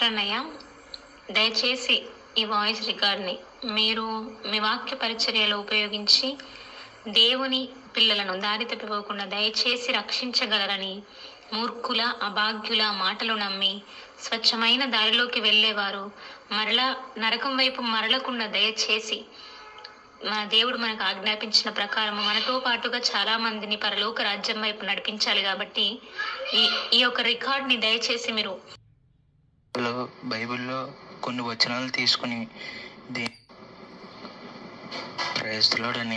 Pastor అన్నయ్య దయచేసి ఈ వాయిస్ రికార్డ్ని మీరు మీ వాక్య పరిచర్యలో ఉపయోగించి దేవుని పిల్లలను దారి తప్పిపోకుండా దయచేసి రక్షించగలరని మూర్ఖుల అభాగ్యుల మాటలు నమ్మి స్వచ్ఛమైన దారిలోకి వెళ్ళేవారు మరలా నరకం వైపు మరలకుండా దయచేసి మన దేవుడు మనకు ఆజ్ఞాపించిన ప్రకారం మనతో పాటుగా చాలా మందిని పరలోక రాజ్యం వైపు నడిపించాలి కాబట్టి ఈ ఈ యొక్క రికార్డ్ని దయచేసి మీరు లో బైబిల్లో కొన్ని వచనాలు తీసుకుని దీ ప్రయత్నలోడని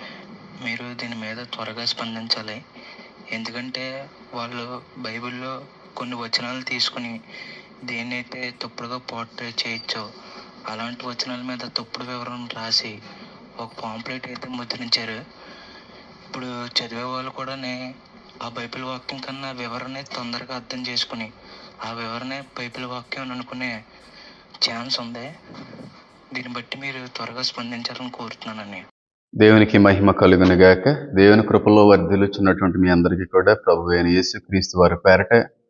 మీరు దీని మీద త్వరగా స్పందించాలి ఎందుకంటే వాళ్ళు బైబిల్లో కొన్ని వచనాలు తీసుకుని దేన్నైతే తప్పుడుగా పోర్ట్రేట్ చేయొచ్చో అలాంటి వచనాల మీద తప్పుడు వివరణ రాసి ఒక పాంప్లెట్ అయితే ముద్రించారు ఇప్పుడు చదివే వాళ్ళు కూడా ఆ బైబిల్ వాక్యం కన్నా వివరణ తొందరగా అర్థం చేసుకుని ఆ వివరణ బైబిల్ వాక్యం అని అనుకునే ఛాన్స్ ఉంది దీన్ని బట్టి మీరు త్వరగా స్పందించాలని కోరుతున్నానని దేవునికి మహిమ కలుగును గాక దేవుని కృపలో వర్ధిల్లుచున్నటువంటి మీ అందరికీ కూడా ప్రభు అయిన యేసు క్రీస్తు వారి పేరట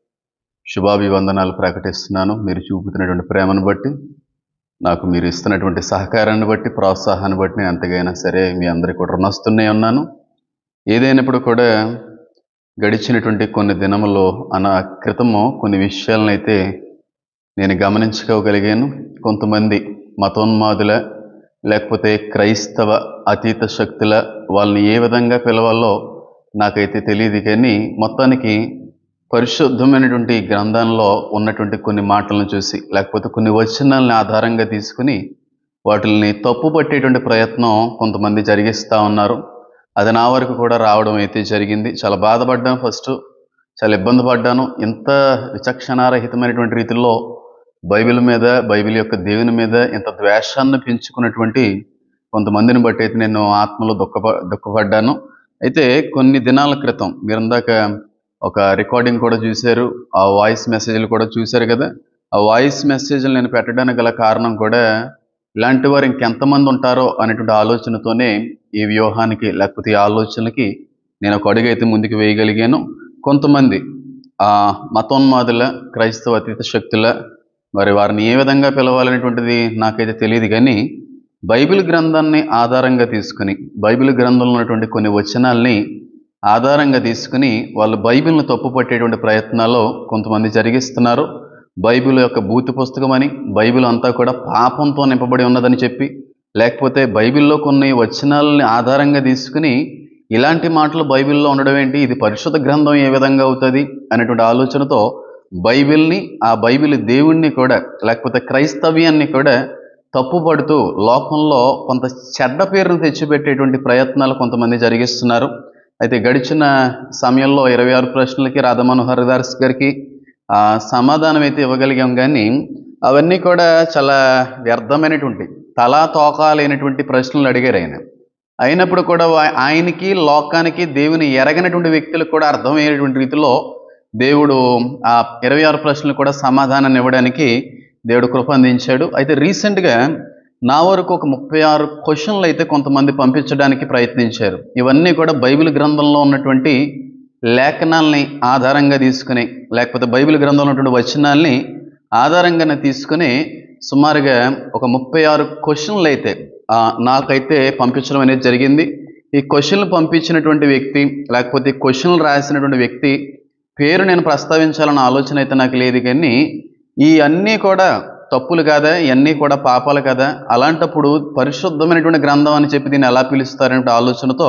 శుభాభివందనాలు ప్రకటిస్తున్నాను మీరు చూపుతున్నటువంటి ప్రేమను బట్టి నాకు మీరు ఇస్తున్నటువంటి సహకారాన్ని బట్టి ప్రోత్సాహాన్ని బట్టి నేను ఎంతగైనా సరే మీ అందరికీ కూడా రుణస్తున్నే ఉన్నాను ఏదైనప్పుడు కూడా గడిచినటువంటి కొన్ని దినములో అన క్రితము కొన్ని విషయాలను అయితే నేను గమనించుకోగలిగాను కొంతమంది మతోన్మాదుల లేకపోతే క్రైస్తవ అతీత శక్తుల వాళ్ళని ఏ విధంగా పిలవాలో నాకైతే తెలియదు కానీ మొత్తానికి పరిశుద్ధమైనటువంటి గ్రంథంలో ఉన్నటువంటి కొన్ని మాటలను చూసి లేకపోతే కొన్ని వచనాలని ఆధారంగా తీసుకుని వాటిని తప్పు పట్టేటువంటి ప్రయత్నం కొంతమంది జరిగిస్తూ ఉన్నారు అది నా వరకు కూడా రావడం అయితే జరిగింది చాలా బాధపడ్డాను ఫస్ట్ చాలా ఇబ్బంది పడ్డాను ఇంత విచక్షణారహితమైనటువంటి రీతిలో బైబిల్ మీద బైబిల్ యొక్క దేవుని మీద ఇంత ద్వేషాన్ని పెంచుకున్నటువంటి కొంతమందిని బట్టి అయితే నేను ఆత్మలో దుఃఖప దుఃఖపడ్డాను అయితే కొన్ని దినాల క్రితం మీరు ఇందాక ఒక రికార్డింగ్ కూడా చూశారు ఆ వాయిస్ మెసేజ్లు కూడా చూశారు కదా ఆ వాయిస్ మెసేజ్లు నేను పెట్టడానికి గల కారణం కూడా ఇలాంటి వారు ఇంకెంతమంది ఉంటారో అనేటువంటి ఆలోచనతోనే ఈ వ్యూహానికి లేకపోతే ఈ ఆలోచనలకి నేను ఒక అడుగు అయితే ముందుకు వేయగలిగాను కొంతమంది ఆ మతోన్మాదుల క్రైస్తవ అతీత శక్తుల మరి వారిని ఏ విధంగా పిలవాలనేటువంటిది నాకైతే తెలియదు కానీ బైబిల్ గ్రంథాన్ని ఆధారంగా తీసుకుని బైబిల్ గ్రంథంలో ఉన్నటువంటి కొన్ని వచనాల్ని ఆధారంగా తీసుకుని వాళ్ళు బైబిల్ను తప్పుపట్టేటువంటి ప్రయత్నాలు కొంతమంది జరిగిస్తున్నారు బైబిల్ యొక్క భూతి పుస్తకం అని బైబిల్ అంతా కూడా పాపంతో నింపబడి ఉన్నదని చెప్పి లేకపోతే బైబిల్లో కొన్ని వచనాలని ఆధారంగా తీసుకుని ఇలాంటి మాటలు బైబిల్లో ఉండడం ఏంటి ఇది పరిశుద్ధ గ్రంథం ఏ విధంగా అవుతుంది అనేటువంటి ఆలోచనతో బైబిల్ని ఆ బైబిల్ దేవుణ్ణి కూడా లేకపోతే క్రైస్తవ్యాన్ని కూడా తప్పుపడుతూ లోకంలో కొంత చెడ్డ పేరును తెచ్చిపెట్టేటువంటి ప్రయత్నాలు కొంతమంది జరిగిస్తున్నారు అయితే గడిచిన సమయంలో ఇరవై ఆరు ప్రశ్నలకి రాధమనోహర్ దాస్ గారికి ఆ, సమాధానం అయితే ఇవ్వగలిగాం కానీ అవన్నీ కూడా చాలా వ్యర్థమైనటువంటి తలా తోకా లేనటువంటి ప్రశ్నలు అడిగారు ఆయన అయినప్పుడు కూడా వా- ఆయనకి లోకానికి దేవుని ఎరగనటువంటి వ్యక్తులకు కూడా అర్థమయ్యేటువంటి రీతిలో దేవుడు ఆ ఇరవై ఆరు ప్రశ్నలు కూడా సమాధానాన్ని ఇవ్వడానికి దేవుడు కృప అందించాడు అయితే రీసెంట్గా నా వరకు ఒక ముప్పై ఆరు క్వశ్చన్లు అయితే కొంతమంది పంపించడానికి ప్రయత్నించారు ఇవన్నీ కూడా బైబిల్ గ్రంథంలో ఉన్నటువంటి లేఖనాల్ని ఆధారంగా తీసుకుని లేకపోతే బైబిల్ గ్రంథంలో ఉన్నటువంటి వచనాల్ని ఆధారంగానే తీసుకుని సుమారుగా ఒక ముప్పై ఆరు క్వశ్చన్లు అయితే ఆ, నాకైతే పంపించడం అనేది జరిగింది ఈ క్వశ్చన్లు పంపించినటువంటి వ్యక్తి లేకపోతే ఈ క్వశ్చన్లు రాసినటువంటి వ్యక్తి పేరు నేను ప్రస్తావించాలన్న ఆలోచన అయితే నాకు లేదు కానీ ఈ అన్నీ కూడా తప్పులు కాదా ఇవన్నీ కూడా పాపాలు కదా అలాంటప్పుడు పరిశుద్ధమైనటువంటి గ్రంథం అని చెప్పి దీన్ని ఎలా పిలుస్తారనే ఆలోచనతో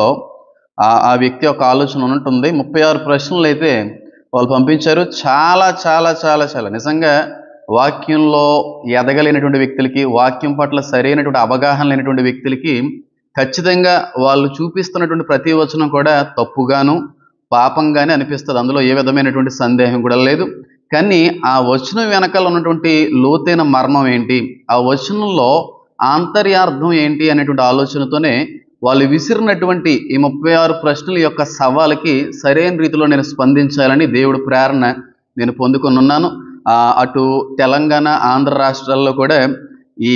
ఆ ఆ వ్యక్తి ఒక ఆలోచన ఉన్నట్టుంది ముప్పై ఆరు ప్రశ్నలు అయితే వాళ్ళు పంపించారు చాలా చాలా చాలా చాలా నిజంగా వాక్యంలో ఎదగలేనటువంటి వ్యక్తులకి వాక్యం పట్ల సరైనటువంటి అవగాహన లేనటువంటి వ్యక్తులకి ఖచ్చితంగా వాళ్ళు చూపిస్తున్నటువంటి ప్రతి వచనం కూడా తప్పుగాను పాపంగానే అనిపిస్తుంది అందులో ఏ విధమైనటువంటి సందేహం కూడా లేదు కానీ ఆ వచనం వెనకాల ఉన్నటువంటి లోతైన మర్మం ఏంటి ఆ వచనంలో ఆంతర్యార్థం ఏంటి అనేటువంటి ఆలోచనతోనే వాళ్ళు విసిరినటువంటి ఈ ముప్పై ఆరు ప్రశ్నల యొక్క సవాలుకి సరైన రీతిలో నేను స్పందించాలని దేవుడు ప్రేరణ నేను పొందుకొని ఉన్నాను ఆ, అటు తెలంగాణ ఆంధ్ర రాష్ట్రాల్లో కూడా ఈ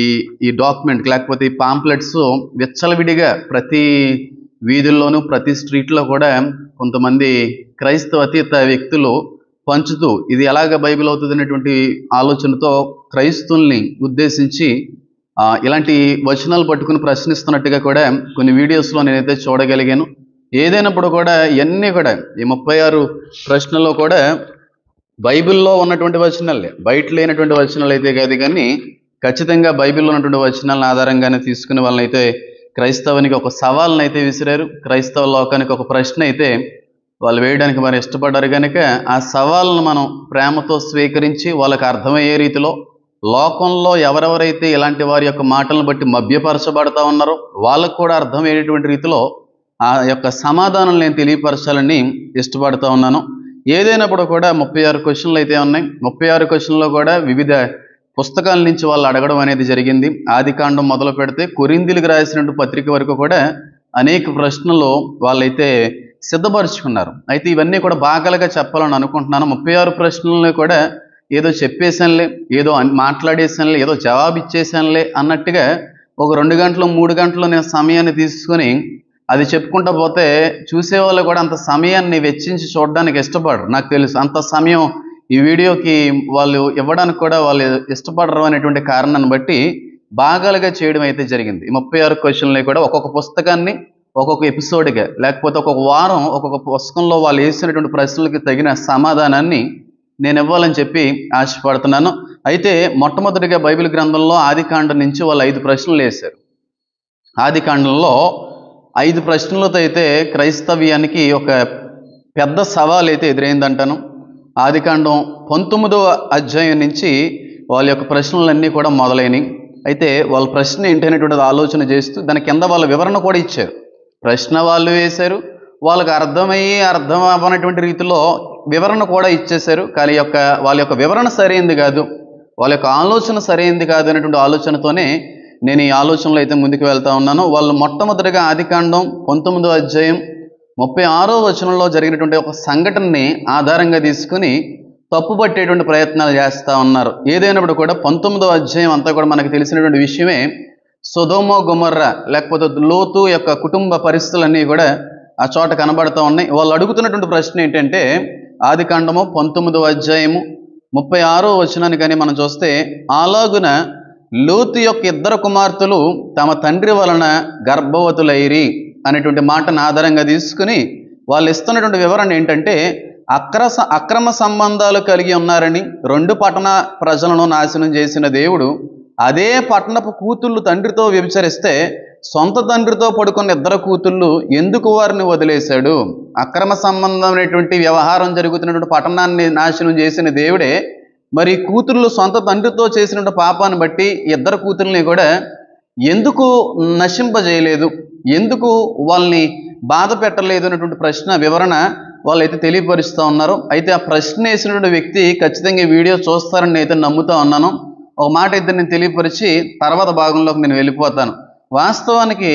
ఈ డాక్యుమెంట్ లేకపోతే ఈ పాంప్లెట్స్ విచ్చలవిడిగా ప్రతి వీధుల్లోనూ ప్రతి స్ట్రీట్లో కూడా కొంతమంది క్రైస్తవ అతీత వ్యక్తులు పంచుతూ ఇది ఎలాగ బైబిల్ అవుతుంది అనేటువంటి ఆలోచనతో క్రైస్తవుల్ని ఉద్దేశించి ఆ, ఇలాంటి వచనాలు పట్టుకుని ప్రశ్నిస్తున్నట్టుగా కూడా కొన్ని వీడియోస్లో నేనైతే చూడగలిగాను ఏదైనప్పుడు కూడా ఇవన్నీ కూడా ఈ ముప్పై ఆరు ప్రశ్నల్లో కూడా బైబిల్లో ఉన్నటువంటి వచనాలే బయట లేనటువంటి వచనాలు అయితే కాదు కానీ ఖచ్చితంగా బైబిల్లో ఉన్నటువంటి వచనాలను ఆధారంగానే తీసుకుని వాళ్ళనైతే క్రైస్తవానికి ఒక సవాల్ని అయితే విసిరారు క్రైస్తవ లోకానికి ఒక ప్రశ్న అయితే వాళ్ళు వేయడానికి మరి ఇష్టపడ్డారు కనుక ఆ సవాళ్ళను మనం ప్రేమతో స్వీకరించి వాళ్ళకి అర్థమయ్యే రీతిలో లోకంలో ఎవరెవరైతే ఇలాంటి వారి యొక్క మాటలను బట్టి మభ్యపరచబడతా ఉన్నారో వాళ్ళకు కూడా అర్థమయ్యేటువంటి రీతిలో ఆ యొక్క సమాధానం నేను తెలియపరచాలని ఇష్టపడుతూ ఉన్నాను ఏదైనప్పుడు కూడా ముప్పై ఆరు క్వశ్చన్లు అయితే ఉన్నాయి ముప్పై ఆరు క్వశ్చన్లో కూడా వివిధ పుస్తకాల నుంచి వాళ్ళు అడగడం అనేది జరిగింది ఆది కాండం మొదలు పెడితే కొరిందులకు రాసినటువంటి పత్రిక వరకు కూడా అనేక ప్రశ్నలు వాళ్ళైతే సిద్ధపరుచుకున్నారు అయితే ఇవన్నీ కూడా భాగాలుగా చెప్పాలని అనుకుంటున్నాను ముప్పై ఆరు ప్రశ్నలను కూడా ఏదో చెప్పేసానులే ఏదో అన్- మాట్లాడేసానులే ఏదో జవాబు ఇచ్చేసానులే అన్నట్టుగా ఒక రెండు గంటలు మూడు గంటలు నేను సమయాన్ని తీసుకొని అది చెప్పుకుంటా పోతే చూసేవాళ్ళు కూడా అంత సమయాన్ని వెచ్చించి చూడడానికి ఇష్టపడరు నాకు తెలుసు అంత సమయం ఈ వీడియోకి వాళ్ళు ఇవ్వడానికి కూడా వాళ్ళు ఇష్టపడరు అనేటువంటి కారణాన్ని బట్టి భాగాలుగా చేయడం అయితే జరిగింది ఈ ముప్పై ఆరు క్వశ్చన్లు కూడా ఒక్కొక్క పుస్తకాన్ని ఒక్కొక్క ఎపిసోడ్గా లేకపోతే ఒక్కొక్క వారం ఒక్కొక్క పుస్తకంలో వాళ్ళు వేసినటువంటి ప్రశ్నలకి తగిన సమాధానాన్ని నేను ఇవ్వాలని చెప్పి ఆశపడుతున్నాను అయితే మొట్టమొదటిగా బైబిల్ గ్రంథంలో ఆది కాండం నుంచి వాళ్ళు ఐదు ప్రశ్నలు వేశారు ఆది కాండంలో ఐదు ప్రశ్నలతో అయితే క్రైస్తవ్యానికి ఒక పెద్ద సవాల్ అయితే ఎదురైందంటాను ఆదికాండం పంతొమ్మిదవ అధ్యాయం నుంచి వాళ్ళ యొక్క ప్రశ్నలన్నీ కూడా మొదలైనవి అయితే వాళ్ళ ప్రశ్న ఏంటనేటువంటిది ఆలోచన చేస్తూ దాని కింద వాళ్ళ వివరణ కూడా ఇచ్చారు ప్రశ్న వాళ్ళు వేశారు వాళ్ళకి అర్థమయ్యి అర్థం అవ్వనటువంటి రీతిలో వివరణ కూడా ఇచ్చేశారు కానీ యొక్క వాళ్ళ యొక్క వివరణ సరైంది కాదు వాళ్ళ యొక్క ఆలోచన సరైంది కాదు అనేటువంటి ఆలోచనతోనే నేను ఈ ఆలోచనలో అయితే ముందుకు వెళ్తా ఉన్నాను వాళ్ళు మొట్టమొదటిగా ఆదికాండం పంతొమ్మిదో అధ్యాయం ముప్పై ఆరో వచనంలో జరిగినటువంటి ఒక సంఘటనని ఆధారంగా తీసుకుని తప్పుపట్టేటువంటి ప్రయత్నాలు చేస్తూ ఉన్నారు ఏదైనప్పుడు కూడా పంతొమ్మిదో అధ్యాయం అంతా కూడా మనకు తెలిసినటువంటి విషయమే సుధోమో గుమర్ర లేకపోతే లోతు యొక్క కుటుంబ పరిస్థితులన్నీ కూడా ఆ చోట కనబడుతూ ఉన్నాయి వాళ్ళు అడుగుతున్నటువంటి ప్రశ్న ఏంటంటే ఆది కాండము పంతొమ్మిదవ అధ్యాయము ముప్పై ఆరో వచనాన్ని కానీ మనం చూస్తే అలాగున లోతు యొక్క ఇద్దరు కుమార్తెలు తమ తండ్రి వలన గర్భవతులైరి అనేటువంటి మాటను ఆధారంగా తీసుకుని వాళ్ళు ఇస్తున్నటువంటి వివరణ ఏంటంటే అక్రస అక్రమ సంబంధాలు కలిగి ఉన్నారని రెండు పట్టణ ప్రజలను నాశనం చేసిన దేవుడు అదే పట్టణపు కూతుళ్ళు తండ్రితో వ్యభిచరిస్తే సొంత తండ్రితో పడుకున్న ఇద్దరు కూతుళ్ళు ఎందుకు వారిని వదిలేశాడు అక్రమ సంబంధమైనటువంటి వ్యవహారం జరుగుతున్నటువంటి పట్టణాన్ని నాశనం చేసిన దేవుడే మరి కూతుళ్ళు సొంత తండ్రితో చేసినటువంటి పాపాన్ని బట్టి ఇద్దరు కూతుర్ని కూడా ఎందుకు నశింపజేయలేదు ఎందుకు వాళ్ళని బాధ పెట్టలేదు అనేటువంటి ప్రశ్న వివరణ వాళ్ళైతే తెలియపరుస్తూ ఉన్నారు అయితే ఆ ప్రశ్న వేసినటువంటి వ్యక్తి ఖచ్చితంగా ఈ వీడియో చూస్తారని నేను అయితే నమ్ముతా ఉన్నాను ఒక మాట అయితే నేను తెలియపరిచి తర్వాత భాగంలోకి నేను వెళ్ళిపోతాను వాస్తవానికి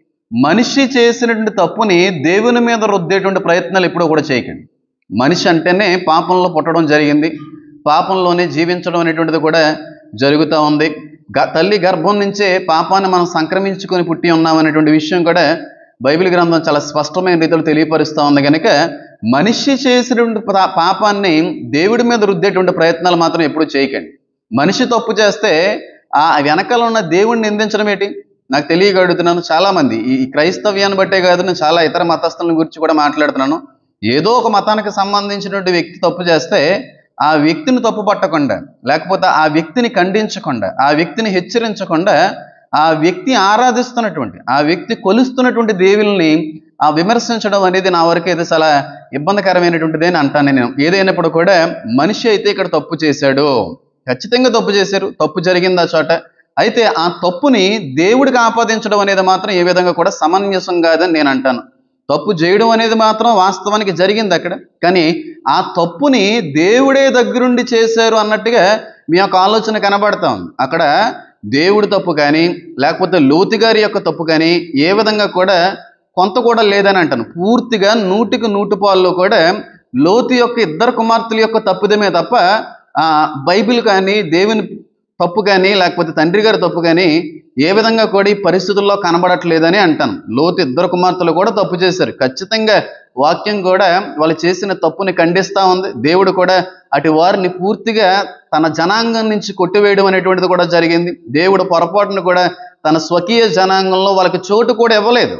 మనిషి చేసినటువంటి తప్పుని దేవుని మీద రుద్దేటువంటి ప్రయత్నాలు ఎప్పుడూ కూడా చేయకండి మనిషి అంటేనే పాపంలో పుట్టడం జరిగింది పాపంలోనే జీవించడం అనేటువంటిది కూడా జరుగుతూ ఉంది గ తల్లి గర్భం నుంచే పాపాన్ని మనం సంక్రమించుకొని పుట్టి ఉన్నామనేటువంటి విషయం కూడా బైబిల్ గ్రంథం చాలా స్పష్టమైన రీతిలో తెలియపరుస్తూ ఉంది కనుక మనిషి చేసినటువంటి పా- పాపాన్ని దేవుడి మీద రుద్దేటువంటి ప్రయత్నాలు మాత్రం ఎప్పుడూ చేయకండి మనిషి తప్పు చేస్తే ఆ వెనకాల ఉన్న దేవుణ్ణి నిందించడం ఏంటి నాకు తెలియక అడుగుతున్నాను చాలామంది ఈ ఈ క్రైస్తవ్యాన్ని బట్టే కాదు నేను చాలా ఇతర మతస్థుల గురించి కూడా మాట్లాడుతున్నాను ఏదో ఒక మతానికి సంబంధించినటువంటి వ్యక్తి తప్పు చేస్తే ఆ వ్యక్తిని తప్పు పట్టకుండా లేకపోతే ఆ వ్యక్తిని ఖండించకుండా ఆ వ్యక్తిని హెచ్చరించకుండా ఆ వ్యక్తి ఆరాధిస్తున్నటువంటి ఆ వ్యక్తి కొలుస్తున్నటువంటి దేవుల్ని ఆ విమర్శించడం అనేది నా వరకు అయితే చాలా ఇబ్బందికరమైనటువంటిది అని అంటాను నేను ఏదైనప్పుడు కూడా మనిషి అయితే ఇక్కడ తప్పు చేశాడు ఖచ్చితంగా తప్పు చేశారు తప్పు జరిగింది ఆ చోట అయితే ఆ తప్పుని దేవుడికి ఆపాదించడం అనేది మాత్రం ఏ విధంగా కూడా సమంజసం కాదని నేను అంటాను తప్పు చేయడం అనేది మాత్రం వాస్తవానికి జరిగింది అక్కడ కానీ ఆ తప్పుని దేవుడే దగ్గరుండి చేశారు అన్నట్టుగా మీ యొక్క ఆలోచన కనబడతా ఉంది అక్కడ దేవుడి తప్పు కానీ లేకపోతే లోతు గారి యొక్క తప్పు కానీ ఏ విధంగా కూడా కొంత కూడా లేదని అంటాను పూర్తిగా నూటికి నూటి పాల్లో కూడా లోతు యొక్క ఇద్దరు కుమార్తెల యొక్క తప్పుదమే తప్ప ఆ, బైబిల్ కానీ దేవుని తప్పు కానీ లేకపోతే తండ్రి గారి తప్పు కానీ ఏ విధంగా కూడా ఈ పరిస్థితుల్లో కనబడట్లేదని అంటాను లోతు ఇద్దరు కుమార్తెలు కూడా తప్పు చేశారు ఖచ్చితంగా వాక్యం కూడా వాళ్ళు చేసిన తప్పుని ఖండిస్తూ ఉంది దేవుడు కూడా అటు వారిని పూర్తిగా తన జనాంగం నుంచి కొట్టివేయడం అనేటువంటిది కూడా జరిగింది దేవుడు పొరపాటును కూడా తన స్వకీయ జనాంగంలో వాళ్ళకి చోటు కూడా ఇవ్వలేదు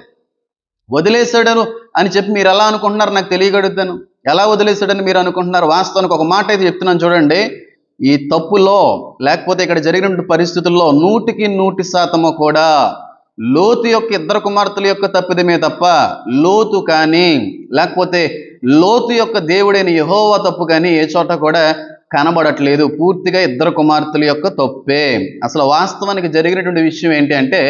వదిలేశాడను అని చెప్పి మీరు ఎలా అనుకుంటున్నారు నాకు తెలియగడుగుతాను ఎలా వదిలేశాడని మీరు అనుకుంటున్నారు వాస్తవానికి ఒక మాట అయితే చెప్తున్నాను చూడండి ఈ తప్పులో లేకపోతే ఇక్కడ జరిగిన పరిస్థితుల్లో నూటికి నూటి శాతము కూడా లోతు యొక్క ఇద్దరు కుమార్తెల యొక్క తప్పిదమే తప్ప లోతు కానీ లేకపోతే లోతు యొక్క దేవుడైన యహోవా తప్పు కానీ ఏ చోట కూడా కనబడట్లేదు పూర్తిగా ఇద్దరు కుమార్తెల యొక్క తప్పే అసలు వాస్తవానికి జరిగినటువంటి విషయం ఏంటి అంటే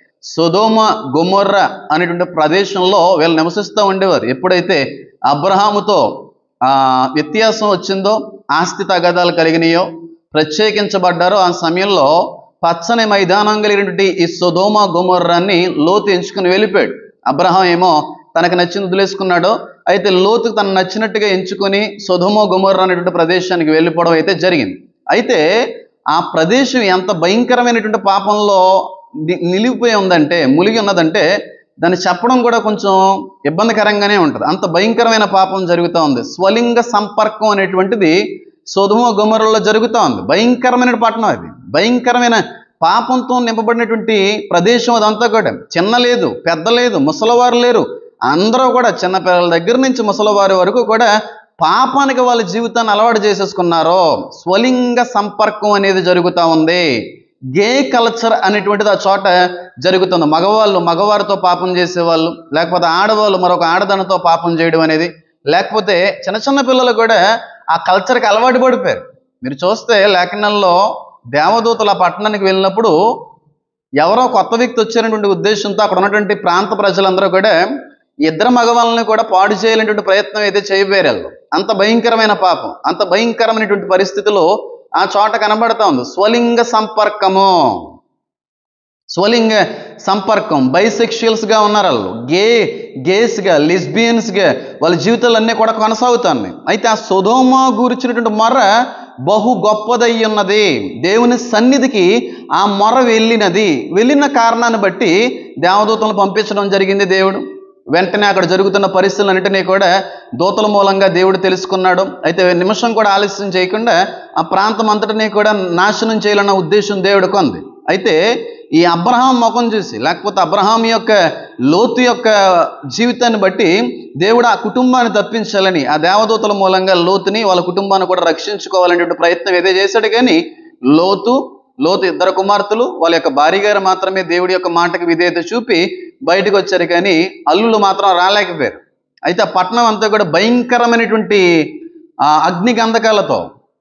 సొదోమ గొమొర్ర అనేటువంటి ప్రదేశంలో వీళ్ళు నివసిస్తూ ఉండేవారు ఎప్పుడైతే అబ్రహాముతో ఆ వ్యత్యాసం వచ్చిందో ఆస్తి తగాదాలు కలిగినాయో ప్రత్యేకించబడ్డారో ఆ సమయంలో పచ్చని మైదానం కలిగినటువంటి ఈ సొదోమ గొమొర్రాన్ని లోతు ఎంచుకుని వెళ్ళిపోయాడు అబ్రహాం ఏమో తనకు నచ్చింది వదిలేసుకున్నాడు అయితే లోతు తను నచ్చినట్టుగా ఎంచుకొని సొదోమ గొమొర్రా అనేటువంటి ప్రదేశానికి వెళ్ళిపోవడం అయితే జరిగింది అయితే ఆ ప్రదేశం ఎంత భయంకరమైనటువంటి పాపంలో ని- నిలిగిపోయి ఉందంటే ములిగి ఉన్నదంటే దాన్ని చెప్పడం కూడా కొంచెం ఇబ్బందికరంగానే ఉంటుంది అంత భయంకరమైన పాపం జరుగుతూ ఉంది స్వలింగ సంపర్కం అనేటువంటిది సోదమ గుమరులో జరుగుతూ ఉంది భయంకరమైన పట్టణం అది భయంకరమైన పాపంతో నింపబడినటువంటి ప్రదేశం అదంతా కూడా చిన్న లేదు పెద్ద లేదు ముసలివారు లేరు అందరూ కూడా చిన్న పిల్లల దగ్గర నుంచి ముసలివారి వరకు కూడా పాపానికి వాళ్ళ జీవితాన్ని అలవాటు చేసేసుకున్నారో స్వలింగ సంపర్కం అనేది జరుగుతూ ఉంది గే కల్చర్ అనేటువంటిది ఆ చోట జరుగుతుంది మగవాళ్ళు మగవారితో పాపం చేసేవాళ్ళు లేకపోతే ఆడవాళ్ళు మరొక ఆడదానితో పాపం చేయడం అనేది లేకపోతే చిన్న చిన్న పిల్లలు కూడా ఆ కల్చర్కి అలవాటు పడిపోయారు మీరు చూస్తే లేఖనంలో దేవదూతల పట్టణానికి వెళ్ళినప్పుడు ఎవరో కొత్త వ్యక్తి వచ్చారనేటువంటి ఉద్దేశంతో అక్కడ ఉన్నటువంటి ప్రాంత ప్రజలందరూ కూడా ఈ ఇద్దరు మగవాళ్ళని కూడా పాడు చేయాలనేటువంటి ప్రయత్నం అయితే చేయబోయారు వాళ్ళు. అంత భయంకరమైన పాపం అంత భయంకరమైనటువంటి పరిస్థితిలో ఆ చోట కనబడతా ఉంది స్వలింగ సంపర్కము స్వలింగ సంపర్కం బైసెక్షువల్స్ గా ఉన్నారు వాళ్ళు గే గేస్ గా లిస్బియన్స్ గా వాళ్ళ జీవితాలన్నీ కూడా కొనసాగుతున్నాయి అయితే ఆ సుధోమ గురించినటువంటి మొర బహు గొప్పదై ఉన్నది దేవుని సన్నిధికి ఆ మొర వెళ్ళినది వెళ్ళిన కారణాన్ని బట్టి దేవదూతలను పంపించడం జరిగింది దేవుడు వెంటనే అక్కడ జరుగుతున్న పరిస్థితులన్నింటినీ కూడా దూతల మూలంగా దేవుడు తెలుసుకున్నాడు అయితే నిమిషం కూడా ఆలస్యం చేయకుండా ఆ ప్రాంతం అంతటినీ కూడా నాశనం చేయాలన్న ఉద్దేశం దేవుడికి ఉంది అయితే ఈ అబ్రహాం ముఖం చూసి లేకపోతే అబ్రహాం యొక్క లోతు యొక్క జీవితాన్ని బట్టి దేవుడు ఆ కుటుంబాన్ని తప్పించాలని ఆ దేవదూతల మూలంగా లోతుని వాళ్ళ కుటుంబాన్ని కూడా రక్షించుకోవాలనేటువంటి ప్రయత్నం ఏదో చేశాడు కానీ లోతు లోతు ఇద్దరు కుమార్తెలు వాళ్ళ యొక్క భార్య గారు మాత్రమే దేవుడి యొక్క మాటకి విధేయత చూపి బయటకు వచ్చారు కానీ అల్లులు మాత్రం రాలేకపోయారు అయితే ఆ పట్టణం అంతా కూడా భయంకరమైనటువంటి ఆ అగ్ని గంధకాలతో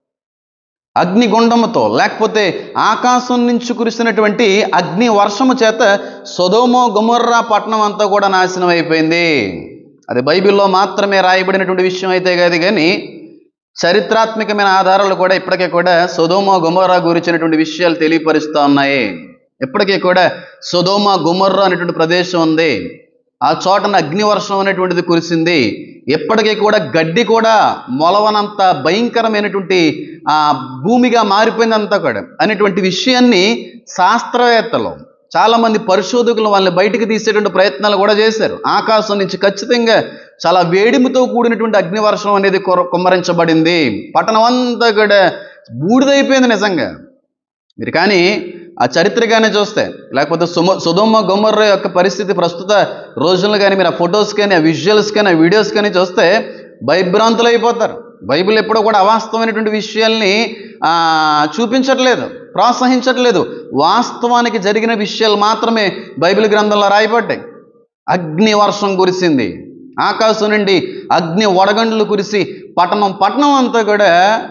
అగ్నిగుండముతో లేకపోతే ఆకాశం నుంచి కురిసినటువంటి అగ్ని వర్షము చేత సొదోమో గుమర్రా పట్టణం అంతా కూడా నాశనం అయిపోయింది అది బైబిల్లో మాత్రమే రాయబడినటువంటి విషయం అయితే కాదు కానీ చరిత్రాత్మకమైన ఆధారాలు కూడా ఇప్పటికే కూడా సొదోమ గుమర్రా గురించినటువంటి విషయాలు తెలియపరుస్తూ ఉన్నాయి ఇప్పటికీ కూడా సొదోమ గుమర్రా అనేటువంటి ప్రదేశం ఉంది ఆ చోటన అగ్నివర్షం అనేటువంటిది కురిసింది ఎప్పటికీ కూడా గడ్డి కూడా మొలవనంత భయంకరమైనటువంటి ఆ భూమిగా మారిపోయిందంతా కూడా అనేటువంటి విషయాన్ని శాస్త్రవేత్తలు చాలా మంది పరిశోధకులు వాళ్ళని బయటికి తీసేటువంటి ప్రయత్నాలు కూడా చేశారు ఆకాశం నుంచి ఖచ్చితంగా చాలా వేడిమితో కూడినటువంటి అగ్నివర్షం అనేది కుర- కుమ్మరించబడింది పట్టణం అంతా కూడా బూడిదైపోయింది నిజంగా మీరు కానీ ఆ చరిత్రగానే చూస్తే లేకపోతే సుమ సుధుమ గుమ్మర్ర యొక్క పరిస్థితి ప్రస్తుత రోజుల్లో కానీ మీరు ఆ ఫొటోస్ కానీ ఆ విజువల్స్ కానీ ఆ వీడియోస్ కానీ చూస్తే భయభ్రాంతులు అయిపోతారు బైబిల్ ఎప్పుడూ కూడా అవాస్తవమైనటువంటి విషయాల్ని ఆ, చూపించట్లేదు ప్రోత్సహించట్లేదు వాస్తవానికి జరిగిన విషయాలు మాత్రమే బైబిల్ గ్రంథంలో రాయబడ్డాయి అగ్ని వర్షం కురిసింది ఆకాశం నుండి అగ్ని వడగండ్లు కురిసి పట్టణం పట్టణం అంతా కూడా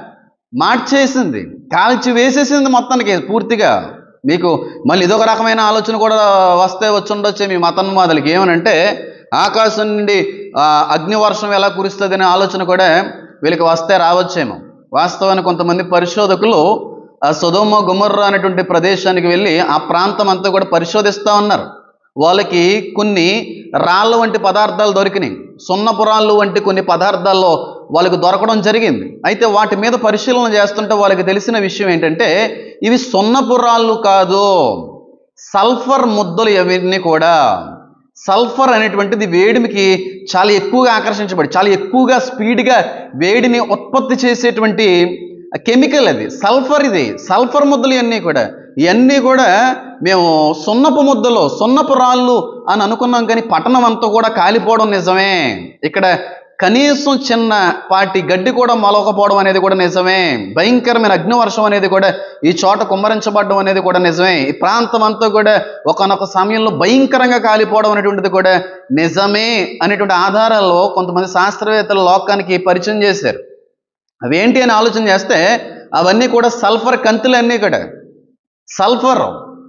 మార్చేసింది కాల్చి వేసేసింది మొత్తానికి పూర్తిగా మీకు మళ్ళీ ఇదొక రకమైన ఆలోచన కూడా వస్తే వచ్చుండొచ్చే మీ మతన్మాదులకి ఏమనంటే ఆకాశం నుండి ఆ, అగ్ని వర్షం ఎలా కురుస్తుంది అనే ఆలోచన కూడా వీళ్ళకి వస్తే రావచ్చేమో వాస్తవానికి కొంతమంది పరిశోధకులు ఆ సుధోమ గుమర్రా అనేటువంటి ప్రదేశానికి వెళ్ళి ఆ ప్రాంతం అంతా కూడా పరిశోధిస్తూ ఉన్నారు వాళ్ళకి కొన్ని రాళ్ళ వంటి పదార్థాలు దొరికినాయి సున్నపురాళ్ళు వంటి కొన్ని పదార్థాల్లో వాళ్ళకి దొరకడం జరిగింది అయితే వాటి మీద పరిశీలన చేస్తుంటే వాళ్ళకి తెలిసిన విషయం ఏంటంటే ఇవి సున్నపు రాళ్ళు కాదు సల్ఫర్ ముద్దలు ఇవన్నీ కూడా సల్ఫర్ అనేటువంటిది వేడిమికి చాలా ఎక్కువగా ఆకర్షించబడి చాలా ఎక్కువగా స్పీడ్గా వేడిని ఉత్పత్తి చేసేటువంటి కెమికల్ అది సల్ఫర్ ఇది సల్ఫర్ ముద్దలు ఇవన్నీ కూడా ఇవన్నీ కూడా మేము సున్నపు ముద్దలు సున్నపు రాళ్ళు అని అనుకున్నాం కానీ పట్టణం అంతా కూడా కాలిపోవడం నిజమే ఇక్కడ కనీసం చిన్న పాటి గడ్డి కూడా మొలకపోవడం అనేది కూడా నిజమే భయంకరమైన అగ్నివర్షం అనేది కూడా ఈ చోట కుమ్మరించబడడం అనేది కూడా నిజమే ఈ ప్రాంతం అంతా కూడా ఒకనొక సమయంలో భయంకరంగా కాలిపోవడం అనేటువంటిది కూడా నిజమే అనేటువంటి ఆధారాల్లో కొంతమంది శాస్త్రవేత్తలు లోకానికి పరిచయం చేశారు అవేంటి అని ఆలోచన చేస్తే అవన్నీ కూడా సల్ఫర్ కంతులన్నీ కూడా సల్ఫర్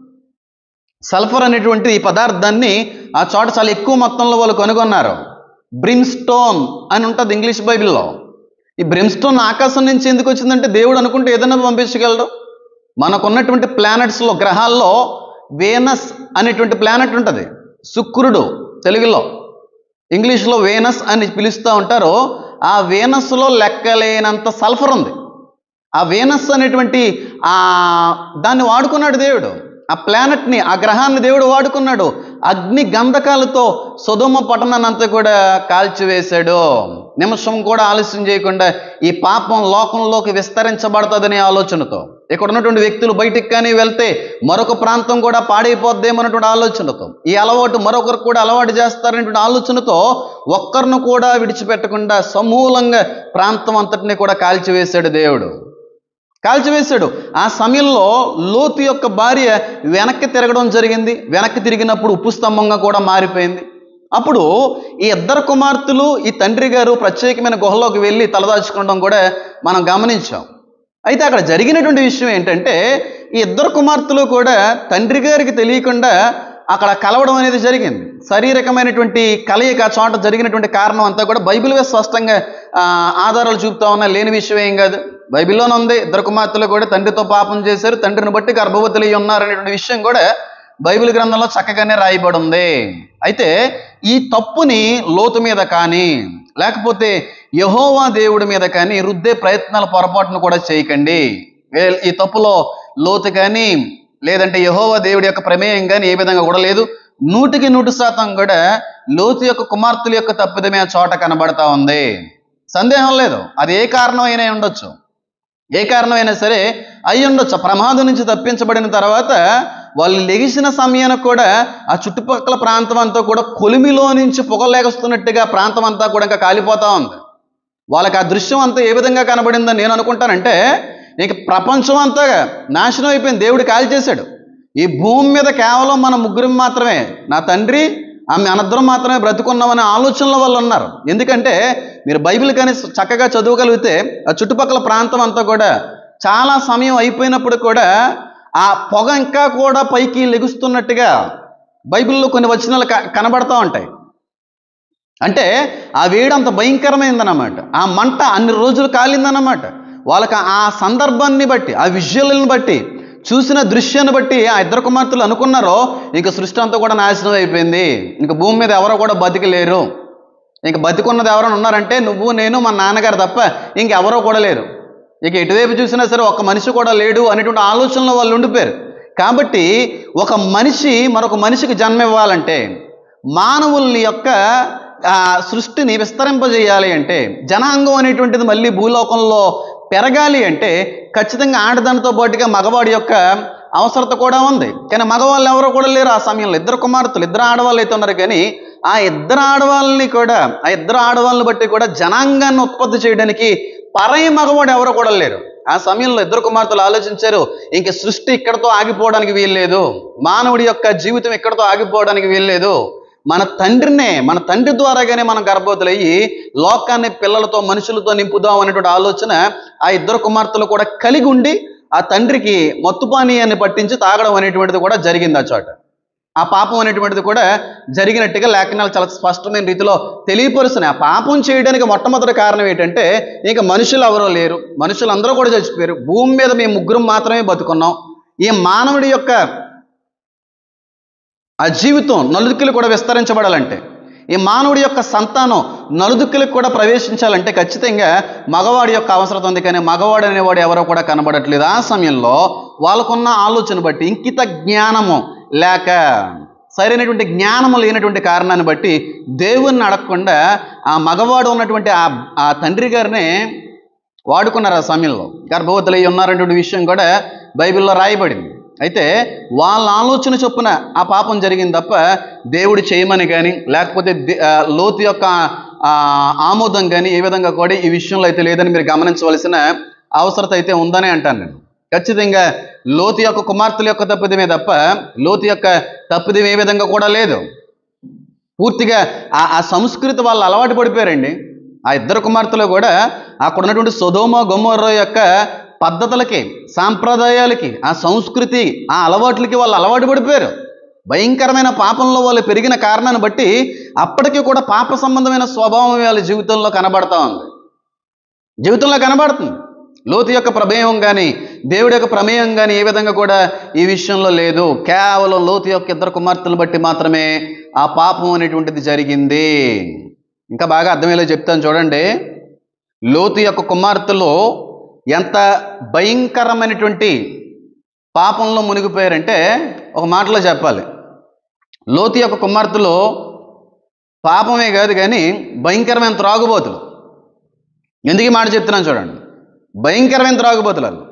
సల్ఫర్ అనేటువంటి ఈ పదార్థాన్ని ఆ చోట చాలా ఎక్కువ మొత్తంలో వాళ్ళు కనుగొన్నారు బ్రిమ్స్టోన్ అని ఉంటుంది ఇంగ్లీష్ బైబిల్లో ఈ బ్రిమ్స్టోన్ ఆకాశం నుంచి ఎందుకు వచ్చిందంటే దేవుడు అనుకుంటే ఏదైనా పంపించగలడు మనకున్నటువంటి ప్లానెట్స్లో గ్రహాల్లో వేనస్ అనేటువంటి ప్లానెట్ ఉంటుంది శుక్రుడు తెలుగులో ఇంగ్లీష్లో వేనస్ అని పిలుస్తూ ఉంటారు ఆ వేనస్లో లెక్కలేనంత సల్ఫర్ ఉంది ఆ వేనస్ అనేటువంటి ఆ దాన్ని వాడుకున్నాడు దేవుడు ఆ ప్లానెట్ని ఆ గ్రహాన్ని దేవుడు వాడుకున్నాడు అగ్ని గంధకాలతో సుధుమ పట్టణాన్నంతా కూడా కాల్చివేశాడు నిమిషం కూడా ఆలస్యం చేయకుండా ఈ పాపం లోకంలోకి విస్తరించబడుతుందనే ఆలోచనతో ఇక్కడ ఉన్నటువంటి వ్యక్తులు బయటికి కానీ వెళ్తే మరొక ప్రాంతం కూడా పాడైపోద్దేమన్నటువంటి ఆలోచనతో ఈ అలవాటు మరొకరు కూడా అలవాటు చేస్తారనేటువంటి ఆలోచనతో ఒక్కరిని కూడా విడిచిపెట్టకుండా సమూలంగా ప్రాంతం అంతటిని కూడా కాల్చివేశాడు దేవుడు కాల్చివేశాడు ఆ సమయంలో లోతు యొక్క భార్య వెనక్కి తిరగడం జరిగింది వెనక్కి తిరిగినప్పుడు ఉప్పు స్తంభంగా కూడా మారిపోయింది అప్పుడు ఈ ఇద్దరు కుమార్తెలు ఈ తండ్రి గారు ప్రత్యేకమైన గుహలోకి వెళ్ళి తలదాచుకోవడం కూడా మనం గమనించాం అయితే అక్కడ జరిగినటువంటి విషయం ఏంటంటే ఈ ఇద్దరు కుమార్తెలు కూడా తండ్రి గారికి తెలియకుండా అక్కడ కలవడం అనేది జరిగింది శారీరకమైనటువంటి కలయిక ఆ చోట జరిగినటువంటి కారణం అంతా కూడా బైబిల్ స్పష్టంగా ఆ, ఆధారాలు చూపుతా ఉన్నా లేని విషయం ఏం కాదు బైబిల్లోనే ఉంది ఇద్దరు కుమార్తెలు కూడా తండ్రితో పాపం చేశారు తండ్రిని బట్టి గర్భవతులు అయి ఉన్నారు అనేటువంటి విషయం కూడా బైబిల్ గ్రంథంలో చక్కగానే రాయబడి ఉంది అయితే ఈ తప్పుని లోతు మీద కానీ లేకపోతే యహోవా దేవుడి మీద కానీ రుద్దే ప్రయత్నాల పొరపాటును కూడా చేయకండి ఏ- ఈ తప్పులో లోతు కానీ లేదంటే యహోవా దేవుడి యొక్క ప్రమేయం కానీ ఏ విధంగా కూడా లేదు నూటికి నూటి శాతం కూడా లోతు యొక్క కుమార్తెల యొక్క తప్పిదమే ఆ చోట కనబడతా ఉంది సందేహం లేదు అది ఏ కారణం అయినా ఉండొచ్చు ఏ కారణమైనా సరే అయి ఉండొచ్చు ఆ ప్రమాదం నుంచి తప్పించబడిన తర్వాత వాళ్ళు లెగిసిన సమయానికి కూడా ఆ చుట్టుపక్కల ప్రాంతం అంతా కూడా కొలిమిలో నుంచి పొగలేకొస్తున్నట్టుగా ప్రాంతం అంతా కూడా ఇంకా కాలిపోతా ఉంది వాళ్ళకి ఆ దృశ్యం అంతా ఏ విధంగా కనబడిందని నేను అనుకుంటానంటే ఇంక ప్రపంచం అంతా నాశనం అయిపోయింది దేవుడు కాల్ చేశాడు ఈ భూమి మీద కేవలం మన ముగ్గురం మాత్రమే నా తండ్రి ఆమె అనద్దరం మాత్రమే బ్రతుకున్నామనే ఆలోచనల వల్ల ఉన్నారు ఎందుకంటే మీరు బైబిల్ కానీ చక్కగా చదవగలిగితే ఆ చుట్టుపక్కల ప్రాంతం అంతా కూడా చాలా సమయం అయిపోయినప్పుడు కూడా ఆ పొగ ఇంకా కూడా పైకి లెగుస్తున్నట్టుగా బైబిల్లో కొన్ని వచనాలు క- కనబడతా ఉంటాయి అంటే ఆ వేడి అంత భయంకరమైందన్నమాట ఆ మంట అన్ని రోజులు కాలిందన్నమాట వాళ్ళకి ఆ సందర్భాన్ని బట్టి ఆ విజువల్ని బట్టి చూసిన దృశ్యాన్ని బట్టి ఆ ఇద్దరు కుమార్తెలు అనుకున్నారో ఇంక సృష్టి అంతా కూడా నాశనం అయిపోయింది ఇంక భూమి మీద ఎవరో కూడా బతికలేరు ఇంక బతికున్నది ఎవరైనా ఉన్నారంటే నువ్వు నేను మా నాన్నగారు తప్ప ఇంకెవరో కూడా లేరు ఇక ఎటువైపు చూసినా సరే ఒక్క మనిషి కూడా లేడు అనేటువంటి ఆలోచనలో వాళ్ళు ఉండిపోయారు కాబట్టి ఒక మనిషి మరొక మనిషికి జన్మ ఇవ్వాలంటే మానవుల్ని యొక్క ఆ, సృష్టిని విస్తరింపజేయాలి అంటే జనాంగం అనేటువంటిది మళ్ళీ భూలోకంలో పెరగాలి అంటే ఖచ్చితంగా ఆడదానితో పాటుగా మగవాడి యొక్క అవసరత కూడా ఉంది కానీ మగవాళ్ళు ఎవరో కూడా లేరు ఆ సమయంలో ఇద్దరు కుమార్తెలు ఇద్దరు ఆడవాళ్ళు అయితే ఉన్నారు కానీ ఆ ఇద్దరు ఆడవాళ్ళని కూడా ఆ ఇద్దరు ఆడవాళ్ళని బట్టి కూడా జనాంగాన్ని ఉత్పత్తి చేయడానికి పరై మగవాడు ఎవరో కూడా లేరు ఆ సమయంలో ఇద్దరు కుమార్తెలు ఆలోచించారు ఇంక సృష్టి ఇక్కడతో ఆగిపోవడానికి వీల్లేదు మానవుడి యొక్క జీవితం ఇక్కడతో ఆగిపోవడానికి వీల్లేదు మన తండ్రినే మన తండ్రి ద్వారాగానే మనం గర్భవతులయ్యి లోకాన్ని పిల్లలతో మనుషులతో నింపుదాం అనేటువంటి ఆలోచన ఆ ఇద్దరు కుమార్తెలు కూడా కలిగి ఉండి ఆ తండ్రికి మత్తు పానీయాన్ని పట్టించి తాగడం అనేటువంటిది కూడా జరిగింది ఆ చోట ఆ పాపం అనేటువంటిది కూడా జరిగినట్టుగా లేఖనాలు చాలా స్పష్టమైన రీతిలో తెలియపరుస్తున్నాయి ఆ పాపం చేయడానికి మొట్టమొదటి కారణం ఏంటంటే ఇంకా మనుషులు ఎవరో లేరు మనుషులందరూ కూడా చచ్చిపోయారు భూమి మీద మేము ముగ్గురం మాత్రమే బతుకున్నాం ఈ మానవుడి యొక్క ఆ జీవితం నలుదిక్కులు కూడా విస్తరించబడాలంటే ఈ మానవుడి యొక్క సంతానం నలుదిక్కులకు కూడా ప్రవేశించాలంటే ఖచ్చితంగా మగవాడి యొక్క అవసరం ఉంది కానీ మగవాడు అనేవాడు ఎవరో కూడా కనబడట్లేదు ఆ సమయంలో వాళ్ళకున్న ఆలోచన బట్టి ఇంకిత జ్ఞానము లేక సరైనటువంటి జ్ఞానము లేనటువంటి కారణాన్ని బట్టి దేవుణ్ణి అడగకుండా ఆ మగవాడు ఉన్నటువంటి ఆ ఆ తండ్రి గారినే వాడుకున్నారు ఆ సమయంలో గర్భవతులు అయి ఉన్నారనేటువంటి విషయం కూడా బైబిల్లో రాయబడింది అయితే వాళ్ళ ఆలోచన చొప్పున ఆ పాపం జరిగింది తప్ప దేవుడు చేయమని కానీ లేకపోతే దే- ఆ, లోతు యొక్క ఆ, ఆమోదం కానీ ఏ విధంగా కూడా ఈ విషయంలో అయితే లేదని మీరు గమనించవలసిన అవసరత అయితే ఉందని అంటాను నేను ఖచ్చితంగా లోతు యొక్క కుమార్తెల యొక్క తప్పిదమే తప్ప లోతు యొక్క తప్పిదం ఏ విధంగా కూడా లేదు పూర్తిగా ఆ ఆ సంస్కృతి వాళ్ళు అలవాటు పడిపోయారండి ఆ ఇద్దరు కుమార్తెలు కూడా అక్కడ ఉన్నటువంటి సొదోమ గొమ్మర్ర యొక్క పద్ధతులకి సాంప్రదాయాలకి ఆ సంస్కృతి ఆ అలవాట్లకి వాళ్ళు అలవాటు పడిపోయారు భయంకరమైన పాపంలో వాళ్ళు పెరిగిన కారణాన్ని బట్టి అప్పటికి కూడా పాప సంబంధమైన స్వభావం వాళ్ళ జీవితంలో కనబడతా ఉంది జీవితంలో కనబడుతుంది లోతు యొక్క ప్రమేయం కానీ దేవుడి యొక్క ప్రమేయం కానీ ఏ విధంగా కూడా ఈ విషయంలో లేదు కేవలం లోతు యొక్క ఇద్దరు కుమార్తెలు బట్టి మాత్రమే ఆ పాపం అనేటువంటిది జరిగింది ఇంకా బాగా అర్థమయ్యేలా చెప్తాను చూడండి లోతు యొక్క కుమార్తెలు ఎంత భయంకరమైనటువంటి పాపంలో మునిగిపోయారంటే ఒక మాటలో చెప్పాలి లోతు యొక్క కుమార్తెలు పాపమే కాదు కానీ భయంకరమైన త్రాగుబోతులు ఎందుకు ఈ మాట చెప్తున్నాను చూడండి భయంకరమైన త్రాగుబోతులు వాళ్ళు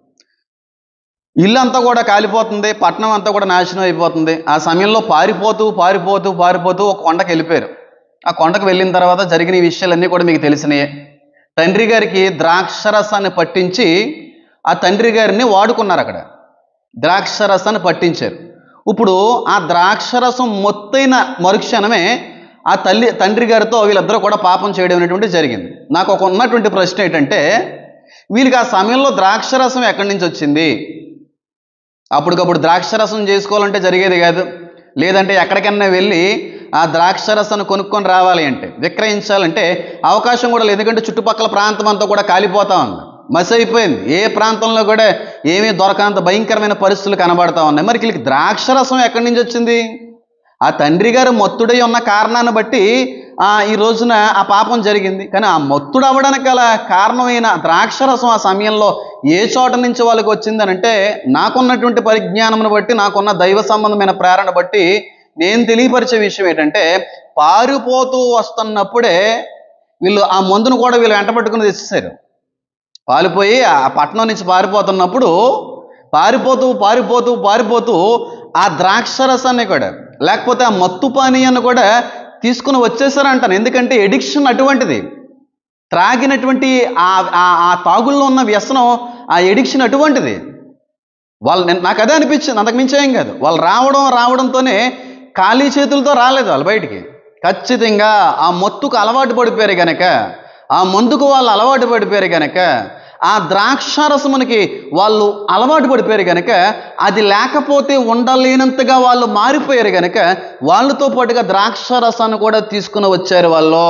ఇల్లు అంతా కూడా కాలిపోతుంది పట్టణం అంతా కూడా నాశనం అయిపోతుంది ఆ సమయంలో పారిపోతూ పారిపోతూ పారిపోతూ ఒక కొండకి వెళ్ళిపోయారు ఆ కొండకు వెళ్ళిన తర్వాత జరిగిన ఈ విషయాలన్నీ కూడా మీకు తెలిసినాయే తండ్రి గారికి ద్రాక్షరసాన్ని పట్టించి ఆ తండ్రి గారిని వాడుకున్నారు అక్కడ ద్రాక్షరసాన్ని పట్టించారు ఇప్పుడు ఆ ద్రాక్షరసం మొత్తైన మరుక్షణమే ఆ తల్లి తండ్రి గారితో వీళ్ళిద్దరూ కూడా పాపం చేయడం అనేటువంటి జరిగింది నాకు ఒక ఉన్నటువంటి ప్రశ్న ఏంటంటే వీళ్ళకి ఆ సమయంలో ద్రాక్షరసం ఎక్కడి నుంచి వచ్చింది అప్పటికప్పుడు ద్రాక్షరసం చేసుకోవాలంటే జరిగేది కాదు లేదంటే ఎక్కడికన్నా వెళ్ళి ఆ ద్రాక్షరసాన్ని కొనుక్కొని రావాలి అంటే విక్రయించాలంటే అవకాశం కూడా లేదు ఎందుకంటే చుట్టుపక్కల ప్రాంతం అంతా కూడా కాలిపోతా ఉంది మసి అయిపోయింది ఏ ప్రాంతంలో కూడా ఏమీ దొరకనంత భయంకరమైన పరిస్థితులు కనబడతా ఉన్నాయి మరి వీళ్ళకి ద్రాక్షరసం ఎక్కడి నుంచి వచ్చింది ఆ తండ్రి గారు మత్తుడై ఉన్న కారణాన్ని బట్టి ఆ, ఈ రోజున ఆ పాపం జరిగింది కానీ ఆ మత్తుడు అవ్వడానికి గల కారణమైన ద్రాక్షరసం ఆ సమయంలో ఏ చోట నుంచి వాళ్ళకి వచ్చిందని అంటే నాకున్నటువంటి పరిజ్ఞానమును బట్టి నాకున్న దైవ సంబంధమైన ప్రేరణ బట్టి నేను తెలియపరిచే విషయం ఏంటంటే పారిపోతూ వస్తున్నప్పుడే వీళ్ళు ఆ మందును కూడా వీళ్ళు వెంట పట్టుకుని తెచ్చేసారు పారిపోయి ఆ పట్టణం నుంచి పారిపోతున్నప్పుడు పారిపోతూ పారిపోతూ పారిపోతూ ఆ ద్రాక్షరసాన్ని కూడా లేకపోతే ఆ మత్తు పానీయాన్ని కూడా తీసుకుని వచ్చేసారంటాను ఎందుకంటే ఎడిక్షన్ అటువంటిది త్రాగినటువంటి ఆ ఆ- ఆ తాగుల్లో ఉన్న వ్యసనం ఆ ఎడిక్షన్ అటువంటిది వాళ్ళు నేను నాకు అదే అనిపించింది అంతకు మించి ఏం కాదు వాళ్ళు రావడం రావడంతోనే ఖాళీ చేతులతో రాలేదు వాళ్ళు బయటికి ఖచ్చితంగా ఆ మొత్తుకు అలవాటు పడిపోయారు గనక ఆ మందుకు వాళ్ళు అలవాటు పడిపోయారు గనక ఆ ద్రాక్షారసమునికి వాళ్ళు అలవాటు పడిపోయారు గనక అది లేకపోతే ఉండలేనంతగా వాళ్ళు మారిపోయారు గనక వాళ్ళతో పాటుగా ద్రాక్షారసాన్ని కూడా తీసుకుని వచ్చారు వాళ్ళు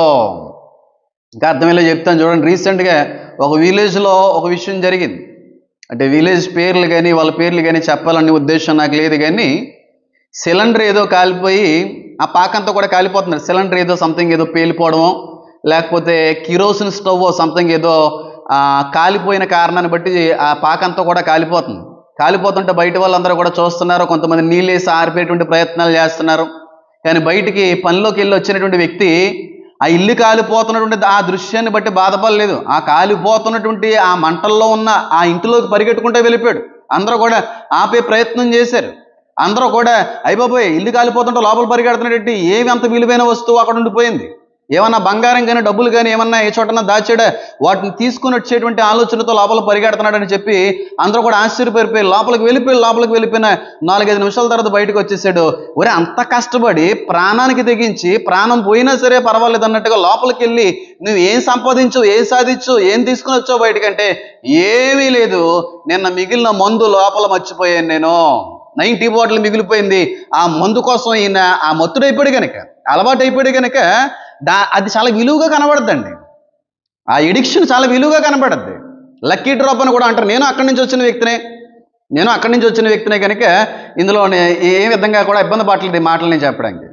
ఇంకా అర్థమయ్యేలా చెప్తాను చూడండి రీసెంట్గా ఒక విలేజ్లో ఒక విషయం జరిగింది అంటే విలేజ్ పేర్లు కానీ వాళ్ళ పేర్లు కానీ చెప్పాలనే ఉద్దేశం నాకు లేదు కానీ సిలిండర్ ఏదో కాలిపోయి ఆ పాకంతా కూడా కాలిపోతున్నారు సిలిండర్ ఏదో సంథింగ్ ఏదో పేలిపోవడమో లేకపోతే కిరోసిన్ స్టవ్ సంథింగ్ ఏదో ఆ, కాలిపోయిన కారణాన్ని బట్టి ఆ పాకంతా కూడా కాలిపోతుంది కాలిపోతుంటే బయట వాళ్ళందరూ కూడా చూస్తున్నారు కొంతమంది నీళ్ళేసి ఆరిపోయేటువంటి ప్రయత్నాలు చేస్తున్నారు కానీ బయటికి పనిలోకి వెళ్ళి వచ్చినటువంటి వ్యక్తి ఆ ఇల్లు కాలిపోతున్నటువంటి ఆ దృశ్యాన్ని బట్టి బాధపడలేదు ఆ కాలిపోతున్నటువంటి ఆ మంటల్లో ఉన్న ఆ ఇంటిలోకి పరిగెట్టుకుంటూ వెళ్ళిపోయాడు అందరూ కూడా ఆపే ప్రయత్నం చేశారు అందరూ కూడా అయిపోయి ఇల్లు కాలిపోతుంటే లోపల పరిగెడుతున్నట్టు ఏమి అంత విలువైన వస్తువు అక్కడ ఉండిపోయింది ఏమన్నా బంగారం కానీ డబ్బులు కానీ ఏమన్నా ఏ చోటన్నా దాచాడా వాటిని తీసుకుని వచ్చేటువంటి ఆలోచనతో లోపల పరిగెడుతున్నాడని చెప్పి అందరూ కూడా ఆశ్చర్యపడిపోయి లోపలికి వెళ్ళిపోయి లోపలికి వెళ్ళిపోయిన నాలుగైదు నిమిషాల తర్వాత బయటకు వచ్చేసాడు ఒరే అంత కష్టపడి ప్రాణానికి తెగించి ప్రాణం పోయినా సరే పర్వాలేదు అన్నట్టుగా లోపలికి వెళ్ళి నువ్వు ఏం సంపాదించు ఏం సాధించు ఏం తీసుకుని వచ్చావు బయటకంటే ఏమీ లేదు నిన్న మిగిలిన మందు లోపల మర్చిపోయాను నేను నైంటీ బాటిల్ మిగిలిపోయింది ఆ మందు కోసం ఈయన ఆ మత్తుడైపోయాడు కనుక అలవాటు అయిపోయాడు కనుక దా అది చాలా విలువగా కనబడద్దండి ఆ ఎడిక్షన్ చాలా విలువగా కనబడద్ది లక్కీ డ్రాప్ అని కూడా అంటారు నేను అక్కడి నుంచి వచ్చిన వ్యక్తినే నేను అక్కడి నుంచి వచ్చిన వ్యక్తినే కనుక ఇందులో నే- ఏ విధంగా కూడా ఇబ్బంది పడలేదు ఈ మాటలు నేను చెప్పడానికి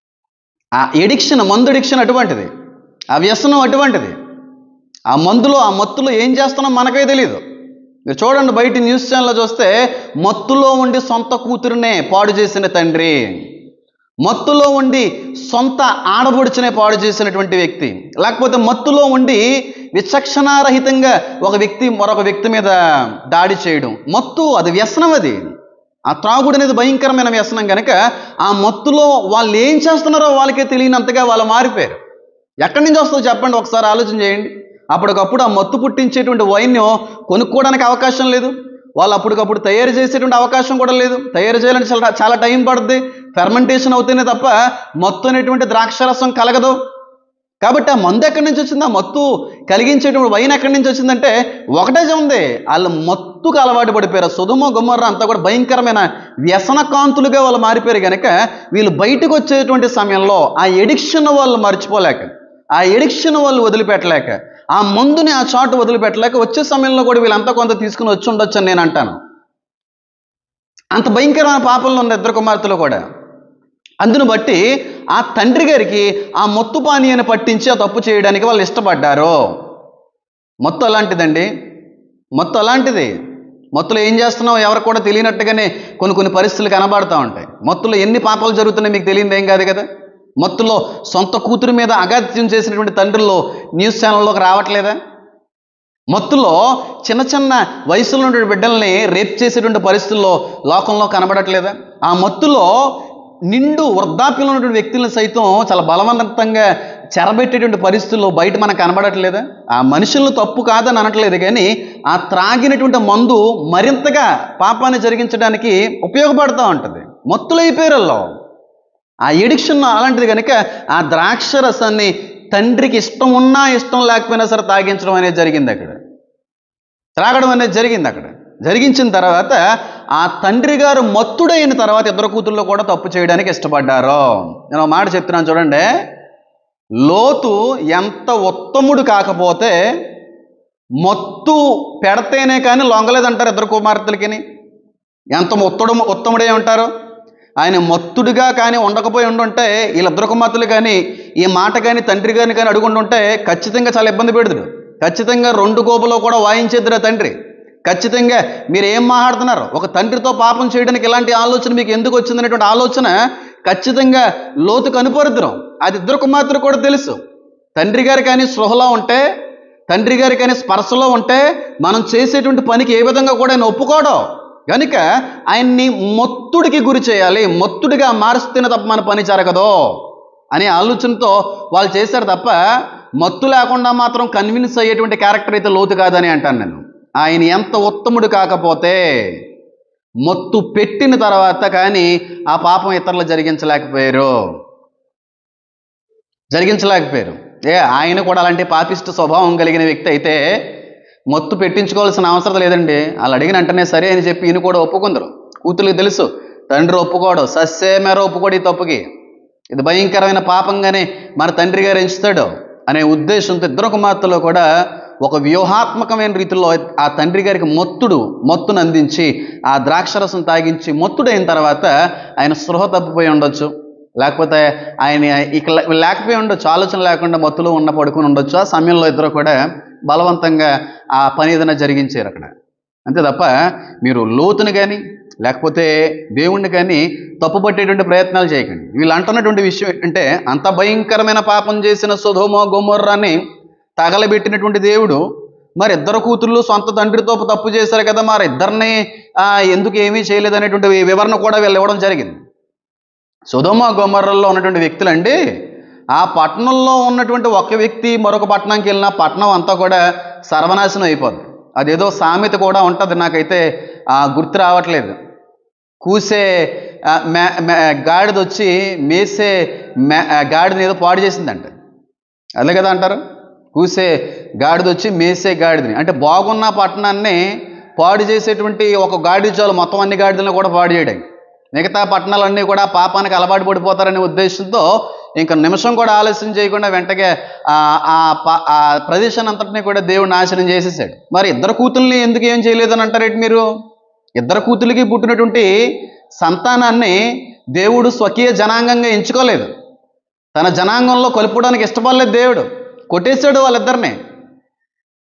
ఆ ఎడిక్షన్ మందు ఎడిక్షన్ అటువంటిది ఆ వ్యసనం అటువంటిది ఆ మందులో ఆ మత్తులో ఏం చేస్తున్నాం మనకే తెలియదు మీరు చూడండి బయట న్యూస్ ఛానల్లో చూస్తే మత్తులో ఉండి సొంత కూతురునే పాడు చేసిన తండ్రి మత్తులో ఉండి సొంత ఆడబొడుచునే పాడు చేసినటువంటి వ్యక్తి లేకపోతే మత్తులో ఉండి విచక్షణారహితంగా ఒక వ్యక్తి మరొక వ్యక్తి మీద దాడి చేయడం మత్తు అది వ్యసనం అది ఆ త్రాగుడు అనేది భయంకరమైన వ్యసనం కనుక ఆ మత్తులో వాళ్ళు ఏం చేస్తున్నారో వాళ్ళకే తెలియనంతగా వాళ్ళు మారిపోయారు ఎక్కడి నుంచి వస్తుందో చెప్పండి ఒకసారి ఆలోచన చేయండి అప్పటికప్పుడు ఆ మత్తు పుట్టించేటువంటి వైన్యం కొనుక్కోవడానికి అవకాశం లేదు వాళ్ళు అప్పటికప్పుడు తయారు చేసేటువంటి అవకాశం కూడా లేదు తయారు చేయాలంటే చాలా చాలా టైం పడుతుంది ఫెర్మెంటేషన్ అవుతేనే తప్ప మత్తు అనేటువంటి ద్రాక్షరసం కలగదు కాబట్టి ఆ మందు ఎక్కడి నుంచి వచ్చింది ఆ మత్తు కలిగించేటువంటి వైన్ ఎక్కడి నుంచి వచ్చిందంటే ఒకటే ఉంది వాళ్ళు మత్తుకు అలవాటు పడిపోయారు సుధుమ గుమ్మర్ర అంతా కూడా భయంకరమైన వ్యసన కాంతులుగా వాళ్ళు మారిపోయారు కనుక వీళ్ళు బయటకు వచ్చేటువంటి సమయంలో ఆ ఎడిక్షన్ వాళ్ళు మర్చిపోలేక ఆ ఎడిక్షన్ వాళ్ళు వదిలిపెట్టలేక ఆ మందుని ఆ చాటు వదిలిపెట్టలేక వచ్చే సమయంలో కూడా వీళ్ళంతా కొంత తీసుకుని వచ్చి ఉండొచ్చు అని నేను అంటాను అంత భయంకరమైన పాపంలో ఉన్న ఇద్దరు కుమార్తెలు కూడా అందును బట్టి ఆ తండ్రి గారికి ఆ మొత్తు పానీయాన్ని పట్టించి ఆ తప్పు చేయడానికి వాళ్ళు ఇష్టపడ్డారు మొత్తం అలాంటిదండి మొత్తం అలాంటిది మొత్తులో ఏం చేస్తున్నావు ఎవరికి కూడా తెలియనట్టుగానే కొన్ని కొన్ని పరిస్థితులు కనబడుతూ ఉంటాయి మొత్తులో ఎన్ని పాపాలు జరుగుతున్నాయి మీకు తెలియదు ఏం కాదు కదా మొత్తులో సొంత కూతురు మీద అగాత్యం చేసినటువంటి తండ్రుల్లో న్యూస్ ఛానల్లోకి రావట్లేదా మత్తులో చిన్న చిన్న వయసులో ఉన్న బిడ్డల్ని రేప్ చేసేటువంటి పరిస్థితుల్లో లోకంలో కనబడట్లేదా ఆ మత్తులో నిండు వృద్ధాప్యంలో ఉన్నటువంటి వ్యక్తులను సైతం చాలా బలవంతంగా చెరబెట్టేటువంటి పరిస్థితుల్లో బయట మనకు కనబడట్లేదా ఆ మనుషులను తప్పు కాదని అనట్లేదు కానీ ఆ త్రాగినటువంటి మందు మరింతగా పాపాన్ని జరిగించడానికి ఉపయోగపడుతూ ఉంటుంది మత్తులైపోయారల్లో ఆ ఎడిక్షన్ అలాంటిది కనుక ఆ ద్రాక్ష రసాన్ని తండ్రికి ఇష్టం ఉన్నా ఇష్టం లేకపోయినా సరే తాగించడం అనేది జరిగింది అక్కడ త్రాగడం అనేది జరిగింది అక్కడ జరిగించిన తర్వాత ఆ తండ్రి గారు మత్తుడైన తర్వాత ఇద్దరు కూతుళ్ళు కూడా తప్పు చేయడానికి ఇష్టపడ్డారు నేను ఒక మాట చెప్తున్నాను చూడండి లోతు ఎంత ఉత్తముడు కాకపోతే మత్తు పెడితేనే కానీ లొంగలేదంటారు ఇద్దరు కుమార్తెలకి ఎంత ఉత్తడు ఉత్తముడే ఉంటారు ఆయన మత్తుడిగా కానీ ఉండకపోయి ఉండుంటే వీళ్ళిద్దరు కుమార్తెలు కానీ ఈ మాట కానీ తండ్రి గారిని కానీ అడుగుంటుంటే ఖచ్చితంగా చాలా ఇబ్బంది పెడుతుడు ఖచ్చితంగా రెండు గోపులో కూడా వాయించేద్దురా తండ్రి ఖచ్చితంగా మీరు ఏం మాట్లాడుతున్నారు ఒక తండ్రితో పాపం చేయడానికి ఇలాంటి ఆలోచన మీకు ఎందుకు వచ్చిందనేటువంటి ఆలోచన ఖచ్చితంగా లోతు కనుపరుద్రం అది ఇద్దరు కుమార్తెలు కూడా తెలుసు తండ్రి గారు కానీ స్పృహలో ఉంటే తండ్రి గారి కానీ స్పర్శలో ఉంటే మనం చేసేటువంటి పనికి ఏ విధంగా కూడా ఆయన ఒప్పుకోవడం కనుక ఆయన్ని మొత్తుడికి గురి చేయాలి మొత్తుడిగా మారుస్తేనే తప్ప మన పని జరగదు అనే ఆలోచనతో వాళ్ళు చేశారు తప్ప మత్తు లేకుండా మాత్రం కన్విన్స్ అయ్యేటువంటి క్యారెక్టర్ అయితే లోతు కాదని అంటాను నేను ఆయన ఎంత ఉత్తముడు కాకపోతే మొత్తు పెట్టిన తర్వాత కానీ ఆ పాపం ఇతరులు జరిగించలేకపోయారు జరిగించలేకపోయారు ఏ ఆయన కూడా అలాంటి పాపిష్ట స్వభావం కలిగిన వ్యక్తి అయితే మొత్తు పెట్టించుకోవాల్సిన అవసరం లేదండి వాళ్ళు అడిగిన వెంటనే సరే అని చెప్పి ఈయన కూడా ఒప్పుకుందరు కూతురికి తెలుసు తండ్రి ఒప్పుకోడు సస్సేమేర ఒప్పుకోడు ఈ తప్పుకి ఇది భయంకరమైన పాపంగానే మన తండ్రి గారు ఎంచుతాడు అనే ఉద్దేశంతో ఇద్దరు కుమార్తెలో కూడా ఒక వ్యూహాత్మకమైన రీతిలో ఆ తండ్రి గారికి మొత్తుడు మొత్తును అందించి ఆ ద్రాక్షరసం తాగించి మొత్తుడైన తర్వాత ఆయన స్పృహ తప్పిపోయి ఉండొచ్చు లేకపోతే ఆయన ఇక లే- లేకపోయి ఉండొచ్చు ఆలోచన లేకుండా మత్తులో ఉన్న పడుకుని ఉండొచ్చు ఆ సమయంలో ఇద్దరు కూడా బలవంతంగా ఆ పని ఏదైనా జరిగించారు అక్కడ అంతే తప్ప మీరు లోతుని కానీ లేకపోతే దేవుణ్ణి కానీ తప్పుపట్టేటువంటి ప్రయత్నాలు చేయకండి వీళ్ళు అంటున్నటువంటి విషయం ఏంటంటే అంత భయంకరమైన పాపం చేసిన సుధోమో గోమోర్రాన్ని తగలబెట్టినటువంటి దేవుడు మరి ఇద్దరు కూతుర్లు సొంత తండ్రితో తప్పు చేశారు కదా మరి ఇద్దరిని ఆ, ఎందుకు ఏమీ చేయలేదనేటువంటి వివరణ కూడా వీళ్ళు ఇవ్వడం జరిగింది సుధోమ గోమర్రల్లో ఉన్నటువంటి వ్యక్తులండి ఆ పట్టణంలో ఉన్నటువంటి ఒక వ్యక్తి మరొక పట్టణంకి వెళ్ళినా పట్టణం అంతా కూడా సర్వనాశనం అయిపోద్ది అదేదో సామెత కూడా ఉంటుంది నాకైతే ఆ, గుర్తు రావట్లేదు కూసే ఆ, మే మే గాడిద వచ్చి మేసే మే ఆ, గాడిదని ఏదో పాడు చేసిందంట అదే కదా అంటారు కూసే గాడిద వచ్చి మేసే గాడిదని అంటే బాగున్న పట్టణాన్ని పాడు చేసేటువంటి ఒక గాడిద చాలు మొత్తం అన్ని గాడిదలను కూడా పాడు చేయడానికి మిగతా పట్టణాలన్నీ కూడా పాపానికి అలవాటు పడిపోతారనే ఉద్దేశంతో ఇంకా నిమిషం కూడా ఆలస్యం చేయకుండా వెంటనే ఆ ఆ ప- ఆ ప్రదేశాన్ని అంతటినీ కూడా దేవుడు నాశనం చేసేసాడు మరి ఇద్దరు కూతుల్ని ఎందుకు ఏం చేయలేదని అంటారేంటి మీరు ఇద్దరు కూతులకి పుట్టినటువంటి సంతానాన్ని దేవుడు స్వకీయ జనాంగంగా ఎంచుకోలేదు తన జనాంగంలో కలుపుకోవడానికి ఇష్టపడలేదు దేవుడు కొట్టేశాడు వాళ్ళిద్దరిని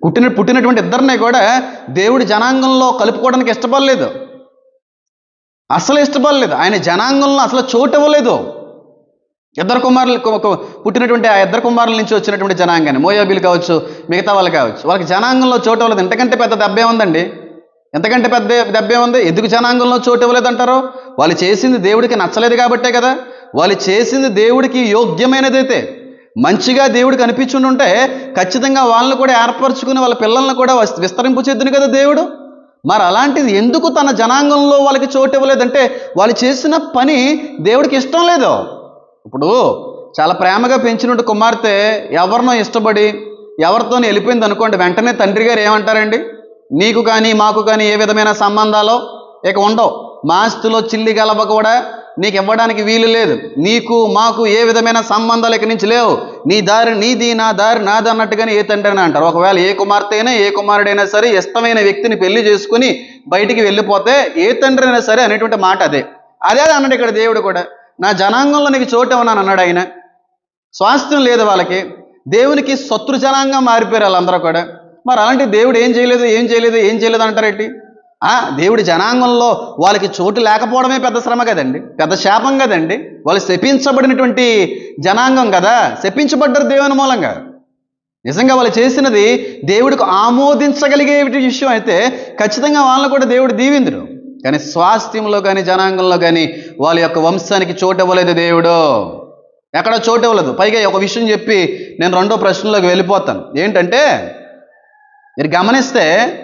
పుట్టిన పుట్టినటువంటి ఇద్దరిని కూడా దేవుడి జనాంగంలో కలుపుకోవడానికి ఇష్టపడలేదు అసలు ఇష్టపడలేదు ఆయన జనాంగంలో అసలు చోటు ఇవ్వలేదు ఇద్దరు కుమారులు కు- కు- పుట్టినటువంటి ఆ ఇద్దరు కుమారుల నుంచి వచ్చినటువంటి జనాంగాన్ని మోయాబీలు కావచ్చు మిగతా వాళ్ళు కావచ్చు వాళ్ళకి జనాంగంలో చోటు ఇవ్వలేదు ఎంతకంటే పెద్ద దెబ్బే ఉందండి ఎంతకంటే పెద్ద దెబ్బే ఉంది ఎందుకు జనాంగంలో చోటు ఇవ్వలేదు అంటారు వాళ్ళు చేసింది దేవుడికి నచ్చలేదు కాబట్టే కదా వాళ్ళు చేసింది దేవుడికి యోగ్యమైనదైతే మంచిగా దేవుడికి అనిపించుండి ఉంటే ఖచ్చితంగా వాళ్ళని కూడా ఏర్పరచుకుని వాళ్ళ పిల్లల్ని కూడా వస్- విస్తరింపు చేద్దును కదా దేవుడు మరి అలాంటిది ఎందుకు తన జనాంగంలో వాళ్ళకి చోటు ఇవ్వలేదంటే వాళ్ళు చేసిన పని దేవుడికి ఇష్టం లేదు ఇప్పుడు చాలా ప్రేమగా పెంచినట్టు కుమార్తె ఎవరినో ఇష్టపడి ఎవరితో వెళ్ళిపోయింది అనుకోండి వెంటనే తండ్రి గారు ఏమంటారండి నీకు కానీ మాకు కానీ ఏ విధమైన సంబంధాలు ఇక ఉండవు మా ఆస్తిలో చిల్లి గలప కూడా నీకు ఇవ్వడానికి వీలు లేదు నీకు మాకు ఏ విధమైన సంబంధాలు ఇక నుంచి లేవు నీ దారి నీది నా దారి నాది అన్నట్టుగానే ఏ తండ్రి అని అంటారు ఒకవేళ ఏ కుమార్తె అయినా ఏ కుమారుడైనా సరే ఇష్టమైన వ్యక్తిని పెళ్లి చేసుకుని బయటికి వెళ్ళిపోతే ఏ తండ్రి అయినా సరే అనేటువంటి మాట అదే అదే అన్నాడు ఇక్కడ దేవుడు కూడా నా జనాంగంలో నీకు చోటు ఇవ్వనాను అన్నాడు ఆయన స్వాస్థ్యం లేదు వాళ్ళకి దేవునికి శత్రు జనాంగం మారిపోయారు వాళ్ళందరూ కూడా మరి అలాంటి దేవుడు ఏం చేయలేదు ఏం చేయలేదు ఏం చేయలేదు అంటారేంటి ఆ, దేవుడి జనాంగంలో వాళ్ళకి చోటు లేకపోవడమే పెద్ద శ్రమ కదండి పెద్ద శాపం కదండి వాళ్ళు శపించబడినటువంటి జనాంగం కదా శపించబడ్డారు దేవుని మూలంగా నిజంగా వాళ్ళు చేసినది దేవుడికి ఆమోదించగలిగే విషయం అయితే ఖచ్చితంగా వాళ్ళని కూడా దేవుడు దీవిందుడు కానీ స్వాస్థ్యంలో కానీ జనాంగంలో కానీ వాళ్ళ యొక్క వంశానికి చోటు ఇవ్వలేదు దేవుడు ఎక్కడ చోటు ఇవ్వలేదు పైగా ఒక విషయం చెప్పి నేను రెండో ప్రశ్నలోకి వెళ్ళిపోతాను ఏంటంటే మీరు గమనిస్తే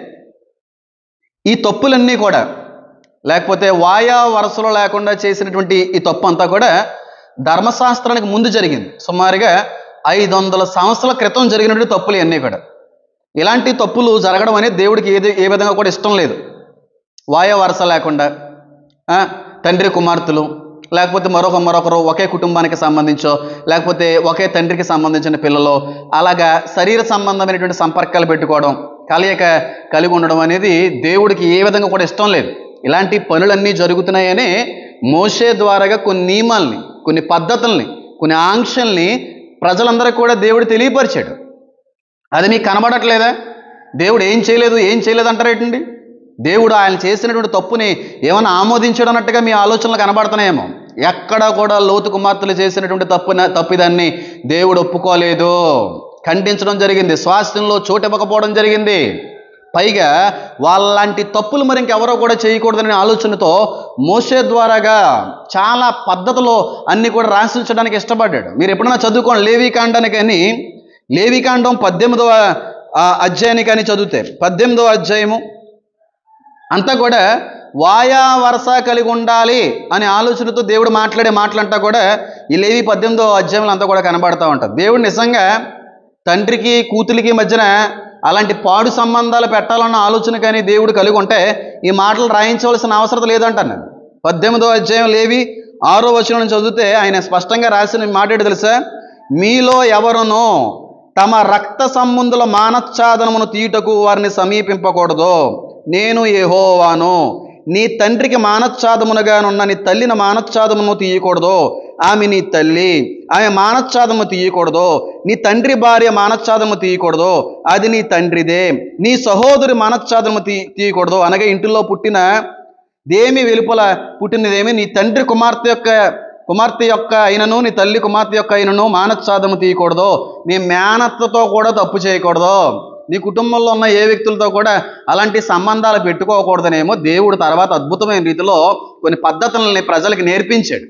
ఈ తప్పులన్నీ కూడా లేకపోతే వాయా వరసలో లేకుండా చేసినటువంటి ఈ తప్పు అంతా కూడా ధర్మశాస్త్రానికి ముందు జరిగింది సుమారుగా ఐదు వందల సంవత్సరాల క్రితం జరిగినటువంటి తప్పులు ఇవన్నీ కూడా ఇలాంటి తప్పులు జరగడం అనేది దేవుడికి ఏది ఏ విధంగా కూడా ఇష్టం లేదు వాయా వరస లేకుండా ఆ, తండ్రి కుమార్తెలు లేకపోతే మరొక మరొకరు ఒకే కుటుంబానికి సంబంధించో లేకపోతే ఒకే తండ్రికి సంబంధించిన పిల్లలు అలాగా శరీర సంబంధమైనటువంటి సంపర్కాలు పెట్టుకోవడం కలయిక కలిగి ఉండడం అనేది దేవుడికి ఏ విధంగా కూడా ఇష్టం లేదు ఇలాంటి పనులన్నీ జరుగుతున్నాయని మోసే ద్వారాగా కొన్ని నియమాల్ని కొన్ని పద్ధతుల్ని కొన్ని ఆంక్షల్ని ప్రజలందరికీ కూడా దేవుడు తెలియపరిచాడు అది మీకు కనబడట్లేదా దేవుడు ఏం చేయలేదు ఏం చేయలేదు అంటారేటండి దేవుడు ఆయన చేసినటువంటి తప్పుని ఏమైనా ఆమోదించడం అన్నట్టుగా మీ ఆలోచనలు కనబడుతున్నాయేమో ఎక్కడ కూడా లోతు కుమార్తెలు చేసినటువంటి తప్పు తప్పిదాన్ని దేవుడు ఒప్పుకోలేదు ఖండించడం జరిగింది స్వాస్థ్యంలో చోటు ఇవ్వకపోవడం జరిగింది పైగా వాళ్ళంటి తప్పులు మరి ఇంకెవరో కూడా చేయకూడదనే ఆలోచనతో మోసే ద్వారాగా చాలా పద్ధతిలో అన్ని కూడా రాసించడానికి ఇష్టపడ్డాడు మీరు ఎప్పుడైనా చదువుకోండి లేవికాండాన్ని కానీ లేవికాండం పద్దెనిమిదవ ఆ, అధ్యాయాన్ని కానీ చదివితే పద్దెనిమిదవ అధ్యాయము అంతా కూడా వాయా వరస కలిగి ఉండాలి అనే ఆలోచనతో దేవుడు మాట్లాడే మాటలంతా కూడా ఈ లేవి పద్దెనిమిదో అధ్యాయంలో అంతా కూడా కనబడతా ఉంటుంది దేవుడు నిజంగా తండ్రికి కూతురికి మధ్యన అలాంటి పాడు సంబంధాలు పెట్టాలన్న ఆలోచన కానీ దేవుడు కలిగి ఉంటే ఈ మాటలు రాయించవలసిన అవసరం లేదంటాను నేను పద్దెనిమిదో అధ్యాయం లేవి ఆరో వచనం చదివితే ఆయన స్పష్టంగా రాసిన మాట ఏంటో తెలుసా మీలో ఎవరునో తమ రక్త సంబంధుల మానచ్ఛాదనమును తీయుటకు వారిని సమీపింపకూడదు నేను యెహోవాను నీ తండ్రికి మానచ్ఛాదమునగానున్న నీ తల్లిని మానచ్ఛాదమును తీయకూడదు ఆమె నీ తల్లి ఆమె మానచ్ఛాదము తీయకూడదు నీ తండ్రి భార్య మానచ్ఛాదము తీయకూడదు అది నీ తండ్రిదే నీ సహోదరి మానచ్ఛాదము తీ తీయకూడదు అనగా ఇంటిలో పుట్టిన దేమి వెలుపల పుట్టినదేమి నీ తండ్రి కుమార్తె యొక్క కుమార్తె యొక్క అయినను నీ తల్లి కుమార్తె యొక్క అయినను మానచ్ఛాదము తీయకూడదు నీ మేనత్తతో కూడా తప్పు చేయకూడదు నీ కుటుంబంలో ఉన్న ఏ వ్యక్తులతో కూడా అలాంటి సంబంధాలు పెట్టుకోకూడదనేమో దేవుడు తర్వాత అద్భుతమైన రీతిలో కొన్ని పద్ధతులని ప్రజలకు నేర్పించాడు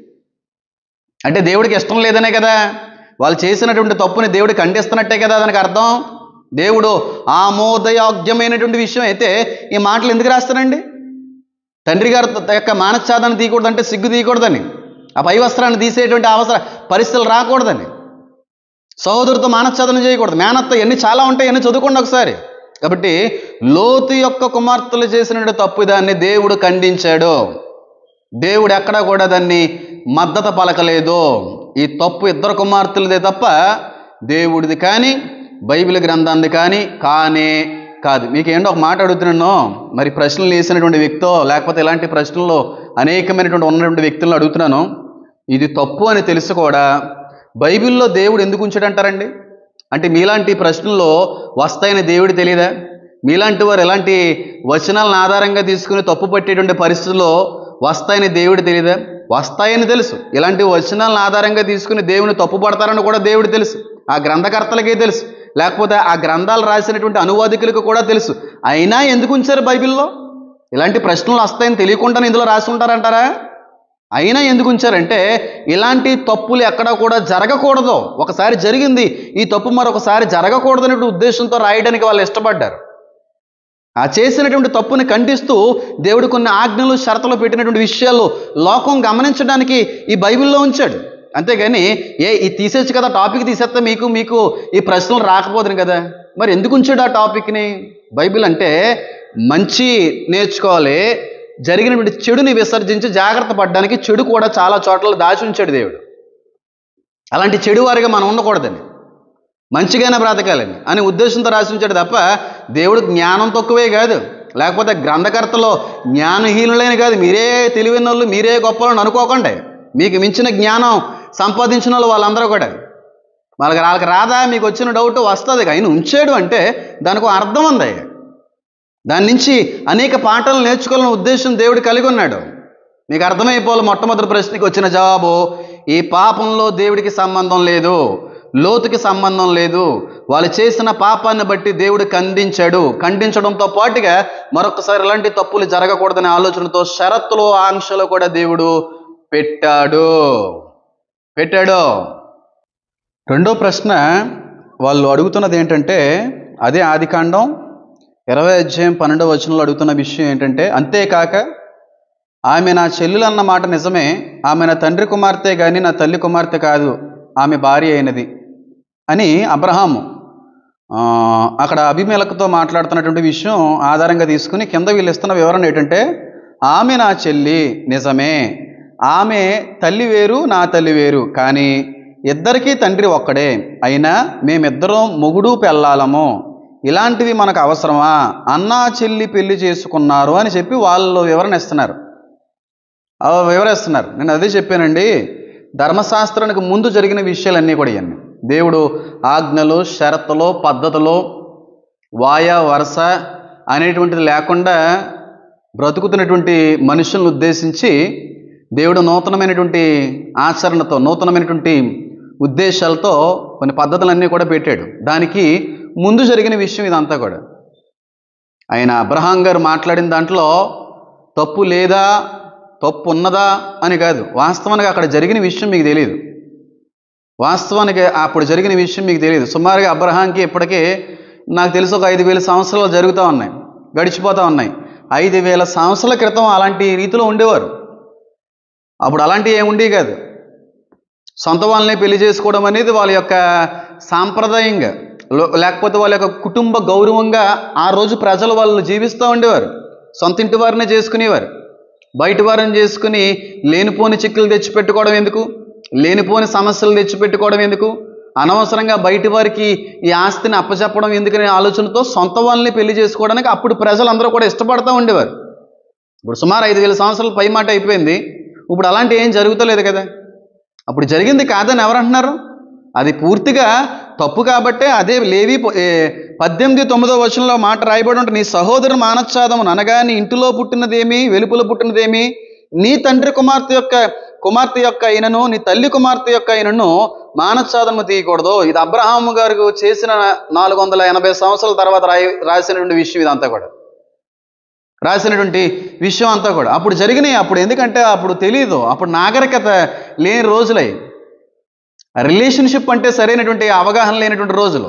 అంటే దేవుడికి ఇష్టం లేదనే కదా వాళ్ళు చేసినటువంటి తప్పుని దేవుడు ఖండిస్తున్నట్టే కదా దానికి అర్థం దేవుడు ఆమోదయోగ్యమైనటువంటి విషయం అయితే ఈ మాటలు ఎందుకు రాస్తారండి తండ్రి గారి యొక్క మానచ్ఛాదాన్ని తీయకూడదంటే సిగ్గు తీయకూడదని ఆ పై వస్త్రాన్ని తీసేటువంటి అవసర పరిస్థితులు రాకూడదని సహోదరుతో మానచ్ఛాదనం చేయకూడదు మేనత్త ఎన్ని చాలా ఉంటాయి ఎన్ని చదువుకోండి ఒకసారి కాబట్టి లోతు యొక్క కుమార్తెలు చేసినటువంటి తప్పు దాన్ని దేవుడు ఖండించాడు దేవుడు ఎక్కడా కూడా దాన్ని మద్దతు పలకలేదు ఈ తప్పు ఇద్దరు కుమార్తెలదే తప్ప దేవుడిది కానీ బైబిల్ గ్రంథాన్ని కానీ కానే కాదు మీకు ఏంటో ఒక మాట అడుగుతున్నాను మరి ప్రశ్నలు వేసినటువంటి వ్యక్తో లేకపోతే ఇలాంటి ప్రశ్నల్లో అనేకమైనటువంటి ఉన్నటువంటి వ్యక్తులను అడుగుతున్నాను ఇది తప్పు అని తెలుసు కూడా బైబిల్లో దేవుడు ఎందుకు ఉంచాడంటారండి అంటే మీలాంటి ప్రశ్నలు వస్తాయని దేవుడు తెలియదా మీలాంటి వారు ఎలాంటి వచనాలను ఆధారంగా తీసుకుని తప్పు పట్టేటువంటి పరిస్థితుల్లో వస్తాయని దేవుడు తెలియదా వస్తాయని తెలుసు ఇలాంటి వచనాలను ఆధారంగా తీసుకుని దేవుని తప్పు పడతారని కూడా దేవుడు తెలుసు ఆ గ్రంథకర్తలకే తెలుసు లేకపోతే ఆ గ్రంథాలు రాసినటువంటి అనువాదికులకు కూడా తెలుసు అయినా ఎందుకు ఉంచారు బైబిల్లో ఇలాంటి ప్రశ్నలు వస్తాయని తెలియకుండా ఇందులో రాసి ఉంటారంటారా అయినా ఎందుకు ఉంచారంటే ఇలాంటి తప్పులు ఎక్కడా కూడా జరగకూడదు ఒకసారి జరిగింది ఈ తప్పు మరొకసారి జరగకూడదు అనే ఉద్దేశంతో రాయడానికి వాళ్ళు ఇష్టపడ్డారు ఆ చేసినటువంటి తప్పుని ఖండిస్తూ దేవుడు కొన్ని ఆజ్ఞలు షరతులు పెట్టినటువంటి విషయాలు లోకం గమనించడానికి ఈ బైబిల్లో ఉంచాడు అంతేగాని ఏ ఈ తీసేచ్చు కదా టాపిక్ తీసేస్తే మీకు మీకు ఈ ప్రశ్నలు రాకపోతుంది కదా మరి ఎందుకు ఉంచాడు ఆ టాపిక్ని బైబిల్ అంటే మంచి నేర్చుకోవాలి జరిగినటువంటి చెడుని విసర్జించి జాగ్రత్త పడడానికి చెడు కూడా చాలా చోట్ల దాచి ఉంచాడు దేవుడు అలాంటి చెడు వారిగా మనం ఉండకూడదని మంచిగానే బ్రతకాలని అనే ఉద్దేశంతో రాసి ఉంచాడు తప్ప దేవుడు జ్ఞానం తక్కువే కాదు లేకపోతే గ్రంథకర్తలో జ్ఞానహీనులైన కాదు మీరే తెలివిన వాళ్ళు మీరే గొప్ప వాళ్ళని అనుకోకండి మీకు మించిన జ్ఞానం సంపాదించిన వాళ్ళు వాళ్ళందరూ కూడా వాళ్ళకి వాళ్ళకి రాదా మీకు వచ్చిన డౌట్ వస్తుంది ఆయన ఉంచాడు అంటే దానికి ఒక అర్థం ఉంది దాని నుంచి అనేక పాఠాలు నేర్చుకోవాలనే ఉద్దేశం దేవుడు కలిగి ఉన్నాడు మీకు అర్థమైపోవాలి మొట్టమొదటి ప్రశ్నకి వచ్చిన జవాబు ఈ పాపంలో దేవుడికి సంబంధం లేదు లోతుకి సంబంధం లేదు వాళ్ళు చేసిన పాపాన్ని బట్టి దేవుడు ఖండించాడు ఖండించడంతో పాటుగా మరొకసారి ఇలాంటి తప్పులు జరగకూడదనే ఆలోచనతో షరతులు ఆంక్షలు కూడా దేవుడు పెట్టాడు పెట్టాడు రెండో ప్రశ్న వాళ్ళు అడుగుతున్నది ఏంటంటే అదే ఆదికాండం ఇరవై అధ్యాయం పన్నెండవ వచనంలో అడుగుతున్న విషయం ఏంటంటే అంతేకాక ఆమె నా చెల్లెలు అన్న మాట నిజమే ఆమె నా తండ్రి కుమార్తె కానీ నా తల్లి కుమార్తె కాదు ఆమె భార్య అయినది అని అబ్రహాము ఆ, అక్కడ అభిమేలకుతో మాట్లాడుతున్నటువంటి విషయం ఆధారంగా తీసుకుని కింద వీళ్ళు ఇస్తున్న వివరణ ఏంటంటే ఆమె నా చెల్లి నిజమే ఆమె తల్లి వేరు నా తల్లి వేరు కానీ ఇద్దరికీ తండ్రి ఒక్కడే అయినా మేమిద్దరం మొగుడు పెళ్ళాలము ఇలాంటివి మనకు అవసరమా అన్నా చెల్లి పెళ్లి చేసుకున్నారు అని చెప్పి వాళ్ళు వివరణ ఇస్తున్నారు ఆ వివరిస్తున్నారు నేను అదే చెప్పానండి ధర్మశాస్త్రానికి ముందు జరిగిన విషయాలన్నీ కూడా ఇవన్నీ దేవుడు ఆజ్ఞలు షరతులు పద్ధతులు వాయ వరస అనేటువంటిది లేకుండా బ్రతుకుతున్నటువంటి మనుషులను ఉద్దేశించి దేవుడు నూతనమైనటువంటి ఆచరణతో నూతనమైనటువంటి ఉద్దేశాలతో కొన్ని పద్ధతులన్నీ కూడా పెట్టాడు దానికి ముందు జరిగిన విషయం ఇదంతా కూడా ఆయన అబ్రహాం గారు మాట్లాడిన దాంట్లో తప్పు లేదా తప్పు ఉన్నదా అని కాదు వాస్తవానికి అక్కడ జరిగిన విషయం మీకు తెలియదు వాస్తవానికి అప్పుడు జరిగిన విషయం మీకు తెలియదు సుమారుగా అబ్రహాంకి ఇప్పటికే నాకు తెలిసి ఒక ఐదు వేల సంవత్సరాలు జరుగుతూ ఉన్నాయి గడిచిపోతూ ఉన్నాయి ఐదు వేల సంవత్సరాల క్రితం అలాంటి రీతిలో ఉండేవారు అప్పుడు అలాంటివి ఏమి ఉండేవి కాదు సొంత వాళ్ళని పెళ్లి చేసుకోవడం అనేది వాళ్ళ యొక్క సాంప్రదాయంగా లో- లేకపోతే వాళ్ళ యొక్క కుటుంబ గౌరవంగా ఆ రోజు ప్రజలు వాళ్ళు జీవిస్తూ ఉండేవారు సొంత ఇంటి వారినే చేసుకునేవారు బయట వారిని చేసుకుని లేనిపోని చిక్కులు తెచ్చిపెట్టుకోవడం ఎందుకు లేనిపోని సమస్యలు తెచ్చిపెట్టుకోవడం ఎందుకు అనవసరంగా బయటి వారికి ఈ ఆస్తిని అప్పచెప్పడం ఎందుకనే ఆలోచనతో సొంత వాళ్ళని పెళ్లి చేసుకోవడానికి అప్పుడు ప్రజలందరూ కూడా ఇష్టపడుతూ ఉండేవారు ఇప్పుడు సుమారు ఐదు వేల సంవత్సరాల పై మాట అయిపోయింది ఇప్పుడు అలాంటి ఏం జరుగుతలేదు కదా అప్పుడు జరిగింది కాదని ఎవరంటున్నారు అది పూర్తిగా తప్పు కాబట్టే అదే లేవి పొ- ఏ, పద్దెనిమిది తొమ్మిదో వచనంలో మాట రాయబడి ఉంటుంది నీ సహోదరు మానచ్ఛాదమును అనగా నీ ఇంటిలో పుట్టినదేమి వెలుపుల పుట్టినదేమి నీ తండ్రి కుమార్తె యొక్క కుమార్తె యొక్క అయినను నీ తల్లి కుమార్తె యొక్క అయినను మానచ్ఛాదము తీయకూడదు ఇది అబ్రహాము గారు చేసిన నాలుగు వందల ఎనభై సంవత్సరాల తర్వాత రాయి రాసినటువంటి విషయం ఇదంతా కూడా రాసినటువంటి విషయం అంతా కూడా అప్పుడు జరిగినాయి అప్పుడు ఎందుకంటే అప్పుడు తెలియదు అప్పుడు నాగరికత లేని రోజులై రిలేషన్షిప్ అంటే సరైనటువంటి అవగాహన లేనటువంటి రోజులు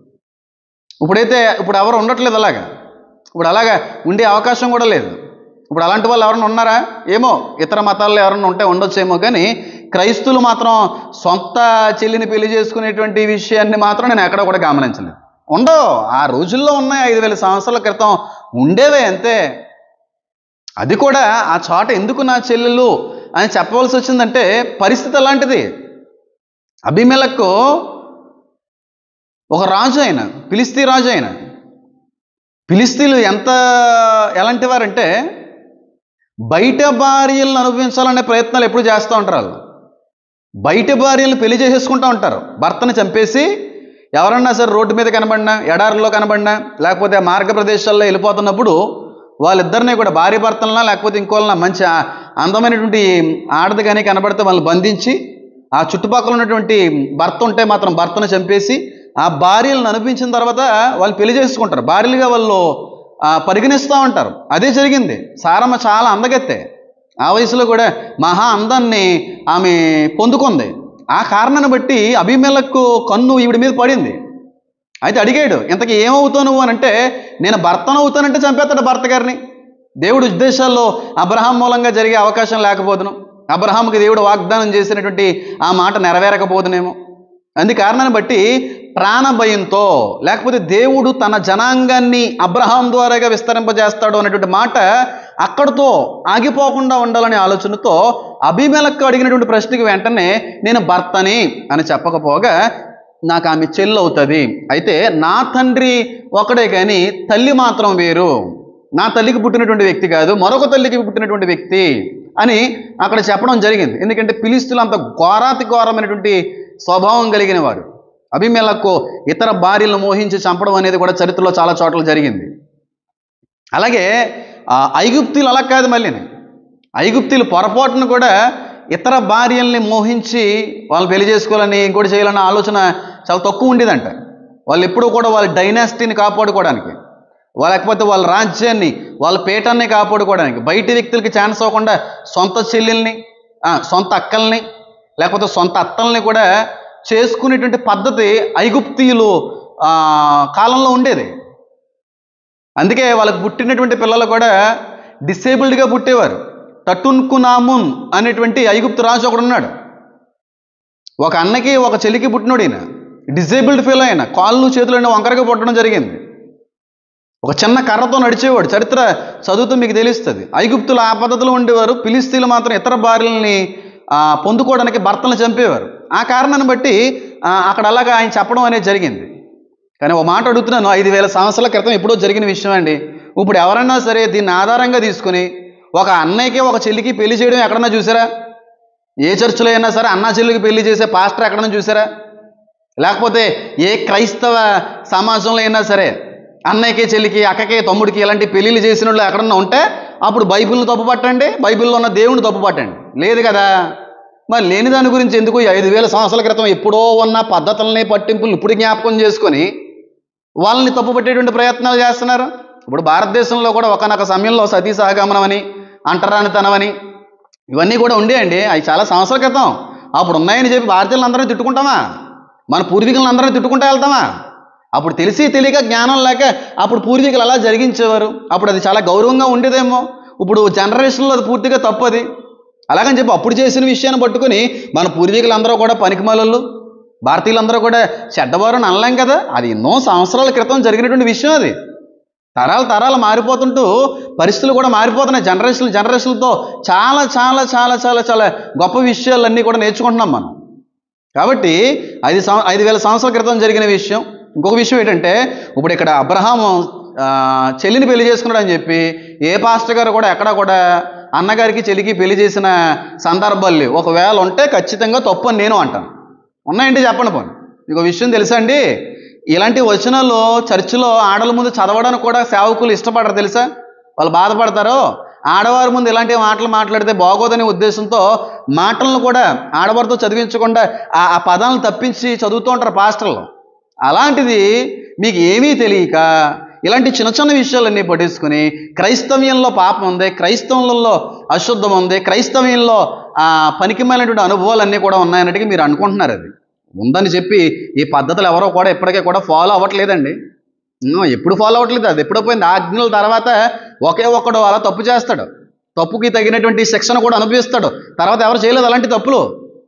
ఇప్పుడైతే ఇప్పుడు ఎవరు ఉండట్లేదు అలాగా ఇప్పుడు అలాగా ఉండే అవకాశం కూడా లేదు ఇప్పుడు అలాంటి వాళ్ళు ఎవరైనా ఉన్నారా ఏమో ఇతర మతాల్లో ఎవరైనా ఉంటే ఉండొచ్చేమో కానీ క్రైస్తువులు మాత్రం సొంత చెల్లిని పెళ్లి చేసుకునేటువంటి విషయాన్ని మాత్రం నేను ఎక్కడ కూడా గమనించలేదు ఉండవు ఆ రోజుల్లో ఉన్నాయి ఐదు వేల సంవత్సరాల క్రితం ఉండేవే అంతే అది కూడా ఆ చోట ఎందుకు నా చెల్లెలు అని చెప్పవలసి వచ్చిందంటే పరిస్థితి అలాంటిది అభిమేలకు ఒక రాజు ఆయన పిలిస్తీ రాజు ఆయన పిలిస్తీలు ఎంత ఎలాంటి వారంటే బయట భార్యలను అనుభవించాలనే ప్రయత్నాలు ఎప్పుడు చేస్తూ ఉంటారు వాళ్ళు బయట భార్యలను పెళ్లి చేసేసుకుంటూ ఉంటారు భర్తను చంపేసి ఎవరన్నా సరే రోడ్డు మీద కనబడినా ఎడారిలో కనబడినా లేకపోతే ఆ మార్గ ప్రదేశాల్లో వెళ్ళిపోతున్నప్పుడు వాళ్ళిద్దరిని కూడా భార్య భర్తలనా లేకపోతే ఇంకోళ్ళ మంచి ఆ- అందమైనటువంటి ఆడది కానీ కనబడితే వాళ్ళని బంధించి ఆ చుట్టుపక్కల ఉన్నటువంటి భర్త ఉంటే మాత్రం భర్తను చంపేసి ఆ భార్యలను అనిపించిన తర్వాత వాళ్ళు పెళ్లి చేసుకుంటారు భార్యలుగా వాళ్ళు ఆ, పరిగణిస్తూ ఉంటారు అదే జరిగింది సారమ్మ చాలా అందగెత్తే ఆ వయసులో కూడా మహా అందాన్ని ఆమె పొందుకుంది ఆ కారణాన్ని బట్టి అభిమేలకు కన్ను ఈవిడి మీద పడింది అయితే అడిగాడు ఇంతకీ ఏమవుతావు నువ్వు అని అంటే నేను భర్తను అవుతానంటే చంపేస్తాడు భర్త గారిని దేవుడి ఉద్దేశాల్లో అబ్రహాం మూలంగా జరిగే అవకాశం లేకపోదును అబ్రహాంకి దేవుడు వాగ్దానం చేసినటువంటి ఆ మాట నెరవేరకపోదునేమో అందు కారణాన్ని బట్టి ప్రాణ భయంతో లేకపోతే దేవుడు తన జనాంగాన్ని అబ్రహాం ద్వారాగా విస్తరింపజేస్తాడు అనేటువంటి మాట అక్కడితో ఆగిపోకుండా ఉండాలనే ఆలోచనతో అభిమేలకు అడిగినటువంటి ప్రశ్నకి వెంటనే నేను భర్తని అని చెప్పకపోగా నాకు ఆమె చెల్లి అవుతుంది అయితే నా తండ్రి ఒకడే కానీ తల్లి మాత్రం వేరు నా తల్లికి పుట్టినటువంటి వ్యక్తి కాదు మరొక తల్లికి పుట్టినటువంటి వ్యక్తి అని అక్కడ చెప్పడం జరిగింది ఎందుకంటే పిలిస్తులు అంత ఘోరాతి ఘోరమైనటువంటి స్వభావం కలిగిన వారు అభిమేలకు ఇతర భార్యలను మోహించి చంపడం అనేది కూడా చరిత్రలో చాలా చోట్ల జరిగింది అలాగే ఆ, ఐగుప్తీలు అలా కాదు మళ్ళీ ఐగుప్తీలు పొరపాటును కూడా ఇతర భార్యల్ని మోహించి వాళ్ళు పెళ్లి చేసుకోవాలని ఇంకోటి చేయాలన్న ఆలోచన చాలా తక్కువ ఉండేదంట వాళ్ళు ఎప్పుడూ కూడా వాళ్ళ డైనాసిటీని కాపాడుకోవడానికి వాళ్ళ లేకపోతే వాళ్ళ రాజ్యాన్ని వాళ్ళ పీఠాన్ని కాపాడుకోవడానికి బయట వ్యక్తులకి ఛాన్స్ అవ్వకుండా సొంత చెల్లెల్ని ఆ, సొంత అక్కల్ని లేకపోతే సొంత అత్తల్ని కూడా చేసుకునేటువంటి పద్ధతి ఐగుప్తీయులు ఆ, కాలంలో ఉండేది అందుకే వాళ్ళకి పుట్టినటువంటి పిల్లలు కూడా డిసేబుల్డ్గా పుట్టేవారు టటున్కునామున్ అనేటువంటి ఐగుప్తు రాజు ఒకడు ఉన్నాడు ఒక అన్నకి ఒక చెల్లికి పుట్టినోడు ఈయన డిసేబుల్డ్ ఫీల్ అయిన కాళ్ళు చేతులు వంకరగా పుట్టడం జరిగింది ఒక చిన్న కర్రతో నడిచేవాడు చరిత్ర చదువుతూ మీకు తెలుస్తుంది ఐగుప్తులు ఆ పద్ధతిలో ఉండేవారు ఫిలిస్తీన్లు మాత్రం ఇతర భార్యల్ని ఆ, పొందుకోవడానికి భర్తలను చంపేవారు ఆ కారణాన్ని బట్టి ఆ, అక్కడ అలాగా ఆయన చెప్పడం అనేది జరిగింది కానీ ఒక మాట అడుగుతున్నాను ఐదు వేల సంవత్సరాల క్రితం ఎప్పుడో జరిగిన విషయం అండి ఇప్పుడు ఎవరైనా సరే దీన్ని ఆధారంగా తీసుకుని ఒక అన్నయ్యకి ఒక చెల్లికి పెళ్లి చేయడం ఎక్కడన్నా చూసారా ఏ చర్చిలో అయినా సరే అన్న చెల్లికి పెళ్లి చేసే పాస్టర్ ఎక్కడన్నా చూసారా లేకపోతే ఏ క్రైస్తవ సమాజంలో అయినా సరే అన్నయ్యకి చెల్లికి అక్కకి తమ్ముడికి ఇలాంటి పెళ్ళిళ్ళు చేసిన వాళ్ళు ఎక్కడన్నా ఉంటే అప్పుడు బైబిల్ని తప్పు పట్టండి బైబిల్లో ఉన్న దేవుని తప్పు పట్టండి లేదు కదా మరి లేని దాని గురించి ఎందుకు ఈ ఐదు వేల సంవత్సరాల క్రితం ఎప్పుడో ఉన్న పద్ధతుల్ని పట్టింపులు ఇప్పుడు జ్ఞాపకం చేసుకొని వాళ్ళని తప్పుపట్టేటువంటి ప్రయత్నాలు చేస్తున్నారు ఇప్పుడు భారతదేశంలో కూడా ఒకనొక సమయంలో సతీ సహగమనం అని అంటరానితనమని ఇవన్నీ కూడా ఉండేయండి అవి చాలా సంవత్సరాల క్రితం అప్పుడు ఉన్నాయని చెప్పి భారతీయులందరినీ తిట్టుకుంటామా మన పూర్వీకులందరినీ తిట్టుకుంటా వెళ్తామా అప్పుడు తెలిసి తెలియక జ్ఞానం లేక అప్పుడు పూర్వీకులు అలా జరిగించేవారు అప్పుడు అది చాలా గౌరవంగా ఉండేదేమో ఇప్పుడు జనరేషన్లో అది పూర్తిగా తప్పది అలాగని చెప్పి అప్పుడు చేసిన విషయాన్ని పట్టుకొని మన పూర్వీకులందరూ కూడా పనికిమాలలు భారతీయులందరూ కూడా చెడ్డవారు అని అనలేం కదా అది ఎన్నో సంవత్సరాల క్రితం జరిగినటువంటి విషయం అది తరాలు తరాలు మారిపోతుంటూ పరిస్థితులు కూడా మారిపోతున్నాయి జనరేషన్ జనరేషన్లతో చాలా చాలా చాలా చాలా చాలా గొప్ప విషయాలన్నీ కూడా నేర్చుకుంటున్నాం మనం కాబట్టి ఐదు సంవ ఐదు వేల సంవత్సరాల క్రితం జరిగిన విషయం ఇంకొక విషయం ఏంటంటే ఇప్పుడు ఇక్కడ అబ్రహాం ఆ, చెల్లిని పెళ్లి చేసుకున్నాడు అని చెప్పి ఏ పాస్టర్ గారు కూడా ఎక్కడ కూడా అన్నగారికి చెల్లికి పెళ్లి చేసిన సందర్భాలు లేవు ఒకవేళ ఉంటే ఖచ్చితంగా తప్పు అని నేను అంటాను ఉన్నాయండి చెప్పండి పోనీ మీకు విషయం తెలుసా అండి ఇలాంటి వచనాలు చర్చిలో ఆడల ముందు చదవడానికి కూడా సేవకులు ఇష్టపడరు తెలుసా వాళ్ళు బాధపడతారు ఆడవారి ముందు ఇలాంటి మాటలు మాట్లాడితే బాగోదనే ఉద్దేశంతో మాటలను కూడా ఆడవారితో చదివించకుండా ఆ ఆ పదాలను తప్పించి చదువుతూ ఉంటారు పాస్టర్లు అలాంటిది మీకు ఏమీ తెలియక ఇలాంటి చిన్న చిన్న విషయాలన్నీ పట్టేసుకుని క్రైస్తవ్యంలో పాపం ఉంది క్రైస్తవంలో అశుద్ధం ఉంది క్రైస్తవ్యంలో ఆ పనికిమైనటువంటి అనుభవాలన్నీ కూడా ఉన్నాయన్నట్టుగా మీరు అనుకుంటున్నారు అది ఉందని చెప్పి ఈ పద్ధతులు ఎవరో కూడా ఇప్పటికే కూడా ఫాలో అవ్వట్లేదండి ఉమ్, ఎప్పుడు ఫాలో అవ్వట్లేదు అది ఎప్పుడో పోయింది ఆజ్ఞల తర్వాత ఒకే ఒక్కడు అలా తప్పు చేస్తాడు తప్పుకి తగినటువంటి శిక్షణ కూడా అనుభవిస్తాడు తర్వాత ఎవరు చేయలేదు అలాంటి తప్పులు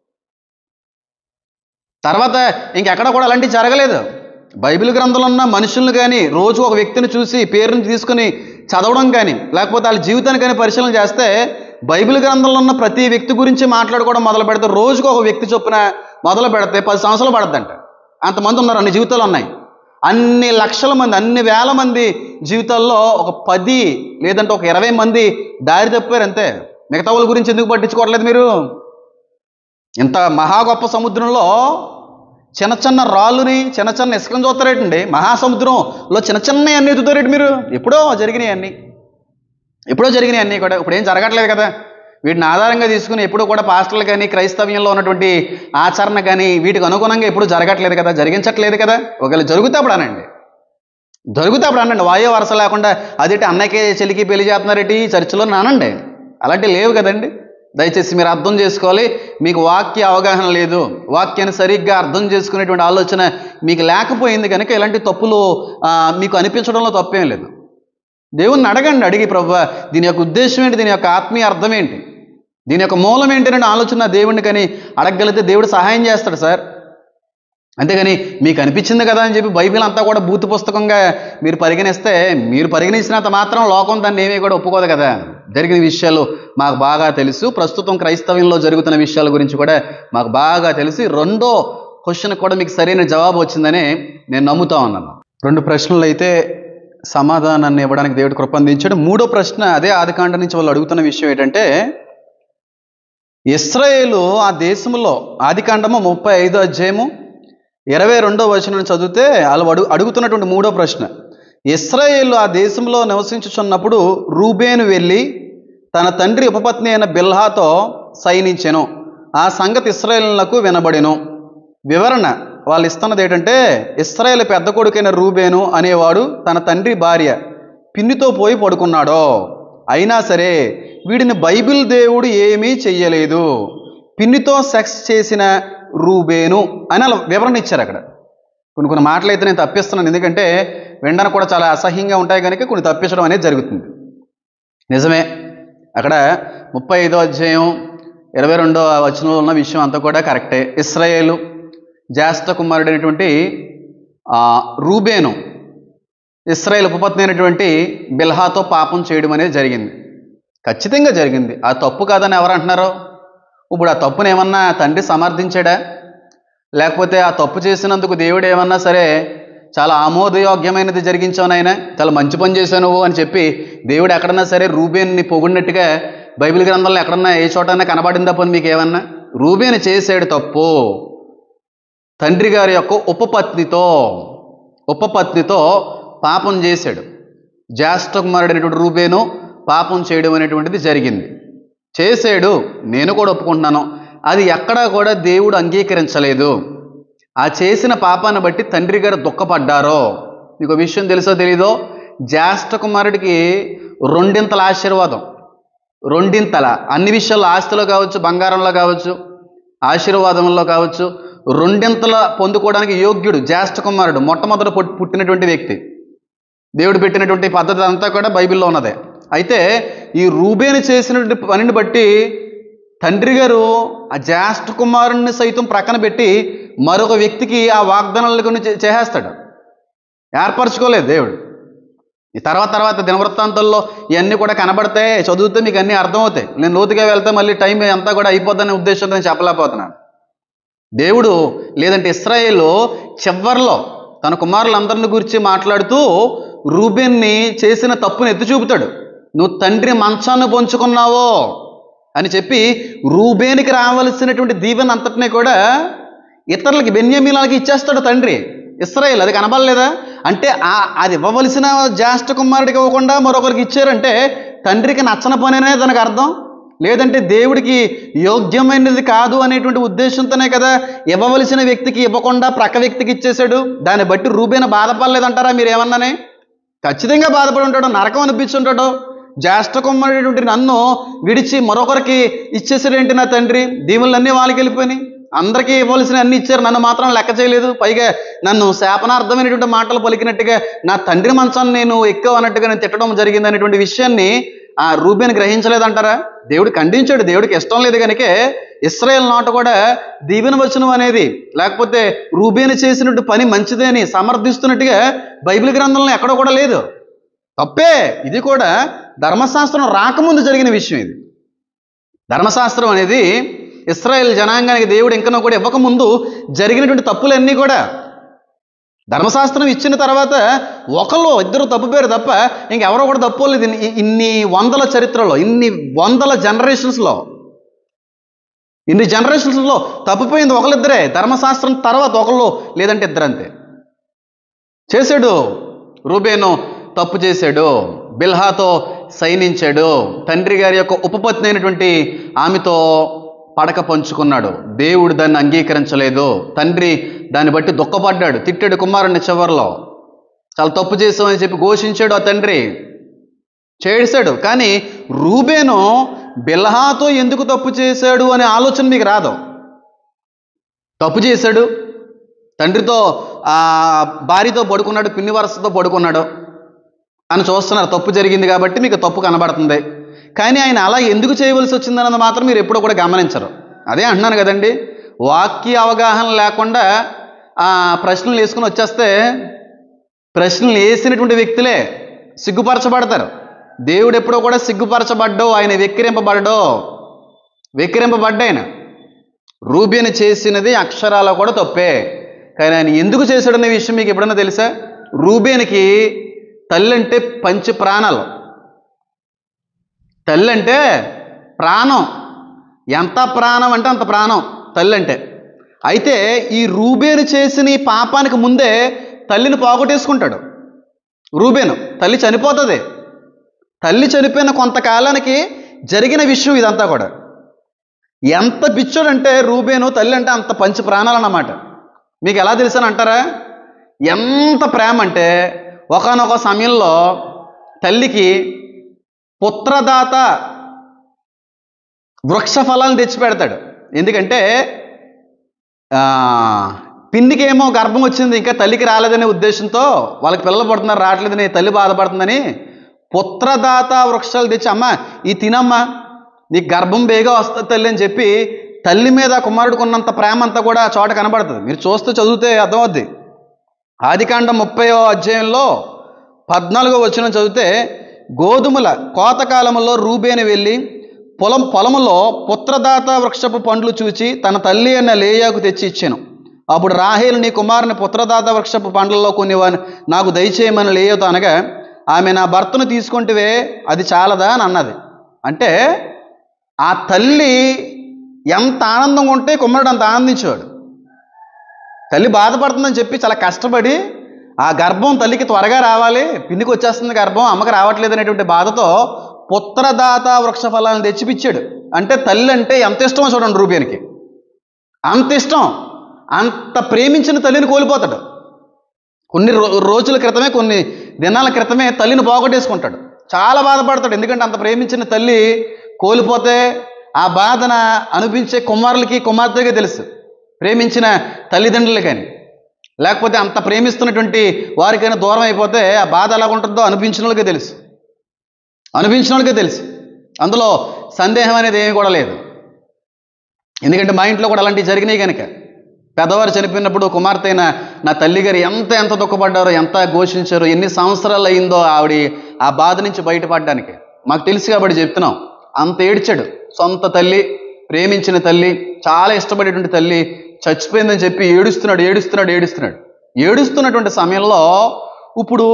తర్వాత ఇంకెక్కడ కూడా అలాంటివి జరగలేదు బైబిల్ గ్రంథంలో ఉన్న మనుషులను కానీ రోజు ఒక వ్యక్తిని చూసి పేరుని తీసుకుని చదవడం కానీ లేకపోతే వాళ్ళ జీవితాన్ని కానీ పరిశీలన చేస్తే బైబిల్ గ్రంథంలో ఉన్న ప్రతి వ్యక్తి గురించి మాట్లాడుకోవడం మొదలు పెడితే రోజుకు ఒక వ్యక్తి చొప్పున మొదలు పెడితే పది సంవత్సరాలు పడద్దంట అంతమంది ఉన్నారు అన్ని జీవితాలు ఉన్నాయి అన్ని లక్షల మంది అన్ని వేల మంది జీవితాల్లో ఒక పది లేదంటే ఒక ఇరవై మంది దారి తప్పారు అంతే మిగతా వాళ్ళ గురించి ఎందుకు పట్టించుకోవట్లేదు మీరు ఇంత మహా గొప్ప సముద్రంలో చిన్న చిన్న రాళ్ళుని చిన్న చిన్న ఇసుకను చూస్తారేటండి మహాసముద్రంలో చిన్న చిన్న అన్నీ ఎత్తుతారేటి మీరు ఎప్పుడో జరిగినాయి అన్నీ ఎప్పుడో జరిగినాయి అన్నీ కూడా ఇప్పుడు ఏం జరగట్లేదు కదా వీటిని ఆధారంగా తీసుకుని ఎప్పుడు కూడా పాస్టర్లు కానీ క్రైస్తవ్యంలో ఉన్నటువంటి ఆచరణ కానీ వీటికి అనుగుణంగా ఎప్పుడు జరగట్లేదు కదా జరిగించట్లేదు కదా ఒకవేళ జరుగుతే అప్పుడు అనండి దొరికితే అప్పుడు అనండి వాయో వరస లేకుండా అదేంటి అన్నయ్యకి చెల్లికి పెళ్లి చేస్తున్నారేటి చర్చిలో అనండి అలాంటివి లేవు కదండి దయచేసి మీరు అర్థం చేసుకోవాలి మీకు వాక్య అవగాహన లేదు వాక్యాన్ని సరిగ్గా అర్థం చేసుకునేటువంటి ఆలోచన మీకు లేకపోయింది కనుక ఇలాంటి తప్పులు ఆ, మీకు అనిపించడంలో తప్పేం లేదు దేవుణ్ణి అడగండి అడిగి ప్రభు దీని యొక్క ఉద్దేశం ఏంటి దీని యొక్క ఆత్మీయ అర్థం ఏంటి దీని యొక్క మూలం ఏంటి అనే ఆలోచన దేవుడిని కానీ అడగగలిగితే దేవుడు సహాయం చేస్తాడు సార్ అంతేగాని మీకు అనిపించింది కదా అని చెప్పి బైబిల్ అంతా కూడా బూతు పుస్తకంగా మీరు పరిగణిస్తే మీరు పరిగణించినంత మాత్రం లోకం దాన్ని ఏమీ కూడా ఒప్పుకోదు కదా జరిగిన విషయాలు మాకు బాగా తెలుసు ప్రస్తుతం క్రైస్తవ్యంలో జరుగుతున్న విషయాల గురించి కూడా మాకు బాగా తెలిసి రెండో క్వశ్చన్ కూడా మీకు సరైన జవాబు వచ్చిందని నేను నమ్ముతా ఉన్నాను రెండు ప్రశ్నలు అయితే సమాధానాన్ని ఇవ్వడానికి దేవుడు కృప అందించాడు మూడో ప్రశ్న అదే ఆదికాండ నుంచి వాళ్ళు అడుగుతున్న విషయం ఏంటంటే ఇస్రాయేలు ఆ దేశంలో ఆదికాండము ముప్పై ఐదో అధ్యాయము ఇరవై రెండో వచనం చదివితే వాళ్ళు అడుగు అడుగుతున్నటువంటి మూడో ప్రశ్న ఇస్రాయేలు ఆ దేశంలో నివసించుచున్నప్పుడు రూబేను వెళ్ళి తన తండ్రి ఉపపత్ని అయిన బిల్హాతో సైనించెను ఆ సంగతి ఇస్రాయేలులకు వినబడెను వివరణ వాళ్ళు ఇస్తున్నది ఏంటంటే ఇస్రాయేల్ పెద్ద కొడుకైన రూబేను అనేవాడు తన తండ్రి భార్య పిన్నితో పోయి పడుకున్నాడో అయినా సరే వీడిని బైబిల్ దేవుడు ఏమీ చెయ్యలేదు పిన్నితో సెక్స్ చేసిన రూబేను అని అలా వివరణ ఇచ్చారు అక్కడ కొన్ని కొన్ని మాటలు అయితే నేను తప్పిస్తున్నాను ఎందుకంటే వినడానికి కూడా చాలా అసహ్యంగా ఉంటాయి కనుక కొన్ని తప్పించడం అనేది జరుగుతుంది నిజమే అక్కడ ముప్పై ఐదో అధ్యాయం ఇరవై రెండో వచనంలో ఉన్న విషయం అంతా కూడా కరెక్టే ఇస్రాయేలు జ్యేష్ఠ కుమారుడైనటువంటి ఆ, రూబేను ఇస్రాయేల్ ఉపపత్ని అయినటువంటి బిల్హాతో పాపం చేయడం అనేది జరిగింది ఖచ్చితంగా జరిగింది ఆ తప్పు కాదని ఎవరు అంటున్నారు ఇప్పుడు ఆ తప్పును ఏమన్నా తండ్రి సమర్థించాడా లేకపోతే ఆ తప్పు చేసినందుకు దేవుడు ఏమన్నా సరే చాలా ఆమోదయోగ్యమైనది జరిగించావు నాయన చాలా మంచి పని చేశావు నువ్వు అని చెప్పి దేవుడు ఎక్కడన్నా సరే రూబేన్ని పొగిడినట్టుగా బైబిల్ గ్రంథంలో ఎక్కడన్నా ఏ చోటన్నా కనబడిందా పోనీ మీకు ఏమన్నా రూబేని చేసాడు తప్పు తండ్రి గారి యొక్క ఉపపత్నితో ఉపపత్నితో పాపం చేశాడు జ్యేష్ఠ కుమారుడైనటువంటి రూబేను పాపం చేయడం అనేటువంటిది జరిగింది చేసాడు నేను కూడా ఒప్పుకుంటున్నాను అది ఎక్కడా కూడా దేవుడు అంగీకరించలేదు ఆ చేసిన పాపాన్ని బట్టి తండ్రి గారు దుఃఖపడ్డారో మీకు విషయం తెలుసో తెలీదో జ్యేష్ఠ కుమారుడికి రెండింతల ఆశీర్వాదం రెండింతల అన్ని విషయాల్లో ఆస్తిలో కావచ్చు బంగారంలో కావచ్చు ఆశీర్వాదంలో కావచ్చు రెండింతల పొందుకోవడానికి యోగ్యుడు జ్యేష్ఠ కుమారుడు మొట్టమొదట పుట్- పుట్టినటువంటి వ్యక్తి దేవుడు పెట్టినటువంటి పద్ధతి అంతా కూడా బైబిల్లో ఉన్నదే అయితే ఈ రూబేని చేసినటువంటి పనిని బట్టి తండ్రి గారు ఆ జ్యేష్ఠ కుమారుణ్ణి సైతం ప్రక్కన పెట్టి మరొక వ్యక్తికి ఆ వాగ్దానాల గురించి చే- చేసేస్తాడు ఏర్పరచుకోలేదు దేవుడు ఈ తర్వాత తర్వాత దినవృత్తాంతాల్లో ఇవన్నీ కూడా కనబడతాయి చదివితే మీకు అన్నీ అర్థమవుతాయి నేను లోతుగా వెళ్తే మళ్ళీ టైం అంతా కూడా అయిపోద్దనే ఉద్దేశంతో నేను చెప్పలేకపోతున్నాను దేవుడు లేదంటే ఇస్రాయేల్ చివర్లో తన కుమారులందరిని గురించి మాట్లాడుతూ రూబెన్ని చేసిన తప్పుని ఎత్తి చూపుతాడు నువ్వు తండ్రి మంచాన్ని పొంచుకున్నావో అని చెప్పి రూబేనికి రావలసినటువంటి దీవెన అంతటినీ కూడా ఇతరులకి బెన్యమీలకి ఇచ్చేస్తాడు తండ్రి ఇస్రాయేల్ అది కనబడలేదా అంటే ఆ అది ఇవ్వవలసిన జ్యేష్ఠ కుమారుడికి ఇవ్వకుండా మరొకరికి ఇచ్చారంటే తండ్రికి నచ్చని పనేనే దానికి అర్థం లేదంటే దేవుడికి యోగ్యమైనది కాదు అనేటువంటి ఉద్దేశంతోనే కదా ఇవ్వవలసిన వ్యక్తికి ఇవ్వకుండా ప్రక్క వ్యక్తికి ఇచ్చేశాడు దాన్ని బట్టి రూబేన బాధపడలేదంటారా మీరు ఏమన్నానే ఖచ్చితంగా బాధపడి ఉంటాడు నరకం అనిపించుంటాడు జ్యేష్ఠ కుమారుడైనటువంటి నన్ను విడిచి మరొకరికి ఇచ్చేసాడేంటి నా తండ్రి దీవులన్నీ వాళ్ళకి వెళ్ళిపోయినాయి అందరికీ ఇవ్వాల్సిన అన్ని ఇచ్చారు నన్ను మాత్రం లెక్క చేయలేదు పైగా నన్ను శాపనార్థమైనటువంటి మాటలు పలికినట్టుగా నా తండ్రి మంచాన్ని నేను ఎక్కువ అన్నట్టుగా నేను తిట్టడం జరిగింది అనేటువంటి విషయాన్ని ఆ రూబేని గ్రహించలేదంటారా దేవుడు ఖండించాడు దేవుడికి ఇష్టం లేదు కనుక ఇస్రాయేల్ నాట కూడా దీవెన వచనం అనేది లేకపోతే రూబేని చేసినట్టు పని మంచిదే అని సమర్థిస్తున్నట్టుగా బైబిల్ గ్రంథంలో ఎక్కడ కూడా లేదు తప్పే ఇది కూడా ధర్మశాస్త్రం రాకముందు జరిగిన విషయం ఇది ధర్మశాస్త్రం అనేది ఇస్రాయేల్ జనాంగానికి దేవుడు ఇంకనో కూడా ఇవ్వకముందు జరిగినటువంటి తప్పులన్నీ కూడా ధర్మశాస్త్రం ఇచ్చిన తర్వాత ఒకళ్ళు ఇద్దరు తప్పు పేరు తప్ప ఇంకెవరో కూడా తప్పు లేదు ఇన్ని- ఇన్ని వందల చరిత్రలో ఇన్ని వందల జనరేషన్స్లో ఇన్ని జనరేషన్స్లో తప్పిపోయింది ఒకళ్ళిద్దరే ధర్మశాస్త్రం తర్వాత ఒకళ్ళు లేదంటే ఇద్దరు అంతే చేశాడు రూబేను తప్పు చేశాడు బిల్హాతో సైనించాడు తండ్రి గారి యొక్క ఉపపత్ని అయినటువంటి ఆమెతో పడక పంచుకున్నాడు దేవుడు దాన్ని అంగీకరించలేదు తండ్రి దాన్ని బట్టి దుఃఖపడ్డాడు తిట్టాడు కుమారుని చివరిలో చాలా తప్పు చేసామని చెప్పి ఘోషించాడు ఆ తండ్రి చేశాడు కానీ రూబేను బిల్హాతో ఎందుకు తప్పు చేశాడు అనే ఆలోచన మీకు రాదు తప్పు చేశాడు తండ్రితో ఆ భార్యతో పడుకున్నాడు పిన్ని వరసతో పడుకున్నాడు అని చూస్తున్నారు తప్పు జరిగింది కాబట్టి మీకు తప్పు కనబడుతుంది కానీ ఆయన అలా ఎందుకు చేయవలసి వచ్చిందన్నది మాత్రం మీరు ఎప్పుడూ కూడా గమనించరు అదే అంటున్నాను కదండి వాక్య అవగాహన లేకుండా ఆ ప్రశ్నలు వేసుకుని వచ్చేస్తే ప్రశ్నలు వేసినటువంటి వ్యక్తులే సిగ్గుపరచబడతారు దేవుడు ఎప్పుడో కూడా సిగ్గుపరచబడ్డో ఆయన వెక్కిరింపబడ్డో వెక్కిరింపబడ్డాయన రూబేని చేసినది అక్షరాల కూడా తప్పే కానీ ఆయన ఎందుకు చేశాడనే విషయం మీకు ఎప్పుడన్నా తెలుసా రూబేనికి తల్లి అంటే పంచ ప్రాణాలు తల్లి అంటే ప్రాణం ఎంత ప్రాణం అంటే అంత ప్రాణం తల్లి అంటే అయితే ఈ రూబేను చేసిన ఈ పాపానికి ముందే తల్లిని పోగొట్టేసుకుంటాడు రూబేను తల్లి చనిపోతుంది తల్లి చనిపోయిన కొంతకాలానికి జరిగిన విషయం ఇదంతా కూడా ఎంత పిచ్చోడంటే రూబేను తల్లి అంటే అంత పంచి ప్రాణాలు అన్నమాట మీకు ఎలా తెలుసని అంటారా ఎంత ప్రేమ అంటే ఒకనొక సమయంలో తల్లికి పుత్రదాత వృక్ష ఫలాలను తెచ్చిపెడతాడు ఎందుకంటే ఆ, పిన్నికేమో గర్భం వచ్చింది ఇంకా తల్లికి రాలేదనే ఉద్దేశంతో వాళ్ళకి పిల్లలు పడుతున్నారు రావట్లేదని తల్లి బాధపడుతుందని పుత్రదాత వృక్షాలు తెచ్చి అమ్మ ఈ తినమ్మా నీకు గర్భం బేగా వస్తుంది తల్లి అని చెప్పి తల్లి మీద కుమారుడికి ఉన్నంత ప్రేమ అంతా కూడా ఆ చోట కనబడుతుంది మీరు చూస్తూ చదివితే అర్థమవుద్ది ఆదికాండం ముప్పయో అధ్యాయంలో పద్నాలుగో వచ్చిన చదివితే గోధుమల కోతకాలంలో రూబేని వెళ్ళి పొలం పొలములో పుత్రదాత వృక్షపు పండ్లు చూచి తన తల్లి అన్న లేయాకు తెచ్చి ఇచ్చాను అప్పుడు రాహేలు నీ కుమారుని పుత్రదాత వృక్షపు పండ్లలో కొన్ని వా- నాకు దయచేయమని లేయతో అనగా ఆమె నా భర్తను తీసుకుంటే అది చాలదా అని అన్నది అంటే ఆ తల్లి ఎంత ఆనందంగా ఉంటే కుమారుడు అంత ఆనందించేవాడు తల్లి బాధపడుతుందని చెప్పి చాలా కష్టపడి ఆ గర్భం తల్లికి త్వరగా రావాలి పిన్నికి వచ్చేస్తుంది గర్భం అమ్మకి రావట్లేదు అనేటువంటి బాధతో పుత్రదాత వృక్ష ఫలాలను తెచ్చిపిచ్చాడు అంటే తల్లి అంటే ఎంత ఇష్టమో చూడండి రూపేనికి అంత ఇష్టం అంత ప్రేమించిన తల్లిని కోల్పోతాడు కొన్ని రో రోజుల క్రితమే కొన్ని దినాల క్రితమే తల్లిని పోగొట్టేసుకుంటాడు చాలా బాధపడతాడు ఎందుకంటే అంత ప్రేమించిన తల్లి కోల్పోతే ఆ బాధన అనిపించే కుమారులకి కుమార్తెగా తెలుసు ప్రేమించిన తల్లిదండ్రులు కానీ లేకపోతే అంత ప్రేమిస్తున్నటువంటి వారికైనా దూరం అయిపోతే ఆ బాధ ఎలా ఉంటుందో అనిపించిన వాళ్ళకే తెలుసు అనిపించిన వాళ్ళకే తెలుసు అందులో సందేహం అనేది ఏమీ కూడా లేదు ఎందుకంటే మా ఇంట్లో కూడా అలాంటివి జరిగినాయి కనుక పెద్దవారు చనిపోయినప్పుడు కుమార్తె అయిన నా తల్లిగారు ఎంత ఎంత దుఃఖపడ్డారో ఎంత ఘోషించారో ఎన్ని సంవత్సరాలు అయిందో ఆవిడ ఆ బాధ నుంచి బయటపడడానికి మాకు తెలుసు కాబట్టి చెప్తున్నాం అంత ఏడ్చాడు సొంత తల్లి ప్రేమించిన తల్లి చాలా ఇష్టపడేటువంటి తల్లి చచ్చిపోయిందని చెప్పి ఏడుస్తున్నాడు ఏడుస్తున్నాడు ఏడుస్తున్నాడు ఏడుస్తున్నటువంటి సమయంలో ఇప్పుడు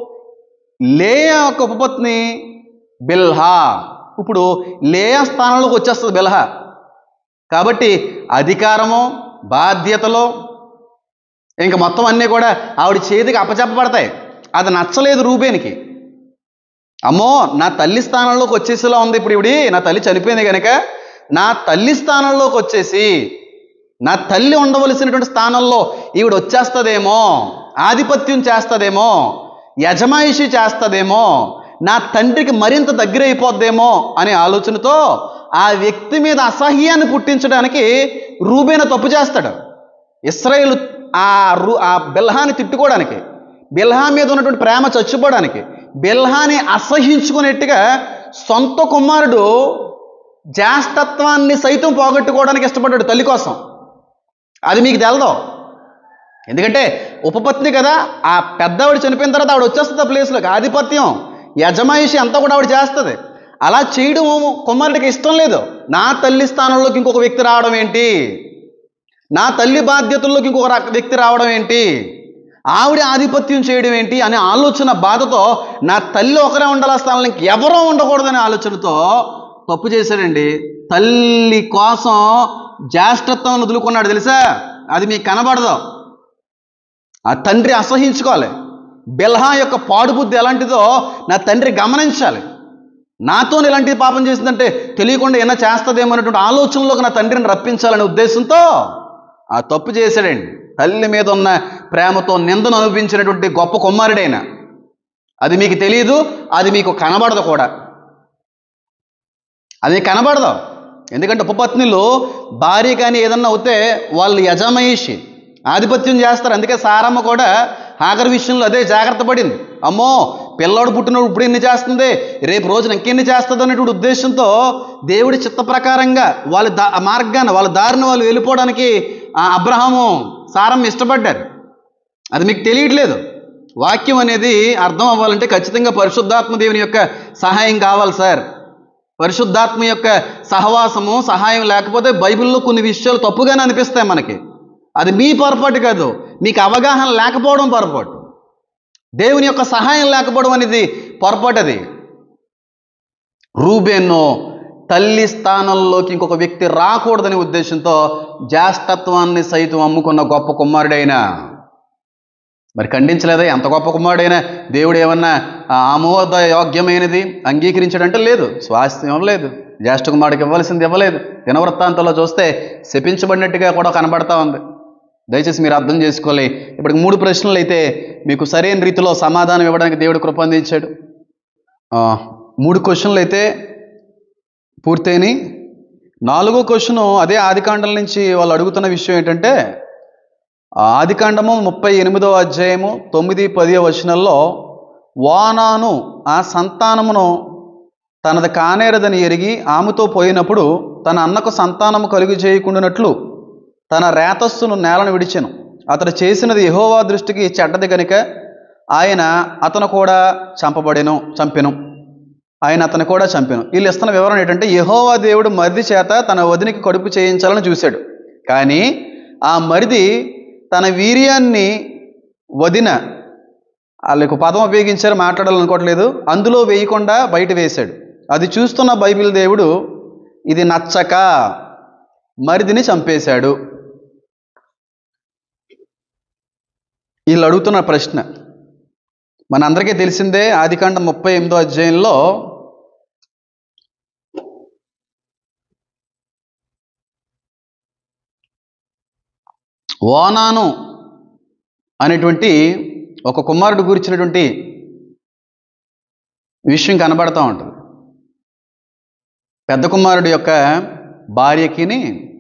లేయా యొక్క ఉపపత్ని బిల్హా ఇప్పుడు లేయా స్థానంలోకి వచ్చేస్తుంది బిల్హా కాబట్టి అధికారము బాధ్యతలు ఇంకా మొత్తం అన్నీ కూడా ఆవిడ చేతికి అప్పచెప్పబడతాయి అది నచ్చలేదు రూబేనికి అమ్మో నా తల్లి స్థానంలోకి వచ్చేసేలా ఉంది ఇప్పుడు ఇవిడి నా తల్లి చనిపోయింది కనుక నా తల్లి స్థానంలోకి వచ్చేసి నా తల్లి ఉండవలసినటువంటి స్థానంలో ఈవిడ వచ్చేస్తుందేమో ఆధిపత్యం చేస్తుందేమో యజమాయిషి చేస్తుందేమో నా తండ్రికి మరింత దగ్గర అయిపోద్దేమో అనే ఆలోచనతో ఆ వ్యక్తి మీద అసహ్యాన్ని పుట్టించడానికి రూబేన తప్పు చేస్తాడు ఇస్రాయేల్ ఆ రు ఆ బెల్హాని తిట్టుకోవడానికి బెల్హా మీద ఉన్నటువంటి ప్రేమ చచ్చిపోవడానికి బెల్హాని అసహించుకునేట్టుగా సొంత కుమారుడు జాస్తత్వాన్ని సైతం పోగొట్టుకోవడానికి ఇష్టపడ్డాడు తల్లి కోసం అది మీకు తెలదు ఎందుకంటే ఉపపత్ని కదా ఆ పెద్దవాడు చనిపోయిన తర్వాత ఆవిడ వచ్చేస్తుంది ఆ ప్లేస్లోకి ఆధిపత్యం యజమాయిషి అంతా కూడా ఆవిడ చేస్తుంది అలా చేయడం కుమారుడికి ఇష్టం లేదు నా తల్లి స్థానంలోకి ఇంకొక వ్యక్తి రావడం ఏంటి నా తల్లి బాధ్యతల్లోకి ఇంకొక ర- వ్యక్తి రావడం ఏంటి ఆవిడ ఆధిపత్యం చేయడం ఏంటి అనే ఆలోచన బాధతో నా తల్లి ఒకరే ఉండాలి స్థానంలో ఇంకెవరో ఉండకూడదనే ఆలోచనతో తప్పు చేశాడండి తల్లి కోసం జ్యేష్ఠత్వం వదులుకున్నాడు తెలుసా అది మీకు కనబడదు ఆ తండ్రి అసహించుకోవాలి బెల్హా యొక్క పాడుబుద్ధి ఎలాంటిదో నా తండ్రి గమనించాలి నాతో ఇలాంటి పాపం చేసిందంటే తెలియకుండా ఏమైనా చేస్తుందేమో అనేటువంటి ఆలోచనలోకి నా తండ్రిని రప్పించాలనే ఉద్దేశంతో ఆ తప్పు చేశాడండి తల్లి మీద ఉన్న ప్రేమతో నిందను అనుభవించినటువంటి గొప్ప కుమారుడైన అది మీకు తెలియదు అది మీకు కనబడదు కూడా అది కనబడదు ఎందుకంటే ఉపపత్నులు భార్య కానీ ఏదన్నా అవుతే వాళ్ళు యజమయిషి ఆధిపత్యం చేస్తారు అందుకే సారమ్మ కూడా ఆఖరి విషయంలో అదే జాగ్రత్త పడింది అమ్మో పిల్లోడు పుట్టినప్పుడు ఇప్పుడు ఎన్ని చేస్తుంది రేపు రోజున ఇంకెన్ని చేస్తుంది అనేటువంటి ఉద్దేశంతో దేవుడి చిత్త ప్రకారంగా వాళ్ళ దా ఆ మార్గాన్ని వాళ్ళ దారిని వాళ్ళు వెళ్ళిపోవడానికి ఆ అబ్రహాము సారమ్మ ఇష్టపడ్డారు అది మీకు తెలియట్లేదు వాక్యం అనేది అర్థం అవ్వాలంటే ఖచ్చితంగా పరిశుద్ధాత్మ దేవుని యొక్క సహాయం కావాలి సార్ పరిశుద్ధాత్మ యొక్క సహవాసము సహాయం లేకపోతే బైబిల్లో కొన్ని విషయాలు తప్పుగానే అనిపిస్తాయి మనకి అది మీ పొరపాటు కాదు మీకు అవగాహన లేకపోవడం పొరపాటు దేవుని యొక్క సహాయం లేకపోవడం అనేది పొరపాటు అది రూబేన్నో తల్లి స్థానంలోకి ఇంకొక వ్యక్తి రాకూడదనే ఉద్దేశంతో జ్యేష్ఠత్వాన్ని సైతం అమ్ముకున్న గొప్ప కుమారుడైన మరి ఖండించలేదా ఎంత గొప్ప కుమారుడైనా దేవుడు ఏమన్నా ఆ, ఆమోద యోగ్యమైనది అంగీకరించాడంటే లేదు స్వాస్థ్యం ఇవ్వలేదు జ్యేష్ఠ కుమారుడికి ఇవ్వాల్సింది ఇవ్వలేదు దినవృత్తాంతంలో చూస్తే శపించబడినట్టుగా కూడా కనబడతా ఉంది దయచేసి మీరు అర్థం చేసుకోవాలి ఇప్పటికి మూడు ప్రశ్నలు అయితే మీకు సరైన రీతిలో సమాధానం ఇవ్వడానికి దేవుడు కృప అందించాడు ఆ, మూడు క్వశ్చన్లు అయితే పూర్తయినాయి నాలుగో క్వశ్చన్ అదే ఆదికాండం నుంచి వాళ్ళు అడుగుతున్న విషయం ఏంటంటే ఆ ఆదికాండము ముప్పై ఎనిమిదో అధ్యాయము తొమ్మిది పది వచనంలో వానాను ఆ సంతానమును తనది కానేరదని ఎరిగి ఆమెతో పోయినప్పుడు తన అన్నకు సంతానము కలుగు చేయకుండానట్లు తన రేతస్సును నేలను విడిచెను అతడు చేసినది యెహోవా దృష్టికి చెడ్డది గనుక ఆయన అతను కూడా చంపబడెను చంపెను ఆయన అతను కూడా చంపాను వీళ్ళు ఇస్తున్న వివరణ ఏంటంటే యెహోవా దేవుడు మరిది చేత తన వదినికి కడుపు చేయించాలని చూశాడు కానీ ఆ మరిది తన వీర్యాన్ని వదిన వాళ్ళకు పదం ఉపయోగించారు మాట్లాడాలనుకోవట్లేదు అందులో వేయకుండా బయట వేశాడు అది చూస్తున్న బైబిల్ దేవుడు ఇది నచ్చక మరిదిని చంపేశాడు వీళ్ళు అడుగుతున్న ప్రశ్న మనందరికీ తెలిసిందే ఆదికాండం ముప్పై ఎనిమిదో అధ్యాయంలో ఓనాను అనేటువంటి ఒక కుమారుడు గురించినటువంటి విషయం కనబడతా ఉంటుంది పెద్ద కుమారుడు యొక్క భార్యకిని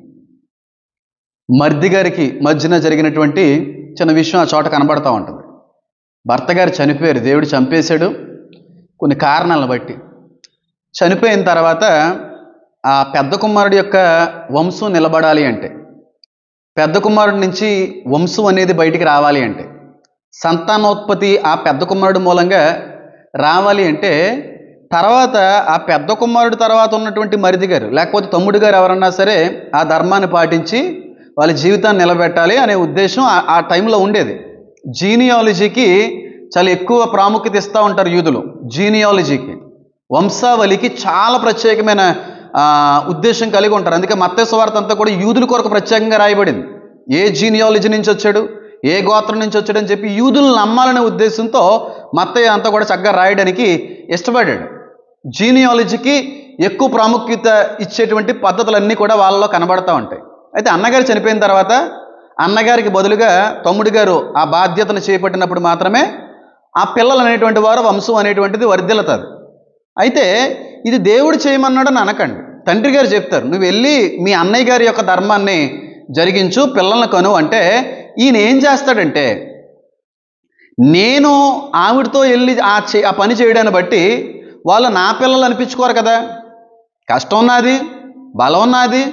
మర్ది గారికి మధ్యన జరిగినటువంటి చిన్న విషయం ఆ చోట కనబడతా ఉంటుంది భర్త గారు చనిపోయారు దేవుడు చంపేశాడు కొన్ని కారణాలను బట్టి చనిపోయిన తర్వాత ఆ పెద్ద కుమారుడు యొక్క వంశం నిలబడాలి అంటే పెద్ద కుమారుడి నుంచి వంశం అనేది బయటికి రావాలి అంటే సంతానోత్పత్తి ఆ పెద్ద కుమారుడు మూలంగా రావాలి అంటే తర్వాత ఆ పెద్ద కుమారుడు తర్వాత ఉన్నటువంటి మరిది గారు లేకపోతే తమ్ముడు గారు ఎవరన్నా సరే ఆ ధర్మాన్ని పాటించి వాళ్ళ జీవితాన్ని నిలబెట్టాలి అనే ఉద్దేశం ఆ- ఆ టైంలో ఉండేది జీనియాలజీకి చాలా ఎక్కువ ప్రాముఖ్యత ఇస్తూ ఉంటారు యూదులు జీనియాలజీకి వంశావళికి చాలా ప్రత్యేకమైన ఆ, ఉద్దేశం కలిగి ఉంటారు అందుకే మత్స్య స్వార్థ అంతా కూడా యూదుల కొరకు ప్రత్యేకంగా రాయబడింది ఏ జీనియాలజీ నుంచి వచ్చాడు ఏ గోత్రం నుంచి వచ్చాడు అని చెప్పి యూదులు నమ్మాలనే ఉద్దేశంతో మత్తయ్య అంతా కూడా చక్కగా రాయడానికి ఇష్టపడ్డాడు జీనియాలజీకి ఎక్కువ ప్రాముఖ్యత ఇచ్చేటువంటి పద్ధతులన్నీ కూడా వాళ్ళలో కనబడతా ఉంటాయి అయితే అన్నగారు చనిపోయిన తర్వాత అన్నగారికి బదులుగా తమ్ముడు గారు ఆ బాధ్యతను చేపట్టినప్పుడు మాత్రమే ఆ పిల్లలు అనేటువంటి వారు వంశం అనేటువంటిది వర్ధిల్లుతుంది అయితే ఇది దేవుడు చేయమన్నాడని అనకండి తండ్రి గారు చెప్తారు నువ్వు వెళ్ళి మీ అన్నయ్య గారి యొక్క ధర్మాన్ని జరిగించు పిల్లల్ని కను అంటే ఈయన ఏం చేస్తాడంటే నేను ఆవిడతో వెళ్ళి ఆ చే ఆ పని చేయడాన్ని బట్టి వాళ్ళు నా పిల్లలు అనిపించుకోరు కదా కష్టం నాది బలం నాది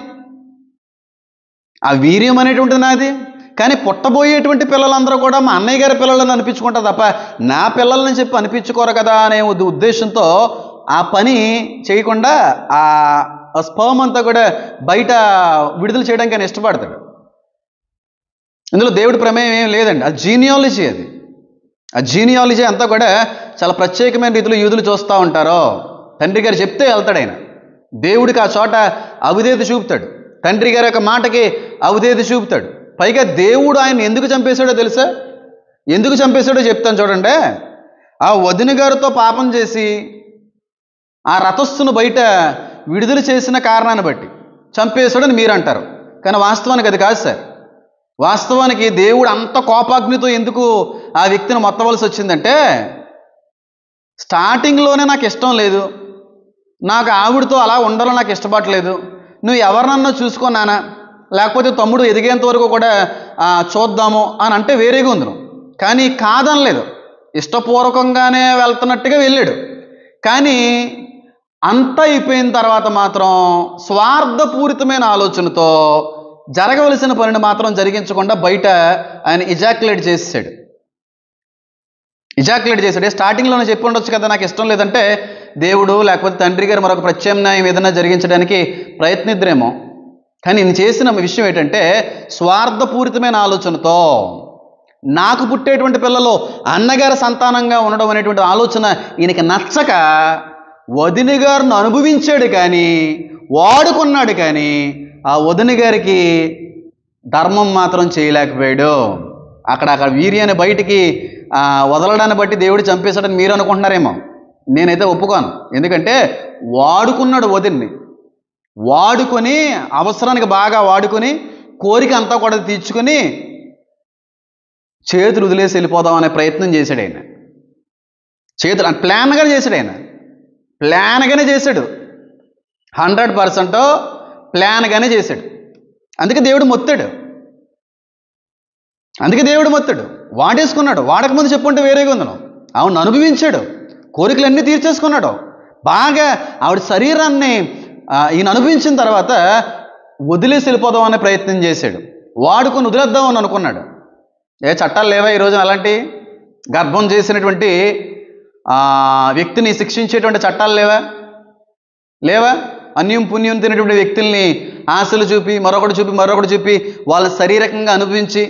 ఆ వీర్యం అనేటువంటిది నాది కానీ పుట్టబోయేటువంటి పిల్లలందరూ కూడా మా అన్నయ్య గారి పిల్లలని అనిపించుకుంటారు తప్ప నా పిల్లలని చెప్పి అనిపించుకోరు కదా అనే ఉద్ద- ఉద్దేశంతో ఆ పని చేయకుండా ఆ స్పర్మ్ అంతా కూడా బయట విడుదల చేయడానికి ఆయన ఇష్టపడతాడు ఇందులో దేవుడి ప్రమేయం ఏం లేదండి అది జీనియాలజీ అది ఆ జీనియాలజీ అంతా కూడా చాలా ప్రత్యేకమైన రీతిలో యూదులు చూస్తూ ఉంటారో తండ్రి గారు చెప్తే వెళ్తాడు ఆయన దేవుడికి ఆ చోట అవిధేత చూపుతాడు తండ్రి గారి యొక్క మాటకి అవిధేత చూపుతాడు పైగా దేవుడు ఆయన ఎందుకు చంపేశాడో తెలుసా ఎందుకు చంపేశాడో చెప్తాను చూడండి ఆ వదిన గారితో పాపం చేసి ఆ రథస్థును బయట విడుదల చేసిన కారణాన్ని బట్టి చంపేశాడని మీరు అంటారు కానీ వాస్తవానికి అది కాదు సార్ వాస్తవానికి దేవుడు అంత కోపాగ్నితో ఎందుకు ఆ వ్యక్తిని మొత్తవలసి వచ్చిందంటే స్టార్టింగ్లోనే నాకు ఇష్టం లేదు నాకు ఆవిడతో అలా ఉండాలని నాకు ఇష్టపడలేదు నువ్వు ఎవరినన్నా చూసుకున్నానా లేకపోతే తమ్ముడు ఎదిగేంత వరకు కూడా ఆ, చూద్దాము అని అంటే వేరేగా ఉంది నువ్వు. కానీ కాదనలేదు ఇష్టపూర్వకంగానే వెళ్తున్నట్టుగా వెళ్ళాడు కానీ అంత అయిపోయిన తర్వాత మాత్రం స్వార్థపూరితమైన ఆలోచనతో జరగవలసిన పనిని మాత్రం జరిగించకుండా బయట ఆయన ఇజాక్యులేట్ చేసేసాడు ఇజాక్యులేట్ చేశాడు ఏ స్టార్టింగ్లోనే చెప్పి ఉండొచ్చు కదా నాకు ఇష్టం లేదంటే దేవుడు లేకపోతే తండ్రి గారు మరొక ప్రత్యామ్నాయం ఏదైనా జరిగించడానికి ప్రయత్నిద్రేమో కానీ నేను చేసిన విషయం ఏంటంటే స్వార్థపూరితమైన ఆలోచనతో నాకు పుట్టేటువంటి పిల్లలు అన్నగారి సంతానంగా ఉండడం అనేటువంటి ఆలోచన ఈయనకి నచ్చక వదిన గారిని అనుభవించాడు కానీ వాడుకున్నాడు కానీ ఆ వదిన గారికి ధర్మం మాత్రం చేయలేకపోయాడు అక్కడ అక్కడ వీర్యాన్ని బయటికి ఆ, వదలడాన్ని బట్టి దేవుడు చంపేశాడని మీరు అనుకుంటున్నారేమో నేనైతే ఒప్పుకోను ఎందుకంటే వాడుకున్నాడు వదిన్ని వాడుకొని అవసరానికి బాగా వాడుకొని కోరిక అంతా కూడా తీర్చుకొని చేతులు వదిలేసి వెళ్ళిపోదాం అనే ప్రయత్నం చేశాడు ఆయన చేతులు ప్లాన్గా చేశాడు ఆయన ప్లాన్గానే చేశాడు హండ్రెడ్ పర్సెంట్ ప్లాన్గానే చేశాడు అందుకే దేవుడు మొత్తాడు అందుకే దేవుడు మొత్తాడు వాడేసుకున్నాడు వాడకముందు చెప్పుంటే వేరేగా ఉంది నువ్వు. ఆవిడని అనుభవించాడు కోరికలన్నీ తీర్చేసుకున్నాడు బాగా ఆవిడ శరీరాన్ని ఆ, ఈయన అనుభవించిన తర్వాత వదిలేసి వెళ్ళిపోదాం అనే ప్రయత్నం చేశాడు వాడుకొని వదిలేద్దామని అనుకున్నాడు ఏ చట్టాలు లేవా ఈరోజు అలాంటి గర్భం చేసినటువంటి ఆ, వ్యక్తిని శిక్షించేటువంటి చట్టాలు లేవా లేవా అన్యం పుణ్యం తినేటువంటి వ్యక్తుల్ని ఆశలు చూపి మరొకటి చూపి మరొకటి చూపి వాళ్ళ శారీరకంగా అనుభవించి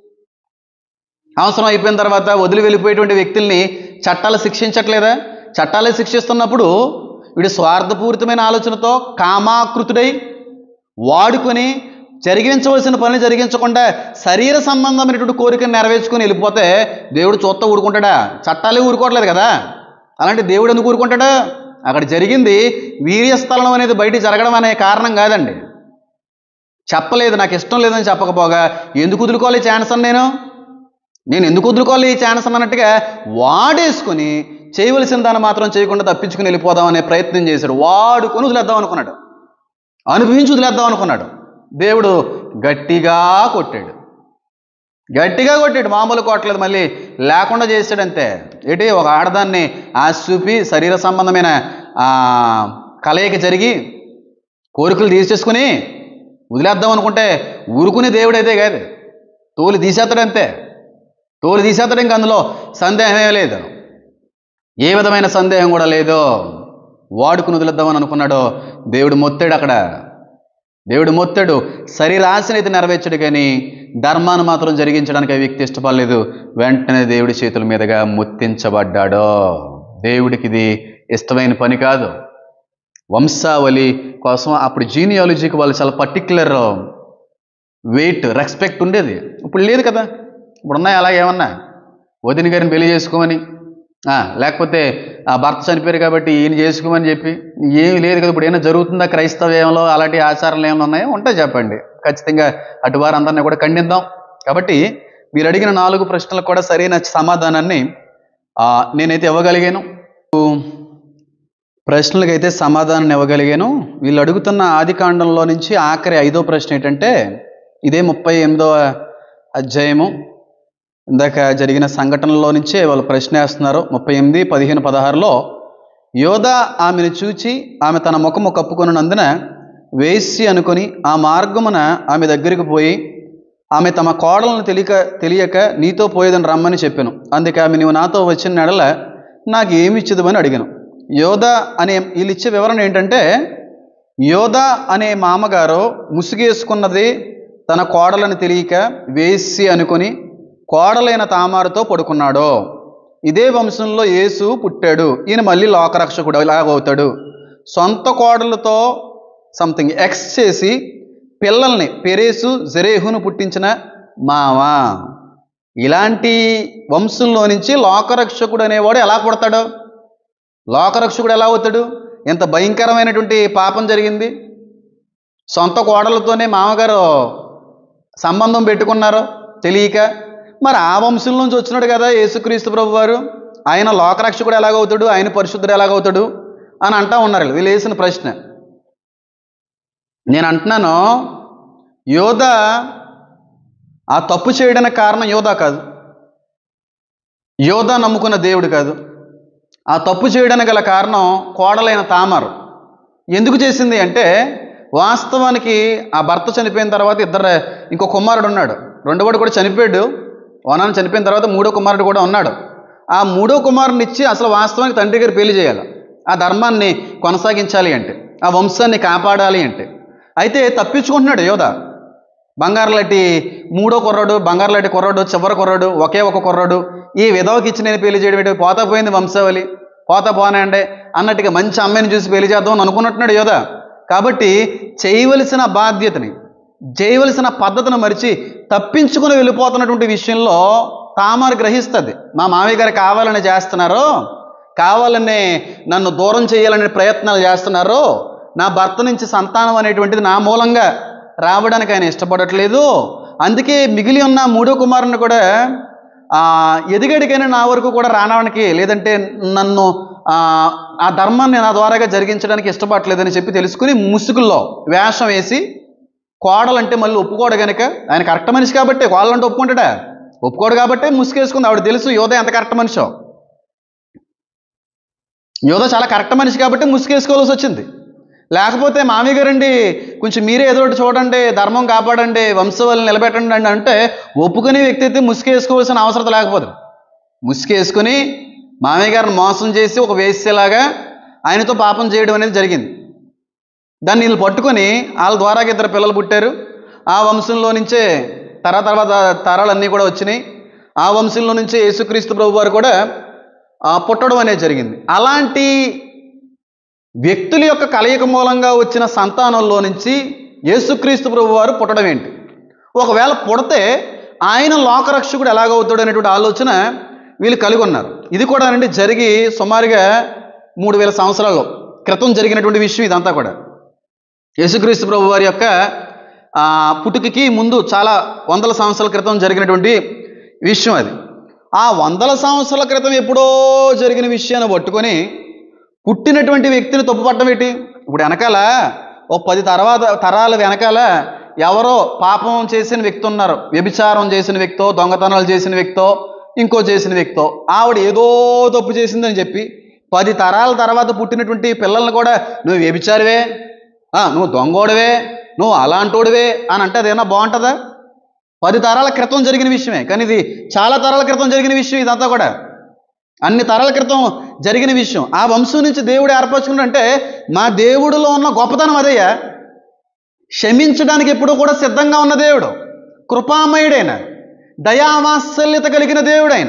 అవసరం అయిపోయిన తర్వాత వదిలి వెళ్ళిపోయేటువంటి వ్యక్తుల్ని చట్టాలు శిక్షించట్లేదా చట్టాలే శిక్షిస్తున్నప్పుడు వీడు స్వార్థపూరితమైన ఆలోచనతో కామాకృతుడై వాడుకొని జరిగించవలసిన పనులు జరిగించకుండా శరీర సంబంధమైనటువంటి కోరికను నెరవేర్చుకొని వెళ్ళిపోతే దేవుడు చూస్తా ఊరుకుంటాడా చట్టాలే ఊరుకోవట్లేదు కదా అలాంటి దేవుడు ఎందుకు ఊరుకుంటాడా అక్కడ జరిగింది వీర్యస్థలనం అనేది బయట జరగడం అనే కారణం కాదండి చెప్పలేదు నాకు ఇష్టం లేదని చెప్పకపోగా ఎందుకు వదులుకోవాలి ఈ ఛాన్స్ అని నేను నేను ఎందుకు వదులుకోవాలి ఈ ఛాన్స్ అన్నట్టుగా వాడేసుకొని చేయవలసిన దాన్ని మాత్రం చేయకుండా తప్పించుకుని వెళ్ళిపోదాం అనే ప్రయత్నం చేశాడు వాడుకొని వదిలేద్దాం అనుకున్నాడు అనుభవించి వదిలేద్దాం అనుకున్నాడు దేవుడు గట్టిగా కొట్టాడు గట్టిగా కొట్టాడు మామూలు కొట్టలేదు మళ్ళీ లేకుండా చేశాడు అంతే ఏంటి ఒక ఆడదాన్ని ఆశ చూపి శరీర సంబంధమైన ఆ, కలయిక జరిగి కోరికలు తీర్చేసుకుని వదిలేద్దాం అనుకుంటే ఊరుకునే దేవుడైతే కాదు తోలు తీసేస్తాడంతే తోలు తీసేస్తాడు ఇంక అందులో సందేహమే లేదు ఏ విధమైన సందేహం కూడా లేదు వాడుకుని వదిలేద్దామని అనుకున్నాడో దేవుడు మొత్తాడు అక్కడ దేవుడు మొత్తాడు శరీరాశని అయితే నెరవేర్చాడు కానీ ధర్మాన్ని మాత్రం జరిగించడానికి ఆ వ్యక్తి ఇష్టపడలేదు వెంటనే దేవుడి చేతుల మీదుగా ముత్తించబడ్డాడో దేవుడికి ఇది ఇష్టమైన పని కాదు వంశావళి కోసం అప్పుడు జీనియాలజీకి వాళ్ళు చాలా పర్టికులర్ వెయిట్ రెస్పెక్ట్ ఉండేది ఇప్పుడు లేదు కదా ఇప్పుడు ఉన్నాయి అలా ఏమన్నా వదిన గారిని పెళ్లి చేసుకోమని ఆ, లేకపోతే ఆ భర్త చనిపోయారు కాబట్టి ఈయన చేసుకోమని చెప్పి ఏమీ లేదు కదా ఇప్పుడు ఏమైనా జరుగుతుందా క్రైస్తవ్యంలో అలాంటి ఆచారాలు ఏమైనా ఉన్నాయో ఉంటాయి చెప్పండి ఖచ్చితంగా అటు వారందరినీ కూడా ఖండిద్దాం కాబట్టి మీరు అడిగిన నాలుగు ప్రశ్నలకు కూడా సరైన సమాధానాన్ని ఆ, నేనైతే ఇవ్వగలిగాను ప్రశ్నలకైతే సమాధానం ఇవ్వగలిగాను వీళ్ళు అడుగుతున్న ఆది కాండంలో నుంచి ఆఖరి ఐదో ప్రశ్న ఏంటంటే ఇదే ముప్పై ఎనిమిదో అధ్యాయము ఇందాక జరిగిన సంఘటనలో నుంచే వాళ్ళు ప్రశ్న వేస్తున్నారు ముప్పై ఎనిమిది పదిహేను పదహారులో యోధ ఆమెను చూచి ఆమె తన ముఖము కప్పుకొనున్నందున వేసి అనుకొని ఆ మార్గమున ఆమె దగ్గరికి పోయి ఆమె తమ కోడలను తెలియక తెలియక నీతో పోయేదని రమ్మని చెప్పాను అందుకే ఆమె నీవు నాతో వచ్చిన నెడల నాకు ఏమి ఇచ్చదు అని అడిగాను యోధ అనే వీళ్ళు ఇచ్చే వివరణ ఏంటంటే యోధ అనే మామగారు ముసుగేసుకున్నది తన కోడలను తెలియక వేసి అనుకొని కోడలైన తామారుతో పడుకున్నాడు ఇదే వంశంలో యేసు పుట్టాడు ఈయన మళ్ళీ లోకరక్షకుడు ఇలాగవుతాడు సొంత కోడలతో సంథింగ్ ఎక్స్ చేసి పిల్లల్ని పెరేసు జరేహును పుట్టించిన మామ ఇలాంటి వంశంలో నుంచి లోకరక్షకుడు అనేవాడు ఎలా పుడతాడు లోకరక్షకుడు ఎలా అవుతాడు ఎంత భయంకరమైనటువంటి పాపం జరిగింది సొంత కోడలతోనే మామగారు సంబంధం పెట్టుకున్నారు తెలియక మరి ఆ వంశం నుంచి వచ్చినాడు కదా యేసుక్రీస్తు ప్రభు వారు ఆయన లోకరక్షకుడు ఎలాగవుతాడు ఆయన పరిశుద్ధుడు ఎలాగవుతాడు అని అంటా ఉన్నారు వీళ్ళు వేసిన ప్రశ్న నేను అంటున్నాను యోధ ఆ తప్పు చేయడానికి కారణం యోధ కాదు యోధ నమ్ముకున్న దేవుడు కాదు ఆ తప్పు చేయడానికి గల కారణం కోడలైన తామరు ఎందుకు చేసింది అంటే వాస్తవానికి ఆ భర్త చనిపోయిన తర్వాత ఇద్దరు ఇంకో కుమారుడు ఉన్నాడు రెండోవాడు కూడా చనిపోయాడు ఓనాన్న చనిపోయిన తర్వాత మూడో కుమారుడు కూడా ఉన్నాడు ఆ మూడో కుమారుని ఇచ్చి అసలు వాస్తవానికి తండ్రి గారు పెళ్లి చేయాలి ఆ ధర్మాన్ని కొనసాగించాలి అంటే ఆ వంశాన్ని కాపాడాలి అంటే అయితే తప్పించుకుంటున్నాడు యోధ బంగారులాంటి మూడో కుర్రాడు బంగారులాంటి కుర్రాడు చివరి కుర్రాడు ఒకే ఒక కుర్రాడు ఈ విధవకి ఇచ్చి నేను పెళ్లి చేయడం ఏంటి? పోతా పోయింది వంశావళి పోతా పోనండి అన్నట్టుగా మంచి అమ్మాయిని చూసి పెళ్లి చేద్దాం అని అనుకున్నట్టున్నాడు యోధ కాబట్టి చేయవలసిన బాధ్యతని చేయవలసిన పద్ధతిని మరిచి తప్పించుకుని వెళ్ళిపోతున్నటువంటి విషయంలో తామరు గ్రహిస్తుంది మా మామయ్య గారు కావాలని చేస్తున్నారు కావాలని నన్ను దూరం చేయాలనే ప్రయత్నాలు చేస్తున్నారు నా భర్త నుంచి సంతానం అనేటువంటిది నా మూలంగా రావడానికి ఆయన ఇష్టపడట్లేదు అందుకే మిగిలి ఉన్న మూడో కుమారుని కూడా ఆ, ఎదిగడికైనా నా వరకు కూడా రానడానికి లేదంటే నన్ను ఆ, ఆ ధర్మాన్ని నా ద్వారాగా జరిగించడానికి ఇష్టపడలేదని చెప్పి తెలుసుకుని ముసుగుల్లో వేషం వేసి కోడలంటే మళ్ళీ ఒప్పుకోడు కనుక ఆయన కరెక్ట్ మనిషి కాబట్టి కోడలంటే ఒప్పుకుంటాడా ఒప్పుకోడు కాబట్టి ముసుగేసుకుంది ఆవిడ తెలుసు యోధ ఎంత కరెక్ట్ మనిషో యోధ చాలా కరెక్ట్ మనిషి కాబట్టి ముసుగేసుకోవాల్సి వచ్చింది లేకపోతే మామయ్య గారండి కొంచెం మీరే ఏదో ఒకటి చూడండి ధర్మం కాపాడండి వంశవాళ్ళని నిలబెట్టండి అని అంటే ఒప్పుకునే వ్యక్తి అయితే ముసుగేసుకోవాల్సిన అవసరం లేకపోదు ముసుగేసుకుని మామయ్య గారిని మోసం చేసి ఒక వేసేలాగా ఆయనతో పాపం చేయడం అనేది జరిగింది దాన్ని వీళ్ళు పట్టుకొని వాళ్ళ ద్వారా ఇద్దరు పిల్లలు పుట్టారు ఆ వంశంలో నుంచే తర తర్వాత తరాలన్నీ కూడా వచ్చినాయి ఆ వంశంలో నుంచే యేసుక్రీస్తు ప్రభు వారు కూడా ఆ, పుట్టడం అనేది జరిగింది అలాంటి వ్యక్తుల యొక్క కలయిక మూలంగా వచ్చిన సంతానంలో నుంచి యేసుక్రీస్తు ప్రభు వారు పుట్టడం ఏంటి ఒకవేళ పుడితే ఆయన లోకరక్షకుడు ఎలాగవుతాడు అనేటువంటి ఆలోచన వీళ్ళు కలిగి ఉన్నారు ఇది కూడా అండి జరిగి సుమారుగా మూడు వేల సంవత్సరాల్లో క్రితం జరిగినటువంటి విషయం ఇదంతా కూడా యేసుక్రీస్తు ప్రభు వారి యొక్క ఆ, పుట్టుకకి ముందు చాలా వందల సంవత్సరాల క్రితం జరిగినటువంటి విషయం అది ఆ వందల సంవత్సరాల క్రితం ఎప్పుడో జరిగిన విషయాన్ని పట్టుకొని పుట్టినటువంటి వ్యక్తిని తప్పుపట్టడం ఏంటి ఇప్పుడు వెనకాల ఓ పది తర్వాత తరాల వెనకాల ఎవరో పాపం చేసిన వ్యక్తి ఉన్నారు వ్యభిచారం చేసిన వ్యక్తో దొంగతనాలు చేసిన వ్యక్తో ఇంకో చేసిన వ్యక్తో ఆవిడ ఏదో తప్పు చేసిందని చెప్పి పది తరాల తర్వాత పుట్టినటువంటి పిల్లల్ని కూడా నువ్వు వ్యభిచారివే ఆ, నువ్వు దొంగోడివే నువ్వు అలాంటోడివే అని అంటే అదేమన్నా బాగుంటుందా పది తరాల క్రితం జరిగిన విషయమే కానీ ఇది చాలా తరాల క్రితం జరిగిన విషయం ఇదంతా కూడా అన్ని తరాల క్రితం జరిగిన విషయం ఆ వంశం నుంచి దేవుడు ఏర్పరచుకుంటే మా దేవుడిలో ఉన్న గొప్పతనం అదయ్యా క్షమించడానికి ఎప్పుడు కూడా సిద్ధంగా ఉన్న దేవుడు కృపామయుడైన దయావాత్సల్యత కలిగిన దేవుడైన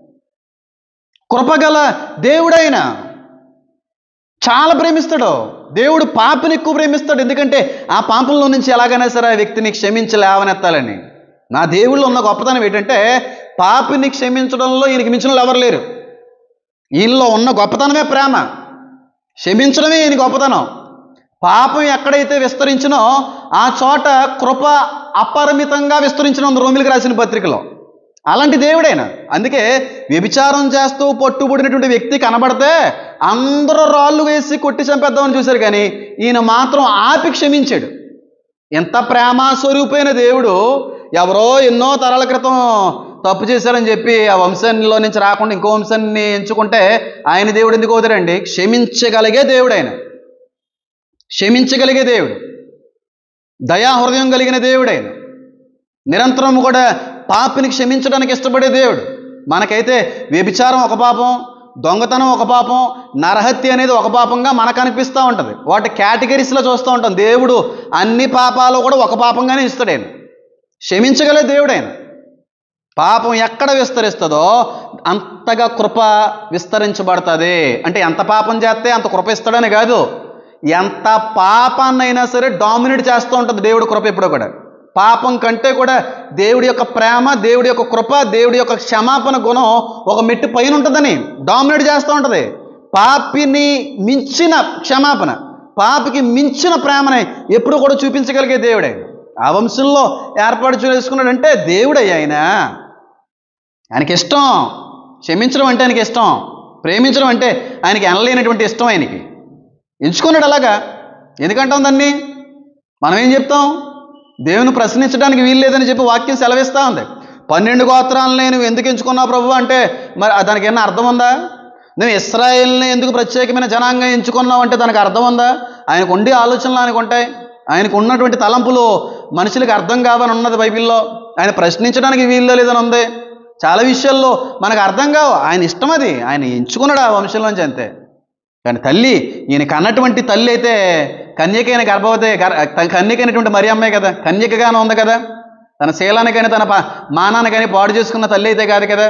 కృపగల దేవుడైన చాలా ప్రేమిస్తాడు దేవుడు పాపని ఎక్కువ ప్రేమిస్తాడు ఎందుకంటే ఆ పాపంలో నుంచి ఎలాగైనా సరే ఆ వ్యక్తిని క్షమించి లేవనెత్తాలని నా దేవుళ్ళు ఉన్న గొప్పతనం ఏంటంటే పాపిని క్షమించడంలో ఈయనకి మించిన వాళ్ళు ఎవరు లేరు ఈయనలో ఉన్న గొప్పతనమే ప్రేమ క్షమించడమే ఈయన గొప్పతనం పాపం ఎక్కడైతే విస్తరించినో ఆ చోట కృప అపరిమితంగా విస్తరించిన ఉంది రోమిలికి రాసిన పత్రికలో అలాంటి దేవుడైన అందుకే వ్యభిచారం చేస్తూ పట్టుబడినటువంటి వ్యక్తి కనబడితే అందరూ రాళ్ళు వేసి కొట్టి చంపేద్దామని చూశారు కానీ ఈయన మాత్రం ఆపి క్షమించాడు ఎంత ప్రేమ స్వరూపైన దేవుడు ఎవరో ఎన్నో తరాల క్రితం తప్పు చేశారని చెప్పి ఆ వంశాల్లో నుంచి రాకుండా ఇంకో వంశాన్ని ఎంచుకుంటే ఆయన దేవుడు ఎందుకు అవుతాడండి క్షమించగలిగే దేవుడు ఆయన క్షమించగలిగే దేవుడు దయా హృదయం కలిగిన దేవుడు ఆయన నిరంతరం కూడా పాపిని క్షమించడానికి ఇష్టపడే దేవుడు మనకైతే వ్యభిచారం ఒక పాపం దొంగతనం ఒక పాపం నరహత్య అనేది ఒక పాపంగా మనకు అనిపిస్తూ ఉంటుంది వాటి కేటగిరీస్లో చూస్తూ ఉంటాం దేవుడు అన్ని పాపాలు కూడా ఒక పాపంగానే ఇస్తాడు ఆయన క్షమించగలే దేవుడు ఆయన పాపం ఎక్కడ విస్తరిస్తుందో అంతగా కృప విస్తరించబడుతుంది అంటే ఎంత పాపం చేస్తే అంత కృప ఇస్తాడని కాదు ఎంత పాపాన్నైనా సరే డామినేట్ చేస్తూ ఉంటుంది దేవుడి కృప ఎప్పుడో కూడా పాపం కంటే కూడా దేవుడి యొక్క ప్రేమ దేవుడి యొక్క కృప దేవుడి యొక్క క్షమాపణ గుణం ఒక మెట్టు పైన ఉంటుందని డామినేట్ చేస్తూ ఉంటుంది పాపిని మించిన క్షమాపణ పాపికి మించిన ప్రేమని ఎప్పుడు కూడా చూపించగలిగే దేవుడే ఆ వంశంలో ఏర్పాటు చేసుకున్నాడంటే దేవుడే ఆయన ఆయనకి ఇష్టం క్షమించడం అంటే ఆయనకి ఇష్టం ప్రేమించడం అంటే ఆయనకి ఎనలేనటువంటి ఇష్టం ఆయనకి ఎంచుకున్నాడు అలాగా ఎందుకంటాం దాన్ని మనం ఏం చెప్తాం దేవుని ప్రశ్నించడానికి వీలు లేదని చెప్పి వాక్యం సెలవిస్తూ ఉంది పన్నెండు గోత్రాలని నువ్వు ఎందుకు ఎంచుకున్నావు ప్రభు అంటే మరి దానికి ఏమైనా అర్థం ఉందా నువ్వు ఇస్రాయేల్ని ఎందుకు ప్రత్యేకమైన జనాంగం ఎంచుకున్నావు అంటే దానికి అర్థం ఉందా ఆయనకు ఉండే ఆలోచనలు ఆయనకు ఉంటాయి ఆయనకు ఉన్నటువంటి తలంపులు మనుషులకు అర్థం కావని ఉన్నది బైబిల్లో ఆయన ప్రశ్నించడానికి వీలు లేదని ఉంది చాలా విషయాల్లో మనకు అర్థం కావు ఆయన ఇష్టం అది ఆయన ఎంచుకున్నాడు ఆ వంశంలోంచి అంతే కానీ తల్లి ఈయన కన్నటువంటి తల్లి అయితే కన్యకైన గర్భవతి గర్- కన్యకైనటువంటి మరి అమ్మాయి కదా కన్యకగానే ఉంది కదా తన శీలానికైనా తన ప- మానానికైనా పాడు చేసుకున్న తల్లి అయితే కాదు కదా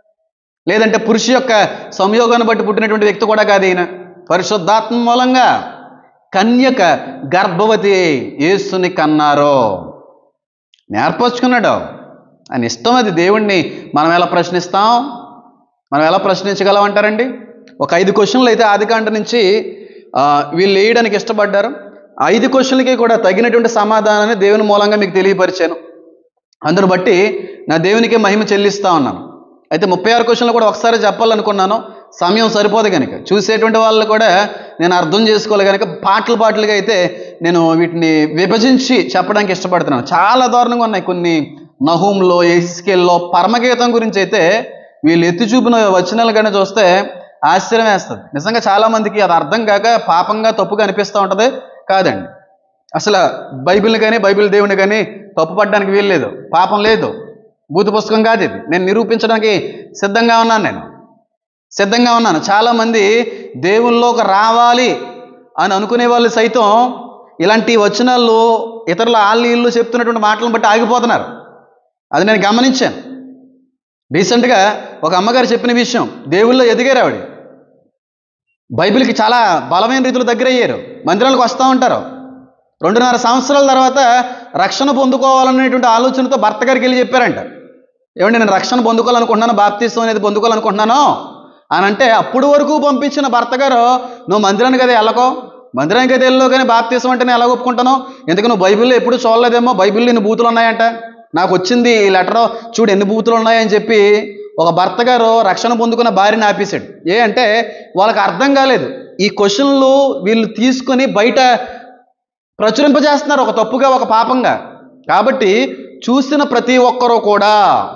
లేదంటే పురుషు యొక్క సంయోగాన్ని బట్టి పుట్టినటువంటి వ్యక్తి కూడా కాదు ఈయన పరిశుద్ధాత్మ మూలంగా కన్యక గర్భవతి యేసుని కన్నారో నేర్పరచుకున్నాడు ఆయన ఇష్టం అది దేవుణ్ణి మనం ఎలా ప్రశ్నిస్తాం మనం ఎలా ప్రశ్నించగలం అంటారండి ఒక ఐదు క్వశ్చన్లు అయితే ఆదికాండ నుంచి ఆ, వీళ్ళు వేయడానికి ఇష్టపడ్డారు ఆ ఐదు క్వశ్చన్లకి కూడా తగినటువంటి సమాధానాన్ని దేవుని మూలంగా మీకు తెలియపరిచాను అందును బట్టి నా దేవునికి మహిమ చెల్లిస్తా ఉన్నాను అయితే ముప్పై ఆరు క్వశ్చన్లు కూడా ఒకసారి చెప్పాలనుకున్నాను సమయం సరిపోదు కనుక చూసేటువంటి వాళ్ళు కూడా నేను అర్థం చేసుకోవాలి కనుక పాటలు పాటలుగా అయితే నేను వీటిని విభజించి చెప్పడానికి ఇష్టపడుతున్నాను చాలా దారుణంగా ఉన్నాయి కొన్ని నహూంలో ఎస్కేల్లో పరమగీతం గురించి అయితే వీళ్ళు ఎత్తి చూపిన వచనాలు కానీ చూస్తే ఆశ్చర్యం వేస్తుంది నిజంగా చాలా మందికి అది అర్థం కాక పాపంగా తప్పుగా అనిపిస్తూ ఉంటుంది కాదండి అసలు బైబిల్ని కానీ బైబిల్ దేవుని కానీ తప్పుపడడానికి వీలు లేదు పాపం లేదు భూత పుస్తకం కాదు ఇది నేను నిరూపించడానికి సిద్ధంగా ఉన్నాను నేను సిద్ధంగా ఉన్నాను చాలామంది దేవుల్లోకి రావాలి అని అనుకునే వాళ్ళు సైతం ఇలాంటి వచనాలు ఇతరుల ఆళ్ళు ఇల్లు చెప్తున్నటువంటి మాటలను బట్టి ఆగిపోతున్నారు అది నేను గమనించాను రీసెంట్గా ఒక అమ్మగారు చెప్పిన విషయం దేవుల్లో ఎదిగారు ఆవిడ బైబిల్కి చాలా బలమైన రీతిలో దగ్గర అయ్యారు మందిరాలకు వస్తూ ఉంటారు రెండున్నర సంవత్సరాల తర్వాత రక్షణ పొందుకోవాలనేటువంటి ఆలోచనతో భర్త గారికి వెళ్ళి చెప్పారంట ఏమండి నేను రక్షణ పొందుకోవాలనుకుంటున్నాను బాప్తీసం అనేది పొందుకోవాలనుకుంటున్నాను అని అంటే అప్పుడు వరకు పంపించిన భర్త గారు నువ్వు మందిరానికి కదా వెళ్ళకో మందిరానికి అయితే వెళ్ళో కానీ బాప్తీసం అంటే నేను ఎలా ఒప్పుకుంటాను ఎందుకు నువ్వు బైబిల్లో ఎప్పుడు చూడలేదేమో బైబిల్లో ఎన్ని బూతులు ఉన్నాయంట నాకు వచ్చింది ఈ లెటర్ చూడు ఎన్ని బూతులు ఉన్నాయని చెప్పి ఒక భర్త గారు రక్షణ పొందుకున్న భార్యని ఆపేశాడు ఏ అంటే వాళ్ళకి అర్థం కాలేదు ఈ క్వశ్చన్లు వీళ్ళు తీసుకొని బయట ప్రచురింపజేస్తున్నారు ఒక తప్పుగా ఒక పాపంగా కాబట్టి చూసిన ప్రతి ఒక్కరూ కూడా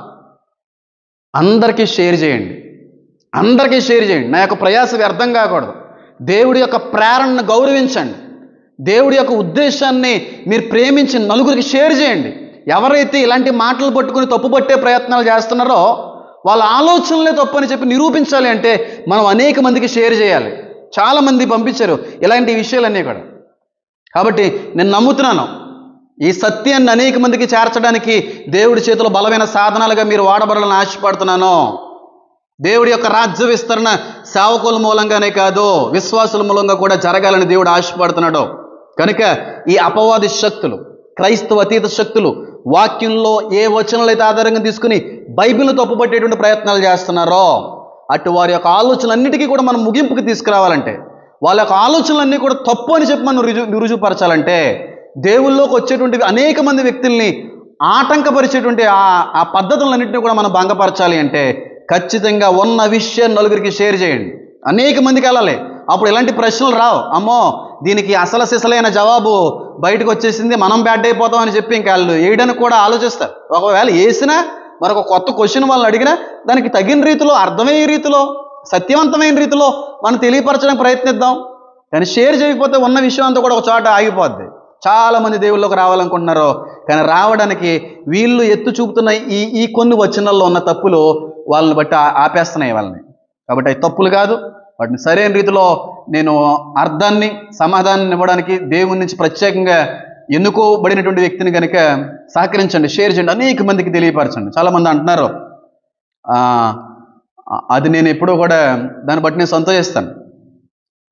అందరికీ షేర్ చేయండి అందరికీ షేర్ చేయండి నా యొక్క ప్రయాస వ్యర్థం కాకూడదు దేవుడి యొక్క ప్రేరణను గౌరవించండి దేవుడి యొక్క ఉద్దేశాన్ని మీరు ప్రేమించి నలుగురికి షేర్ చేయండి ఎవరైతే ఇలాంటి మాటలు పట్టుకుని తప్పు పట్టే ప్రయత్నాలు చేస్తున్నారో వాళ్ళ ఆలోచనలే తప్పు అని చెప్పి నిరూపించాలి అంటే మనం అనేక మందికి షేర్ చేయాలి చాలామంది పంపించారు ఇలాంటి విషయాలన్నీ కూడా కాబట్టి నేను నమ్ముతున్నాను ఈ సత్యాన్ని అనేక మందికి చేర్చడానికి దేవుడి చేతిలో బలమైన సాధనాలుగా మీరు వాడబడాలని ఆశపడుతున్నాను దేవుడి యొక్క రాజ్య విస్తరణ సేవకుల మూలంగానే కాదు విశ్వాసుల మూలంగా కూడా జరగాలని దేవుడు ఆశపడుతున్నాడు కనుక ఈ అపవాది శక్తులు క్రైస్తవ అతీత శక్తులు వాక్యంలో ఏ వచనాలు అయితే ఆధారంగా తీసుకుని బైబిల్ను తప్పుపట్టేటువంటి ప్రయత్నాలు చేస్తున్నారో అటు వారి యొక్క ఆలోచనలన్నిటికీ కూడా మనం ముగింపుకి తీసుకురావాలంటే వాళ్ళ యొక్క ఆలోచనలన్నీ కూడా తప్పు అని చెప్పి మనం రుజు నిరుజుపరచాలంటే దేవుల్లోకి వచ్చేటువంటి అనేక మంది వ్యక్తుల్ని ఆటంకపరిచేటువంటి ఆ ఆ పద్ధతులన్నింటినీ కూడా మనం భంగపరచాలి అంటే ఖచ్చితంగా ఉన్న విషయం నలుగురికి షేర్ చేయండి అనేక మందికి వెళ్ళాలి అప్పుడు ఇలాంటి ప్రశ్నలు రావు అమ్మో దీనికి అసలు సిసలైన జవాబు బయటకు వచ్చేసింది మనం బ్యాడ్ అయిపోతాం అని చెప్పి ఇంకా వాళ్ళు వేయడానికి కూడా ఆలోచిస్తారు ఒకవేళ వేసినా మరొక కొత్త క్వశ్చన్ వాళ్ళని అడిగినా దానికి తగిన రీతిలో అర్థమయ్యే రీతిలో సత్యవంతమైన రీతిలో మనం తెలియపరచడానికి ప్రయత్నిద్దాం కానీ షేర్ చేయకపోతే ఉన్న విషయం అంతా కూడా ఒక చోట ఆగిపోద్ది చాలా మంది దేవుళ్ళలోకి రావాలనుకుంటున్నారు కానీ రావడానికి వీళ్ళు ఎత్తు చూపుతున్న ఈ ఈ కొన్ని వచనాల్లో ఉన్న తప్పులు వాళ్ళని బట్టి ఆ- ఆపేస్తున్నాయి వాళ్ళని కాబట్టి అవి తప్పులు కాదు వాటిని సరైన రీతిలో నేను అర్థాన్ని సమాధానాన్ని ఇవ్వడానికి దేవుని నుంచి ప్రత్యేకంగా ఎన్నుకోబడినటువంటి వ్యక్తిని కనుక సహకరించండి షేర్ చేయండి అనేక మందికి తెలియపరచండి చాలామంది అంటున్నారు "ఆ, అది నేను ఎప్పుడూ కూడా దాన్ని బట్టి నేను సంతోషిస్తాను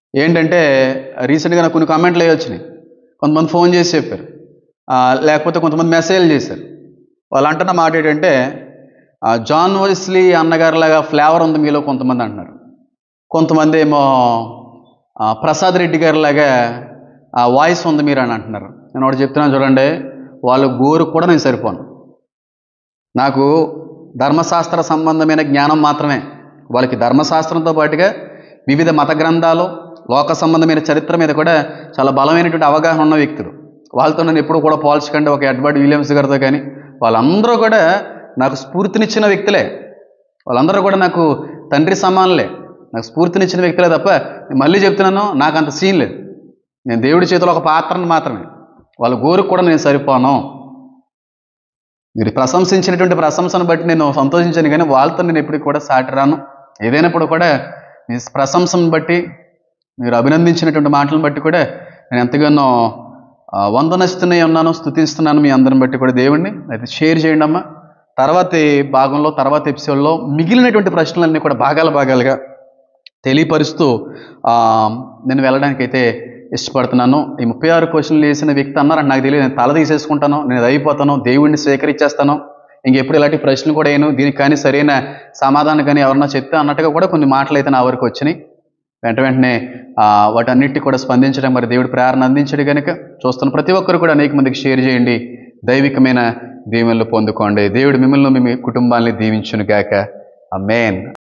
ఏంటంటే రీసెంట్గా నాకు కొన్ని కామెంట్లు అవి వచ్చినాయి కొంతమంది ఫోన్ చేసి చెప్పారు ఆ, లేకపోతే కొంతమంది మెసేజ్లు చేశారు వాళ్ళు అంటున్న మాట ఏంటంటే ఆ, జాన్ వెస్లీ అన్నగారిలాగా ఫ్లేవర్ ఉంది మీలో కొంతమంది అంటున్నారు కొంతమంది ఏమో ఆ, ప్రసాద్ రెడ్డి గారిలాగా ఆ వాయిస్ ఉంది మీరు అని అంటున్నారు నేను ఒకటి చెప్తున్నాను చూడండి వాళ్ళ గోరు కూడా నేను సరిపోను నాకు ధర్మశాస్త్ర సంబంధమైన జ్ఞానం మాత్రమే వాళ్ళకి ధర్మశాస్త్రంతో పాటుగా వివిధ మత గ్రంథాలు లోక సంబంధమైన చరిత్ర మీద కూడా చాలా బలమైనటువంటి అవగాహన ఉన్న వ్యక్తులు వాళ్ళతో నేను ఎప్పుడు కూడా పోల్చకండి ఒక ఎడ్వర్డ్ విలియమ్స్ గారితో కానీ వాళ్ళందరూ కూడా నాకు స్ఫూర్తినిచ్చిన వ్యక్తులే వాళ్ళందరూ కూడా నాకు తండ్రి సమానులే నాకు స్ఫూర్తినిచ్చిన వ్యక్తులే తప్ప నేను మళ్ళీ చెప్తున్నాను నాకు అంత సీన్ లేదు నేను దేవుడి చేతిలో ఒక పాత్రను మాత్రమే వాళ్ళ గోరుకు కూడా నేను సరిపోను మీరు ప్రశంసించినటువంటి ప్రశంసను బట్టి నేను సంతోషించాను కానీ వాళ్ళతో నేను ఎప్పటికి కూడా సాటి రాను ఏదైనప్పుడు కూడా మీ ప్రశంసను బట్టి మీరు అభినందించినటువంటి మాటలను బట్టి కూడా నేను ఎంతగానో ఆ, వందనస్తూనే ఉన్నాను స్థుతిస్తున్నాను మీ అందరిని బట్టి కూడా దేవుణ్ణి అయితే షేర్ చేయండి అమ్మా తర్వాతి భాగంలో తర్వాత ఎపిసోడ్లో మిగిలినటువంటి ప్రశ్నలన్నీ కూడా భాగాలు భాగాలుగా తెలియపరుస్తూ ఆ, నేను వెళ్ళడానికి అయితే ఇష్టపడుతున్నాను ఈ ముప్పై ఆరు క్వశ్చన్లు వేసిన వ్యక్తి అన్నారు నాకు తెలియదు నేను తల తీసేసుకుంటాను నేను అది అయిపోతాను దేవుడిని స్వీకరించేస్తాను ఇంకెప్పుడు ఇలాంటి ప్రశ్నలు కూడా ఏను దీనికి కానీ సరైన సమాధానం కానీ ఎవరన్నా చెప్తే అన్నట్టుగా కూడా కొన్ని మాటలు అయితే నా వరకు వచ్చినాయి వెంట వెంటనే ఆ, వాటన్నిటికీ కూడా స్పందించడం మరి దేవుడు ప్రేరణ అందించడు కనుక చూస్తున్న ప్రతి ఒక్కరు కూడా అనేక మందికి షేర్ చేయండి దైవికమైన దీవెనలు పొందుకోండి దేవుడు మిమ్మల్ని మీ కుటుంబాన్ని దీవించును గాక ఆ